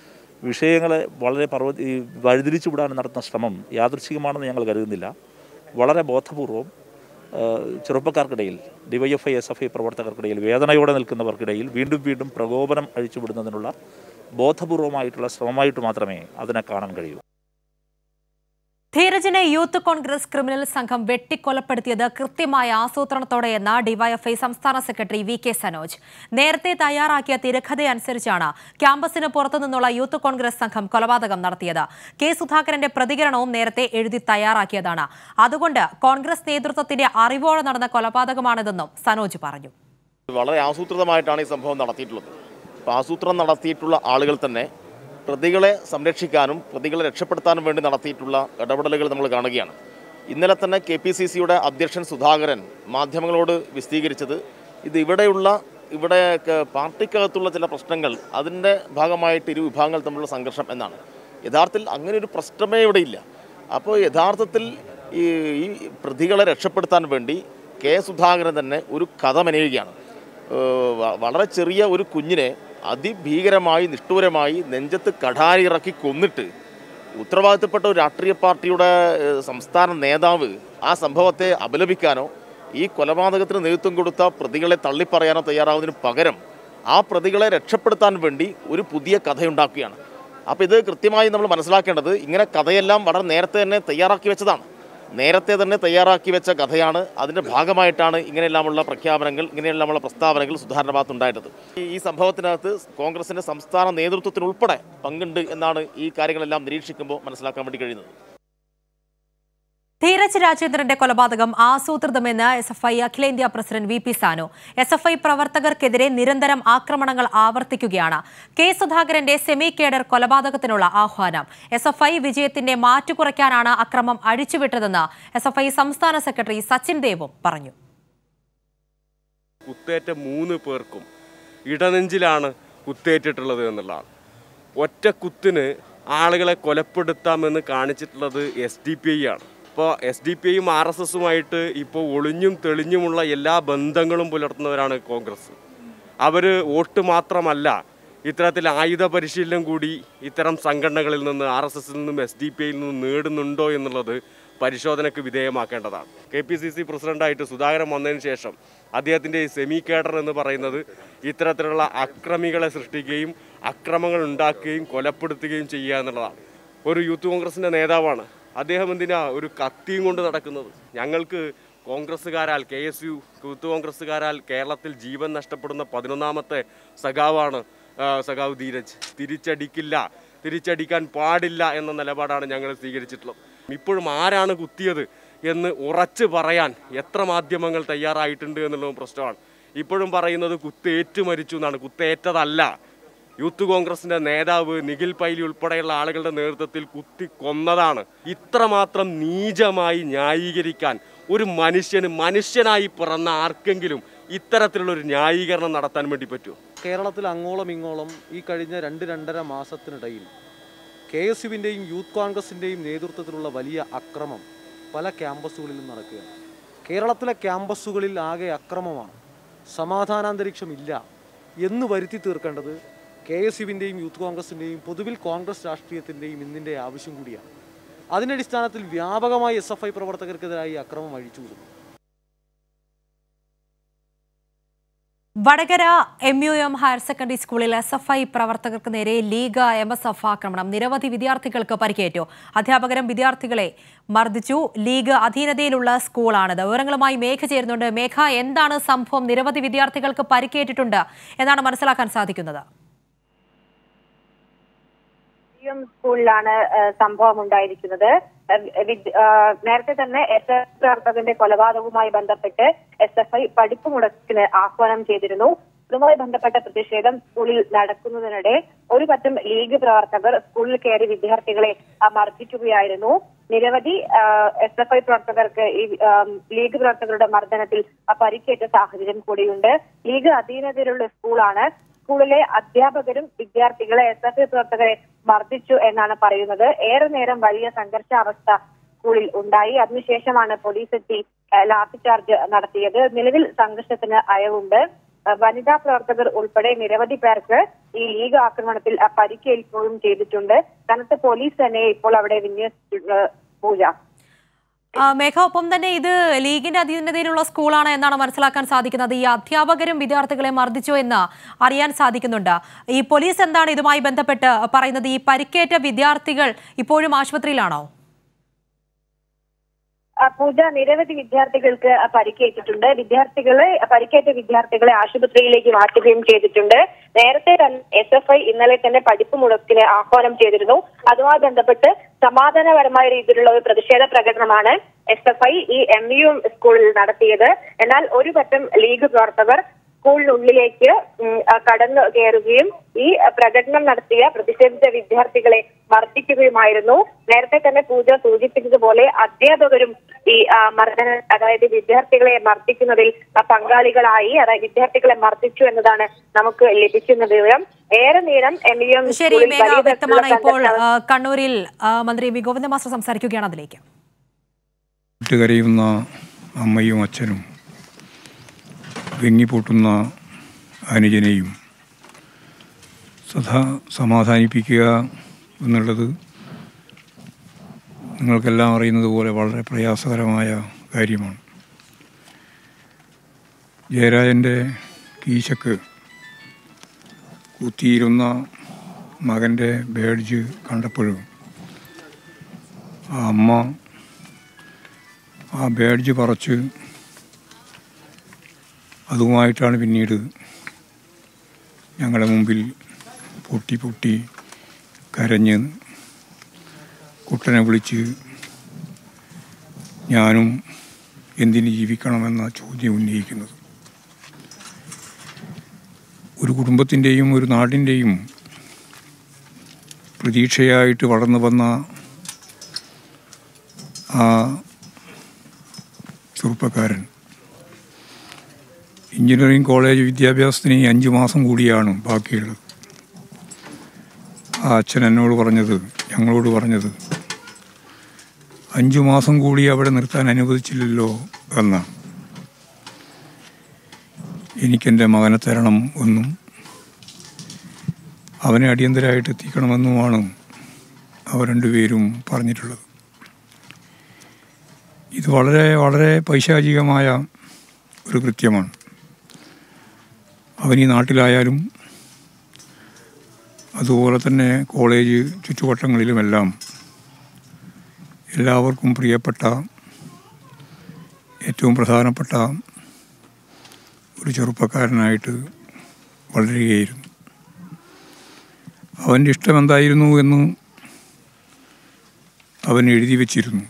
വിഷയങ്ങളെ വളരെ പർവ്വ ഈ വഴിതിരിച്ചു വിടാൻ നടത്തുന്ന ശ്രമം യാദൃച്ഛികമാണെന്ന് ഞങ്ങൾ കരുതുന്നില്ല വളരെ ബോധപൂർവം ആ, ചെറുപ്പക്കാർക്കിടയിൽ ഡിവൈഎഫ്ഐ എസ് എഫ് ഐ പ്രവർത്തകർക്കിടയിൽ വേദനയോടെ നിൽക്കുന്നവർക്കിടയിൽ വീണ്ടും വീണ്ടും പ്രകോപനം അഴിച്ചുവിടുന്നതിനുള്ള ബോധപൂർവമായിട്ടുള്ള ശ്രമമായിട്ട് മാത്രമേ അതിനെ കാണാൻ കഴിയൂ ധീരജിനെ യൂത്ത് കോൺഗ്രസ് ക്രിമിനൽ സംഘം വെട്ടിക്കൊലപ്പെടുത്തിയത് കൃത്യമായ ആസൂത്രണത്തോടെയെന്ന ഡിവൈഎഫ്ഐ സംസ്ഥാന സെക്രട്ടറി വി കെ സനോജ് നേരത്തെ തയ്യാറാക്കിയ തിരക്കഥയനുസരിച്ചാണ് ക്യാമ്പസിന് പുറത്തുനിന്നുള്ള യൂത്ത് കോൺഗ്രസ് സംഘം കൊലപാതകം നടത്തിയത് കെ സുധാകരന്റെ പ്രതികരണവും നേരത്തെ എഴുതി തയ്യാറാക്കിയതാണ് അതുകൊണ്ട് കോൺഗ്രസ് നേതൃത്വത്തിന്റെ അറിവോടെ നടന്ന കൊലപാതകമാണിതെന്നും സനോജ് പറഞ്ഞു വളരെ ആസൂത്രിതമായിട്ടാണ് ഈ സംഭവം നടത്തിയിട്ടുള്ളത് അപ്പോൾ ആസൂത്രണം നടത്തിയിട്ടുള്ള ആളുകൾ തന്നെ പ്രതികളെ സംരക്ഷിക്കാനും പ്രതികളെ രക്ഷപ്പെടുത്താനും വേണ്ടി നടത്തിയിട്ടുള്ള ഇടപെടലുകൾ നമ്മൾ കാണുകയാണ് ഇന്നലെ തന്നെ കെ പി സി സിയുടെ അധ്യക്ഷൻ സുധാകരൻ മാധ്യമങ്ങളോട് വിശദീകരിച്ചത് ഇത് ഇവിടെയുള്ള ഇവിടെ ക- പാർട്ടിക്കകത്തുള്ള ചില പ്രശ്നങ്ങൾ അതിൻ്റെ ഭാഗമായിട്ട് ഇരു വിഭാഗങ്ങൾ തമ്മിലുള്ള സംഘർഷം എന്നാണ് യഥാർത്ഥത്തിൽ അങ്ങനെ ഒരു പ്രശ്നമേ ഇവിടെയില്ല അപ്പോൾ യഥാർത്ഥത്തിൽ ഈ ഈ പ്രതികളെ രക്ഷപ്പെടുത്താൻ വേണ്ടി കെ സുധാകരൻ തന്നെ ഒരു കഥ മെനയുകയാണ് ഏഹ് വ- വളരെ ചെറിയ ഒരു കുഞ്ഞിനെ അതിഭീകരമായി നിഷ്ഠൂരമായി നെഞ്ചത്ത് കഠാരിയിറക്കി കൊന്നിട്ട് ഉത്തരവാദിത്തപ്പെട്ട ഒരു രാഷ്ട്രീയ പാർട്ടിയുടെ ഏഹ്, സംസ്ഥാന നേതാവ് ആ സംഭവത്തെ അപലപിക്കാനോ ഈ കൊലപാതകത്തിന് നേതൃത്വം കൊടുത്ത പ്രതികളെ തള്ളിപ്പറയാനോ തയ്യാറാവുന്നതിന് പകരം ആ പ്രതികളെ രക്ഷപ്പെടുത്താൻ വേണ്ടി ഒരു പുതിയ കഥയുണ്ടാക്കുകയാണ് അപ്പോൾ ഇത് കൃത്യമായി നമ്മൾ മനസ്സിലാക്കേണ്ടത് ഇങ്ങനെ കഥയെല്ലാം വളരെ നേരത്തെ തന്നെ തയ്യാറാക്കി വെച്ചതാണ് നേരത്തെ തന്നെ തയ്യാറാക്കി വെച്ച കഥയാണ് അതിൻ്റെ ഭാഗമായിട്ടാണ് ഇങ്ങനെയെല്ലാമുള്ള പ്രഖ്യാപനങ്ങൾ ഇങ്ങനെയെല്ലാമുള്ള പ്രസ്താവനകൾ സുധാരണ ഭാഗത്തുണ്ടായിട്ടത് ഈ- ഈ സംഭവത്തിനകത്ത് കോൺഗ്രസിൻ്റെ സംസ്ഥാന നേതൃത്വത്തിനുൾപ്പെടെ പങ്കുണ്ട് എന്നാണ് ഈ കാര്യങ്ങളെല്ലാം നിരീക്ഷിക്കുമ്പോൾ മനസ്സിലാക്കാൻ വേണ്ടി കഴിയുന്നത് ധീരജ് രാജേന്ദ്രന്റെ കൊലപാതകം ആസൂത്രിതമെന്ന് എസ് എഫ് ഐ അഖിലേന്ത്യാ president V P Sanu S F I പ്രവർത്തകർക്കെതിരെ നിരന്തരം ആക്രമണങ്ങൾ ആവർത്തിക്കുകയാണ് കെ സുധാകരന്റെ സെമി കേഡർ കൊലപാതകത്തിനുള്ള ആഹ്വാനം എസ് എഫ് ഐ വിജയത്തിന്റെ മാറ്റുകുറയ്ക്കാനാണ് അക്രമം അഴിച്ചുവിട്ടതെന്ന് എസ് എഫ് ഐ സംസ്ഥാന സെക്രട്ടറി സച്ചിൻ ദേവും പറഞ്ഞു കുത്തേറ്റ മൂന്ന് പേർക്കും ഇടനെഞ്ചിലാണ് കുത്തേറ്റിട്ടുള്ളത് എന്നുള്ളതാണ് ഒറ്റ കുത്തിന് ആളുകളെ കൊലപ്പെടുത്താമെന്ന് കാണിച്ചിട്ടുള്ളത് എസ് ഡി പി ഐ ആണ് ഇപ്പോൾ എസ് ഡി പി ഐയും ആർ എസ് എസുമായിട്ട് ഇപ്പോൾ ഒളിഞ്ഞും തെളിഞ്ഞുമുള്ള എല്ലാ ബന്ധങ്ങളും പുലർത്തുന്നവരാണ് കോൺഗ്രസ് അവർ വോട്ട് മാത്രമല്ല ഇത്തരത്തിൽ ആയുധ പരിശീലനം കൂടി ഇത്തരം സംഘടനകളിൽ നിന്ന് ആർ എസ് എസിൽ നിന്നും എസ് ഡി പി ഐയിൽ നിന്നും നേടുന്നുണ്ടോ എന്നുള്ളത് പരിശോധനയ്ക്ക് വിധേയമാക്കേണ്ടതാണ് കെ പി സി സി പ്രസിഡന്റായിട്ട് സുധാകരൻ വന്നതിന് ശേഷം അദ്ദേഹത്തിൻ്റെ ഈ സെമി കേഡർ എന്ന് പറയുന്നത് ഇത്തരത്തിലുള്ള അക്രമികളെ സൃഷ്ടിക്കുകയും അക്രമങ്ങൾ ഉണ്ടാക്കുകയും കൊലപ്പെടുത്തുകയും ചെയ്യുക എന്നുള്ളതാണ് ഒരു യൂത്ത് കോൺഗ്രസിൻ്റെ നേതാവാണ് അദ്ദേഹം എന്തിനാ ഒരു കത്തിയും കൊണ്ട് നടക്കുന്നത് ഞങ്ങൾക്ക് കോൺഗ്രസ്സുകാരാൽ കെ എസ് യു യൂത്ത് കോൺഗ്രസ്സുകാരാൽ കേരളത്തിൽ ജീവൻ നഷ്ടപ്പെടുന്ന പതിനൊന്നാമത്തെ സഖാവാണ് ആ, സഖാവ് ധീരജ് തിരിച്ചടിക്കില്ല തിരിച്ചടിക്കാൻ പാടില്ല എന്ന നിലപാടാണ് ഞങ്ങൾ സ്വീകരിച്ചിട്ടുള്ളത് ഇപ്പോഴും ആരാണ് കുത്തിയത് എന്ന് ഉറച്ച് പറയാൻ എത്ര മാധ്യമങ്ങൾ തയ്യാറായിട്ടുണ്ട് എന്നുള്ളതും പ്രശ്നമാണ് ഇപ്പോഴും പറയുന്നത് കുത്തേറ്റ് മരിച്ചു എന്നാണ് കുത്തേറ്റതല്ല യൂത്ത് കോൺഗ്രസിന്റെ നേതാവ് നിഖിൽ പൈലി ഉൾപ്പെടെയുള്ള ആളുകളുടെ നേതൃത്വത്തിൽ കുത്തി കൊന്നതാണ് ഇത്രമാത്രം നീചമായി ന്യായീകരിക്കാൻ ഒരു മനുഷ്യന് മനുഷ്യനായി പിറന്ന ആർക്കെങ്കിലും ഇത്തരത്തിലുള്ള ഒരു ന്യായീകരണം നടത്താൻ വേണ്ടി പറ്റുമോ കേരളത്തിൽ അങ്ങോളം ഇങ്ങോളം ഈ കഴിഞ്ഞ രണ്ട് രണ്ടര മാസത്തിനിടയിൽ കെ എസ് യുവിൻ്റെയും യൂത്ത് കോൺഗ്രസിൻ്റെയും നേതൃത്വത്തിലുള്ള വലിയ അക്രമം പല ക്യാമ്പസുകളിലും നടക്കുകയാണ് കേരളത്തിലെ ക്യാമ്പസുകളിൽ ആകെ അക്രമമാണ് സമാധാനാന്തരീക്ഷം ഇല്ല എന്ന് വരുത്തി തീർക്കേണ്ടത് കെ എസ് യുവിൻ്റെയും യൂത്ത് കോൺഗ്രസിൻ്റെയും പൊതുവിൽ കോൺഗ്രസ് രാഷ്ട്രീയത്തിൻ്റെയും ഇന്നിൻ്റെ ആവശ്യം കൂടിയാണ് അതിൻ്റെ അടിസ്ഥാനത്തിൽ വ്യാപകമായി എസ് എഫ് ഐ പ്രവർത്തകർക്കെതിരായി അക്രമം അഴിച്ചുവിടുന്നു Vadakara M U M higher secondary സ്കൂളിൽ എസ് എഫ് ഐ പ്രവർത്തകർക്ക് നേരെ ലീഗ് എം എസ് എഫ് ആക്രമണം നിരവധി വിദ്യാർത്ഥികൾക്ക് പരിക്കേറ്റു അധ്യാപകരും വിദ്യാർത്ഥികളെ മർദ്ദിച്ചു ലീഗ് അധീനതയിലുള്ള സ്കൂളാണിത് വിവരങ്ങളുമായി മേഘ ചേരുന്നുണ്ട് മേഘ എന്താണ് സംഭവം നിരവധി വിദ്യാർത്ഥികൾക്ക് പരിക്കേറ്റിട്ടുണ്ട് എന്നാണ് മനസ്സിലാക്കാൻ സാധിക്കുന്നത് എം സ്കൂളിലാണ് ഏഹ്, സംഭവം ഉണ്ടായിരിക്കുന്നത് ഏഹ്, വിദ്- ഏഹ്, നേരത്തെ തന്നെ എസ് എഫ് പ്രവർത്തകന്റെ കൊലപാതകവുമായി ബന്ധപ്പെട്ട് എസ് എഫ് ഐ പഠിപ്പ് മുടക്കിന് ആഹ്വാനം ചെയ്തിരുന്നു ഇതുമായി ബന്ധപ്പെട്ട പ്രതിഷേധം സ്കൂളിൽ നടക്കുന്നതിനിടെ ഒരു പറ്റം ലീഗ് പ്രവർത്തകർ സ്കൂളിൽ കയറി വിദ്യാർത്ഥികളെ ആ, മർദ്ദിക്കുകയായിരുന്നു നിരവധി എസ് എഫ് ഐ പ്രവർത്തകർക്ക് ഈ ആം, ലീഗ് പ്രവർത്തകരുടെ മർദ്ദനത്തിൽ ആ, പരിക്കേറ്റ സാഹചര്യം കൂടിയുണ്ട് ലീഗ് അധീനതയിലുള്ള സ്കൂളാണ് സ്കൂളിലെ അധ്യാപകരും വിദ്യാർത്ഥികളെ എസ് എഫ് ഐ പ്രവർത്തകരെ മർദ്ദിച്ചു എന്നാണ് പറയുന്നത് ഏറെ നേരം വലിയ സംഘർഷാവസ്ഥ സ്കൂളിൽ ഉണ്ടായി അതിനുശേഷമാണ് പോലീസ് എത്തി ഏഹ്, ലാത്തിചാർജ് നടത്തിയത് നിലവിൽ സംഘർഷത്തിന് അയവുണ്ട് അഹ് വനിതാ പ്രവർത്തകർ ഉൾപ്പെടെ നിരവധി പേർക്ക് ഈ ലീഗ് ആക്രമണത്തിൽ അഹ് പരിക്കേൽക്കുകയും ചെയ്തിട്ടുണ്ട് കനത്ത പോലീസ് തന്നെ ഇപ്പോൾ അവിടെ വിന്യസിച്ചിട്ടുണ്ട് പൂജ ആ, മേഘ ഒപ്പം തന്നെ ഇത് ലീഗിന്റെ അധീനതയിലുള്ള സ്കൂളാണ് എന്നാണ് മനസ്സിലാക്കാൻ സാധിക്കുന്നത് ഈ അധ്യാപകരും വിദ്യാർത്ഥികളെ മർദ്ദിച്ചോ എന്ന് അറിയാൻ സാധിക്കുന്നുണ്ട് ഈ പോലീസ് എന്താണ് ഇതുമായി ബന്ധപ്പെട്ട് പറയുന്നത് ഈ പരിക്കേറ്റ വിദ്യാർത്ഥികൾ ഇപ്പോഴും ആശുപത്രിയിലാണോ ആ, പൂജ നിരവധി വിദ്യാർത്ഥികൾക്ക് ആ, പരിക്കേറ്റിട്ടുണ്ട് വിദ്യാർത്ഥികളെ പരിക്കേറ്റ വിദ്യാർത്ഥികളെ ആശുപത്രിയിലേക്ക് മാറ്റുകയും ചെയ്തിട്ടുണ്ട് നേരത്തെ തന്നെ എസ് എഫ് ഐ ഇന്നലെ തന്നെ പഠിപ്പ് മുടക്കിന് ആഹ്വാനം ചെയ്തിരുന്നു അതുമായി ബന്ധപ്പെട്ട് സമാധാനപരമായ രീതിയിലുള്ള ഒരു പ്രതിഷേധ പ്രകടനമാണ് എസ് എഫ് ഐ ഈ എം യു സ്കൂളിൽ നടത്തിയത് എന്നാൽ ഒരു പറ്റം ലീഗ് പ്രവർത്തകർ സ്കൂളിനുള്ളിലേക്ക് ഉം, ആ, കടന്നു കയറുകയും ഈ ആ, പ്രകടനം നടത്തിയ പ്രതിഷേധിച്ച വിദ്യാർത്ഥികളെ മർദ്ദിക്കുകയുമായിരുന്നു നേരത്തെ തന്നെ പൂജ സൂചിപ്പിച്ചതുപോലെ അധ്യാപകരും ഈ ആ, മർദ്ദന അതായത് വിദ്യാർത്ഥികളെ മർദ്ദിക്കുന്നതിൽ ആ, പങ്കാളികളായി അതായത് വിദ്യാർത്ഥികളെ മർദ്ദിച്ചു എന്നതാണ് നമുക്ക് ലഭിക്കുന്ന വിവരം ഏറെ നേരം എം ഇ എം ശരി സ്കൂളിൽ മേഘ വലിയ വ്യക്തമാണ് തരത്തിലുള്ള ഇപ്പോൾ സംഘർഷം ആ, കണ്ണൂരിൽ ആ, മന്ത്രി വി ഗോവിന്ദ മാസ്റ്റർ സംസാരിക്കുകയാണ് അതിലേക്ക് വിട്ട് കരയുന്ന അമ്മയും അച്ഛനും വെങ്ങിപ്പൊട്ടുന്ന അനുജനെയും സദാ സമാധാനിപ്പിക്കുക എന്നുള്ളത് നിങ്ങൾക്കെല്ലാം അറിയുന്നത് പോലെ വളരെ പ്രയാസകരമായ കാര്യമാണ് ജയരാജൻ്റെ കീശക്ക് കുത്തിയിരുന്ന മകൻ്റെ ബേഡ്ജ് കണ്ടപ്പോഴും ആ അമ്മ ആ ബേഡ്ജ് പറിച്ച് അതുമായിട്ടാണ് പിന്നീട് ഞങ്ങളുടെ മുമ്പിൽ പൊട്ടി പൊട്ടി കരഞ്ഞ് കുട്ടനെ വിളിച്ച് ഞാനും എന്തിന് ജീവിക്കണമെന്ന ചോദ്യം ഉന്നയിക്കുന്നത് ഒരു കുടുംബത്തിൻ്റെയും ഒരു നാടിൻ്റെയും പ്രതീക്ഷയായിട്ട് വളർന്നു വന്ന ആ ചെറുപ്പക്കാരൻ എഞ്ചിനീയറിംഗ് കോളേജ് വിദ്യാഭ്യാസത്തിന് ഇനി അഞ്ച് മാസം കൂടിയാണ് ബാക്കിയുള്ളത് ആ അച്ഛൻ എന്നോട് പറഞ്ഞത് ഞങ്ങളോട് പറഞ്ഞത് അഞ്ചു മാസം കൂടി അവിടെ നിർത്താൻ അനുവദിച്ചില്ലല്ലോ എന്നാണ് എനിക്കെൻ്റെ മകനെ തരണം എന്നും അവനെ അടിയന്തരമായിട്ട് എത്തിക്കണമെന്നുമാണ് അവർ രണ്ടുപേരും പറഞ്ഞിട്ടുള്ളത് ഇത് വളരെ വളരെ പൈശാചികമായ ഒരു കൃത്യമാണ് അവൻ ഈ നാട്ടിലായാലും അതുപോലെ തന്നെ കോളേജ് ചുറ്റുവട്ടങ്ങളിലുമെല്ലാം എല്ലാവർക്കും പ്രിയപ്പെട്ട ഏറ്റവും പ്രധാനപ്പെട്ട ഒരു ചെറുപ്പക്കാരനായിട്ട് വളരുകയായിരുന്നു അവൻ്റെ ഇഷ്ടം എന്തായിരുന്നു എന്ന് അവൻ എഴുതി വച്ചിരുന്നു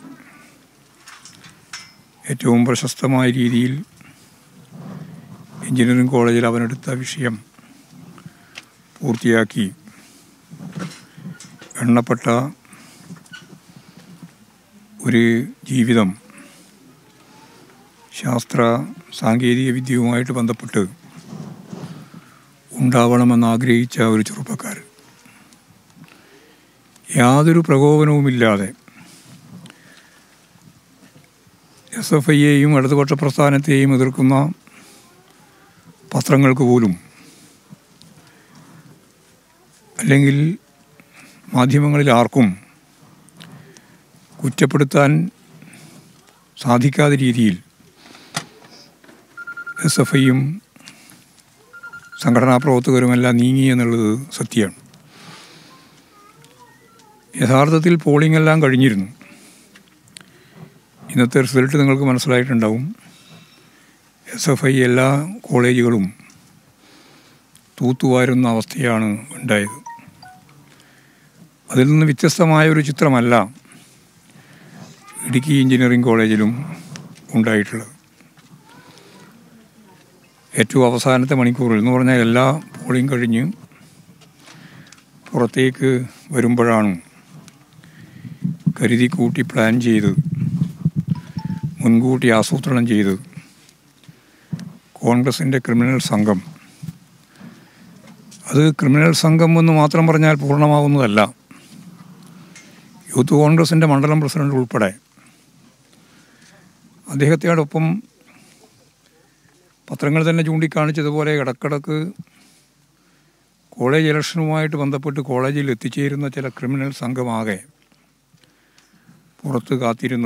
ഏറ്റവും പ്രശസ്തമായ രീതിയിൽ എഞ്ചിനീയറിംഗ് കോളേജിൽ അവനെടുത്ത വിഷയം പൂർത്തിയാക്കി എണ്ണപ്പെട്ട ഒരു ജീവിതം ശാസ്ത്ര സാങ്കേതിക വിദ്യയുമായിട്ട് ബന്ധപ്പെട്ട് ഉണ്ടാവണമെന്ന് ആഗ്രഹിച്ച ഒരു ചെറുപ്പക്കാരൻ യാതൊരു പ്രകോപനവുമില്ലാതെ എസ് എഫ് ഐയെയും ഇടതുപക്ഷ പ്രസ്ഥാനത്തെയും എതിർക്കുന്ന പത്രങ്ങൾക്ക് പോലും അല്ലെങ്കിൽ മാധ്യമങ്ങളിൽ ആർക്കും കുറ്റപ്പെടുത്താൻ സാധിക്കാത്ത രീതിയിൽ എസ് എഫ് ഐയും സംഘടനാ പ്രവർത്തകരുമെല്ലാം നീങ്ങി എന്നുള്ളത് സത്യമാണ് യഥാർത്ഥത്തിൽ പോളിംഗ് എല്ലാം കഴിഞ്ഞിരുന്നു ഇന്നത്തെ റിസൾട്ട് നിങ്ങൾക്ക് മനസ്സിലായിട്ടുണ്ടാവും എസ് എഫ് ഐ എല്ലാ കോളേജുകളും തൂത്തുവാരുന്ന അവസ്ഥയാണ് ഉണ്ടായത് അതിൽ നിന്ന് വ്യത്യസ്തമായ ഒരു ചിത്രമല്ല ഇടുക്കി എഞ്ചിനീയറിംഗ് കോളേജിലും ഉണ്ടായിട്ടുള്ളത് ഏറ്റവും അവസാനത്തെ മണിക്കൂറിൽ എന്ന് പറഞ്ഞാൽ എല്ലാ പോളിംഗ് കഴിഞ്ഞ് പുറത്തേക്ക് വരുമ്പോഴാണ് കരുതി കൂട്ടി പ്ലാൻ ചെയ്ത് മുൻകൂട്ടി ആസൂത്രണം ചെയ്ത് കോൺഗ്രസിൻ്റെ ക്രിമിനൽ സംഘം അത് ക്രിമിനൽ സംഘം എന്ന് മാത്രം പറഞ്ഞാൽ പൂർണ്ണമാവുന്നതല്ല യൂത്ത് കോൺഗ്രസിൻ്റെ മണ്ഡലം പ്രസിഡന്റ് ഉൾപ്പെടെ അദ്ദേഹത്തോടൊപ്പം പത്രങ്ങൾ തന്നെ ചൂണ്ടിക്കാണിച്ചതുപോലെ ഇടക്കിടക്ക് കോളേജ് ഇലക്ഷനുമായിട്ട് ബന്ധപ്പെട്ട് കോളേജിൽ എത്തിച്ചേരുന്ന ചില ക്രിമിനൽ സംഘമാകെ പുറത്ത് കാത്തിരുന്ന്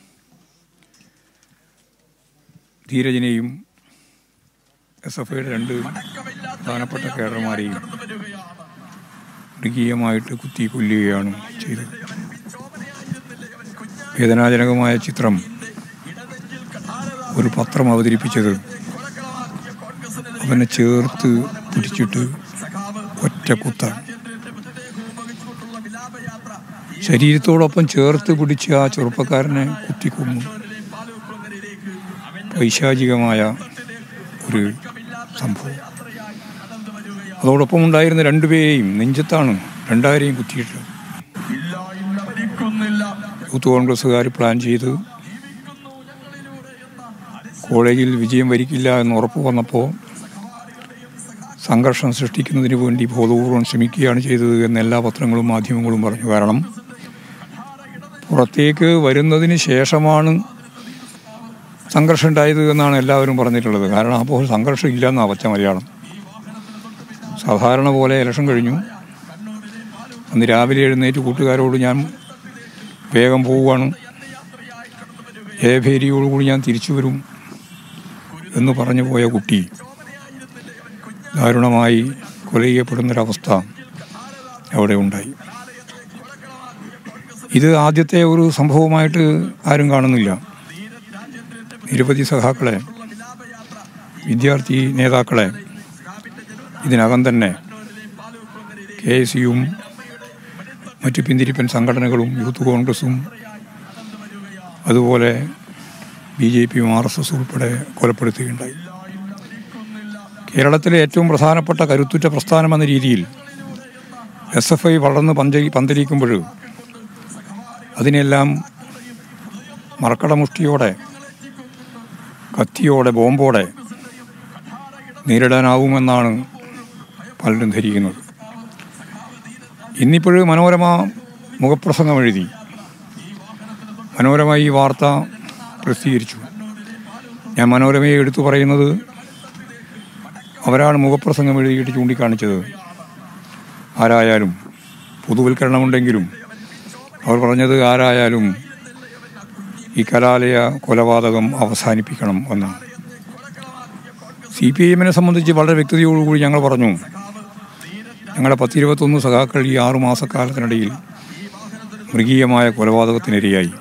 ധീരജിനെയും എസ് എഫ് ഐയുടെ രണ്ട് പ്രധാനപ്പെട്ട കേഡർമാരെയും മൃഗീയമായിട്ട് കുത്തി കൊല്ലുകയാണ് ചെയ്തത് വേദനാജനകമായ ചിത്രം ഒരു പത്രം അവതരിപ്പിച്ചത് അവനെ ചേർത്ത് പിടിച്ചിട്ട് ഒറ്റ കുത്താണ് ശരീരത്തോടൊപ്പം ചേർത്ത് പിടിച്ച് ആ ചെറുപ്പക്കാരനെ കുത്തിക്കൊന്നു പൈശാചികമായ ഒരു സംഭവം അതോടൊപ്പം ഉണ്ടായിരുന്ന രണ്ടുപേരെയും നെഞ്ചത്താണ് രണ്ടാരെയും കുത്തിയിട്ടുള്ളത് യൂത്ത് കോൺഗ്രസ്സുകാർ പ്ലാൻ ചെയ്ത് കോളേജിൽ വിജയം വരിക്കില്ല എന്ന് ഉറപ്പ് വന്നപ്പോൾ സംഘർഷം സൃഷ്ടിക്കുന്നതിന് വേണ്ടി ബോധപൂർവം ശ്രമിക്കുകയാണ് ചെയ്തത് എന്ന് എല്ലാ പത്രങ്ങളും മാധ്യമങ്ങളും പറഞ്ഞു കാരണം പുറത്തേക്ക് വരുന്നതിന് ശേഷമാണ് സംഘർഷം ഉണ്ടായത് എന്നാണ് എല്ലാവരും പറഞ്ഞിട്ടുള്ളത് കാരണം അപ്പോൾ സംഘർഷം ഇല്ലെന്നാണ് പച്ച മലയാളം സാധാരണ പോലെ ഇലക്ഷൻ കഴിഞ്ഞു അന്ന് രാവിലെ എഴുന്നേറ്റ് കൂട്ടുകാരോട് ഞാൻ വേഗം പോവുകയാണ് ഏഭേരിയോടുകൂടി ഞാൻ തിരിച്ചു വരും എന്ന് പറഞ്ഞു പോയ കുട്ടി ദാരുണമായി കൊല ചെയ്യപ്പെടുന്നൊരവസ്ഥ അവിടെ ഉണ്ടായി ഇത് ആദ്യത്തെ ഒരു സംഭവമായിട്ട് ആരും കാണുന്നില്ല നിരവധി സഖാക്കളെ വിദ്യാർത്ഥി നേതാക്കളെ ഇതിനകം തന്നെ കെ എസ് യുവും മറ്റ് പിന്തിരിപ്പൻ സംഘടനകളും യൂത്ത് കോൺഗ്രസും അതുപോലെ ബി ജെ പിയും ആർ എസ് എസ് ഉൾപ്പെടെ കൊലപ്പെടുത്തുകയുണ്ടായി കേരളത്തിലെ ഏറ്റവും പ്രധാനപ്പെട്ട കരുത്തുറ്റ പ്രസ്ഥാനം എന്ന രീതിയിൽ എസ് എഫ് ഐ വളർന്ന് പന്തലി പന്തലിക്കുമ്പോൾ അതിനെല്ലാം മറക്കടമുഷ്ടിയോടെ കത്തിയോടെ ബോംബോടെ നേരിടാനാവുമെന്നാണ് പലരും ധരിക്കുന്നത് ഇന്നിപ്പോഴും മനോരമ മുഖപ്രസംഗം എഴുതി മനോരമ ഈ വാർത്ത പ്രസിദ്ധീകരിച്ചു ഞാൻ മനോരമയെ എടുത്തു പറയുന്നത് അവരാണ് മുഖപ്രസംഗം എഴുതിയിട്ട് ചൂണ്ടിക്കാണിച്ചത് ആരായാലും പൊതുവൽക്കരണമുണ്ടെങ്കിലും അവർ പറഞ്ഞത് ആരായാലും ഈ കലാലയ കൊലപാതകം അവസാനിപ്പിക്കണം എന്നാണ് സി പി ഐ എമ്മിനെ സംബന്ധിച്ച് വളരെ വ്യക്തതയോടുകൂടി ഞങ്ങൾ പറഞ്ഞു ഞങ്ങളുടെ പത്തിരുപത്തൊന്ന് സഖാക്കൾ ഈ ആറു മാസക്കാലത്തിനിടയിൽ മൃഗീയമായ കൊലപാതകത്തിനിരയായി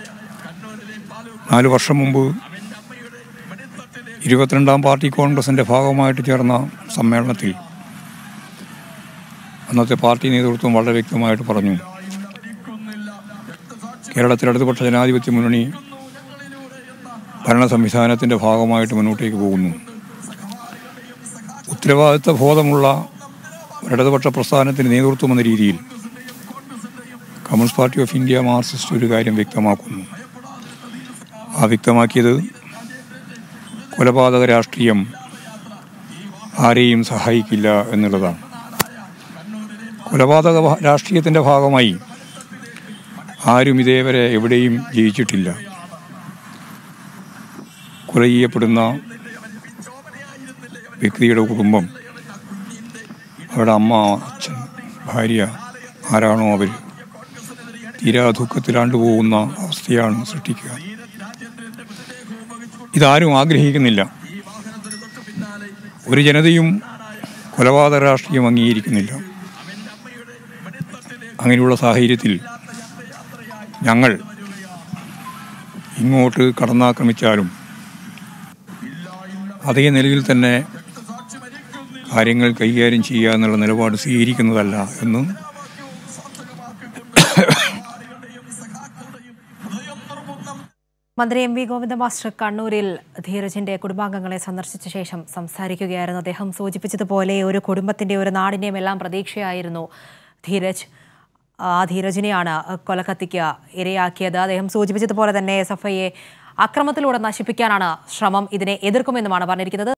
നാല് വർഷം മുമ്പ് ഇരുപത്തിരണ്ടാം പാർട്ടി കോൺഗ്രസിൻ്റെ ഭാഗമായിട്ട് ചേർന്ന സമ്മേളനത്തിൽ അന്നത്തെ പാർട്ടി നേതൃത്വം വളരെ വ്യക്തമായിട്ട് പറഞ്ഞു കേരളത്തിലെ ഇടതുപക്ഷ ജനാധിപത്യ മുന്നണി ഭരണ സംവിധാനത്തിൻ്റെ ഭാഗമായിട്ട് മുന്നോട്ടേക്ക് പോകുന്നു ഉത്തരവാദിത്ത ബോധമുള്ള ഒരു ഇടതുപക്ഷ പ്രസ്ഥാനത്തിന് നേതൃത്വം എന്ന രീതിയിൽ communist party of India Marxist ഒരു കാര്യം വ്യക്തമാക്കുന്നു ആ വ്യക്തമാക്കിയത് കൊലപാതക രാഷ്ട്രീയം ആരെയും സഹായിക്കില്ല എന്നുള്ളതാണ് കൊലപാതക ഭ- രാഷ്ട്രീയത്തിൻ്റെ ഭാഗമായി ആരും ഇതേവരെ എവിടെയും ജയിച്ചിട്ടില്ല കൊല ചെയ്യപ്പെടുന്ന വ്യക്തിയുടെ കുടുംബം അവരുടെ അമ്മ അച്ഛൻ ഭാര്യ ആരാണോ അവർ തീരാ ദുഃഖത്തിലാണ്ട് പോകുന്ന അവസ്ഥയാണ് സൃഷ്ടിക്കുക ഇതാരും ആഗ്രഹിക്കുന്നില്ല ഒരു ജനതയും കൊലപാതക രാഷ്ട്രീയം അംഗീകരിക്കുന്നില്ല അങ്ങനെയുള്ള സാഹചര്യത്തിൽ ഞങ്ങൾ ഇങ്ങോട്ട് കടന്നാക്രമിച്ചാലും അതേ നിലയിൽ തന്നെ കാര്യങ്ങൾ കൈകാര്യം ചെയ്യുക എന്നുള്ള നിലപാട് സ്വീകരിക്കുന്നതല്ല എന്ന് മന്ത്രി എം വി ഗോവിന്ദ മാസ്റ്റർ കണ്ണൂരിൽ ധീരജിന്റെ കുടുംബാംഗങ്ങളെ സന്ദർശിച്ച ശേഷം സംസാരിക്കുകയായിരുന്നു അദ്ദേഹം സൂചിപ്പിച്ചതുപോലെ ഒരു കുടുംബത്തിന്റെ ഒരു നാടിന്റെയും എല്ലാം പ്രതീക്ഷയായിരുന്നു ധീരജ് ആ ധീരജിനെയാണ് കൊലക്കത്തിക്ക് ഇരയാക്കിയത് അദ്ദേഹം സൂചിപ്പിച്ചതുപോലെ തന്നെ എസ് എഫ് ഐയെ അക്രമത്തിലൂടെ നശിപ്പിക്കാനാണ് ശ്രമം ഇതിനെ എതിർക്കുമെന്നുമാണ് പറഞ്ഞിരിക്കുന്നത്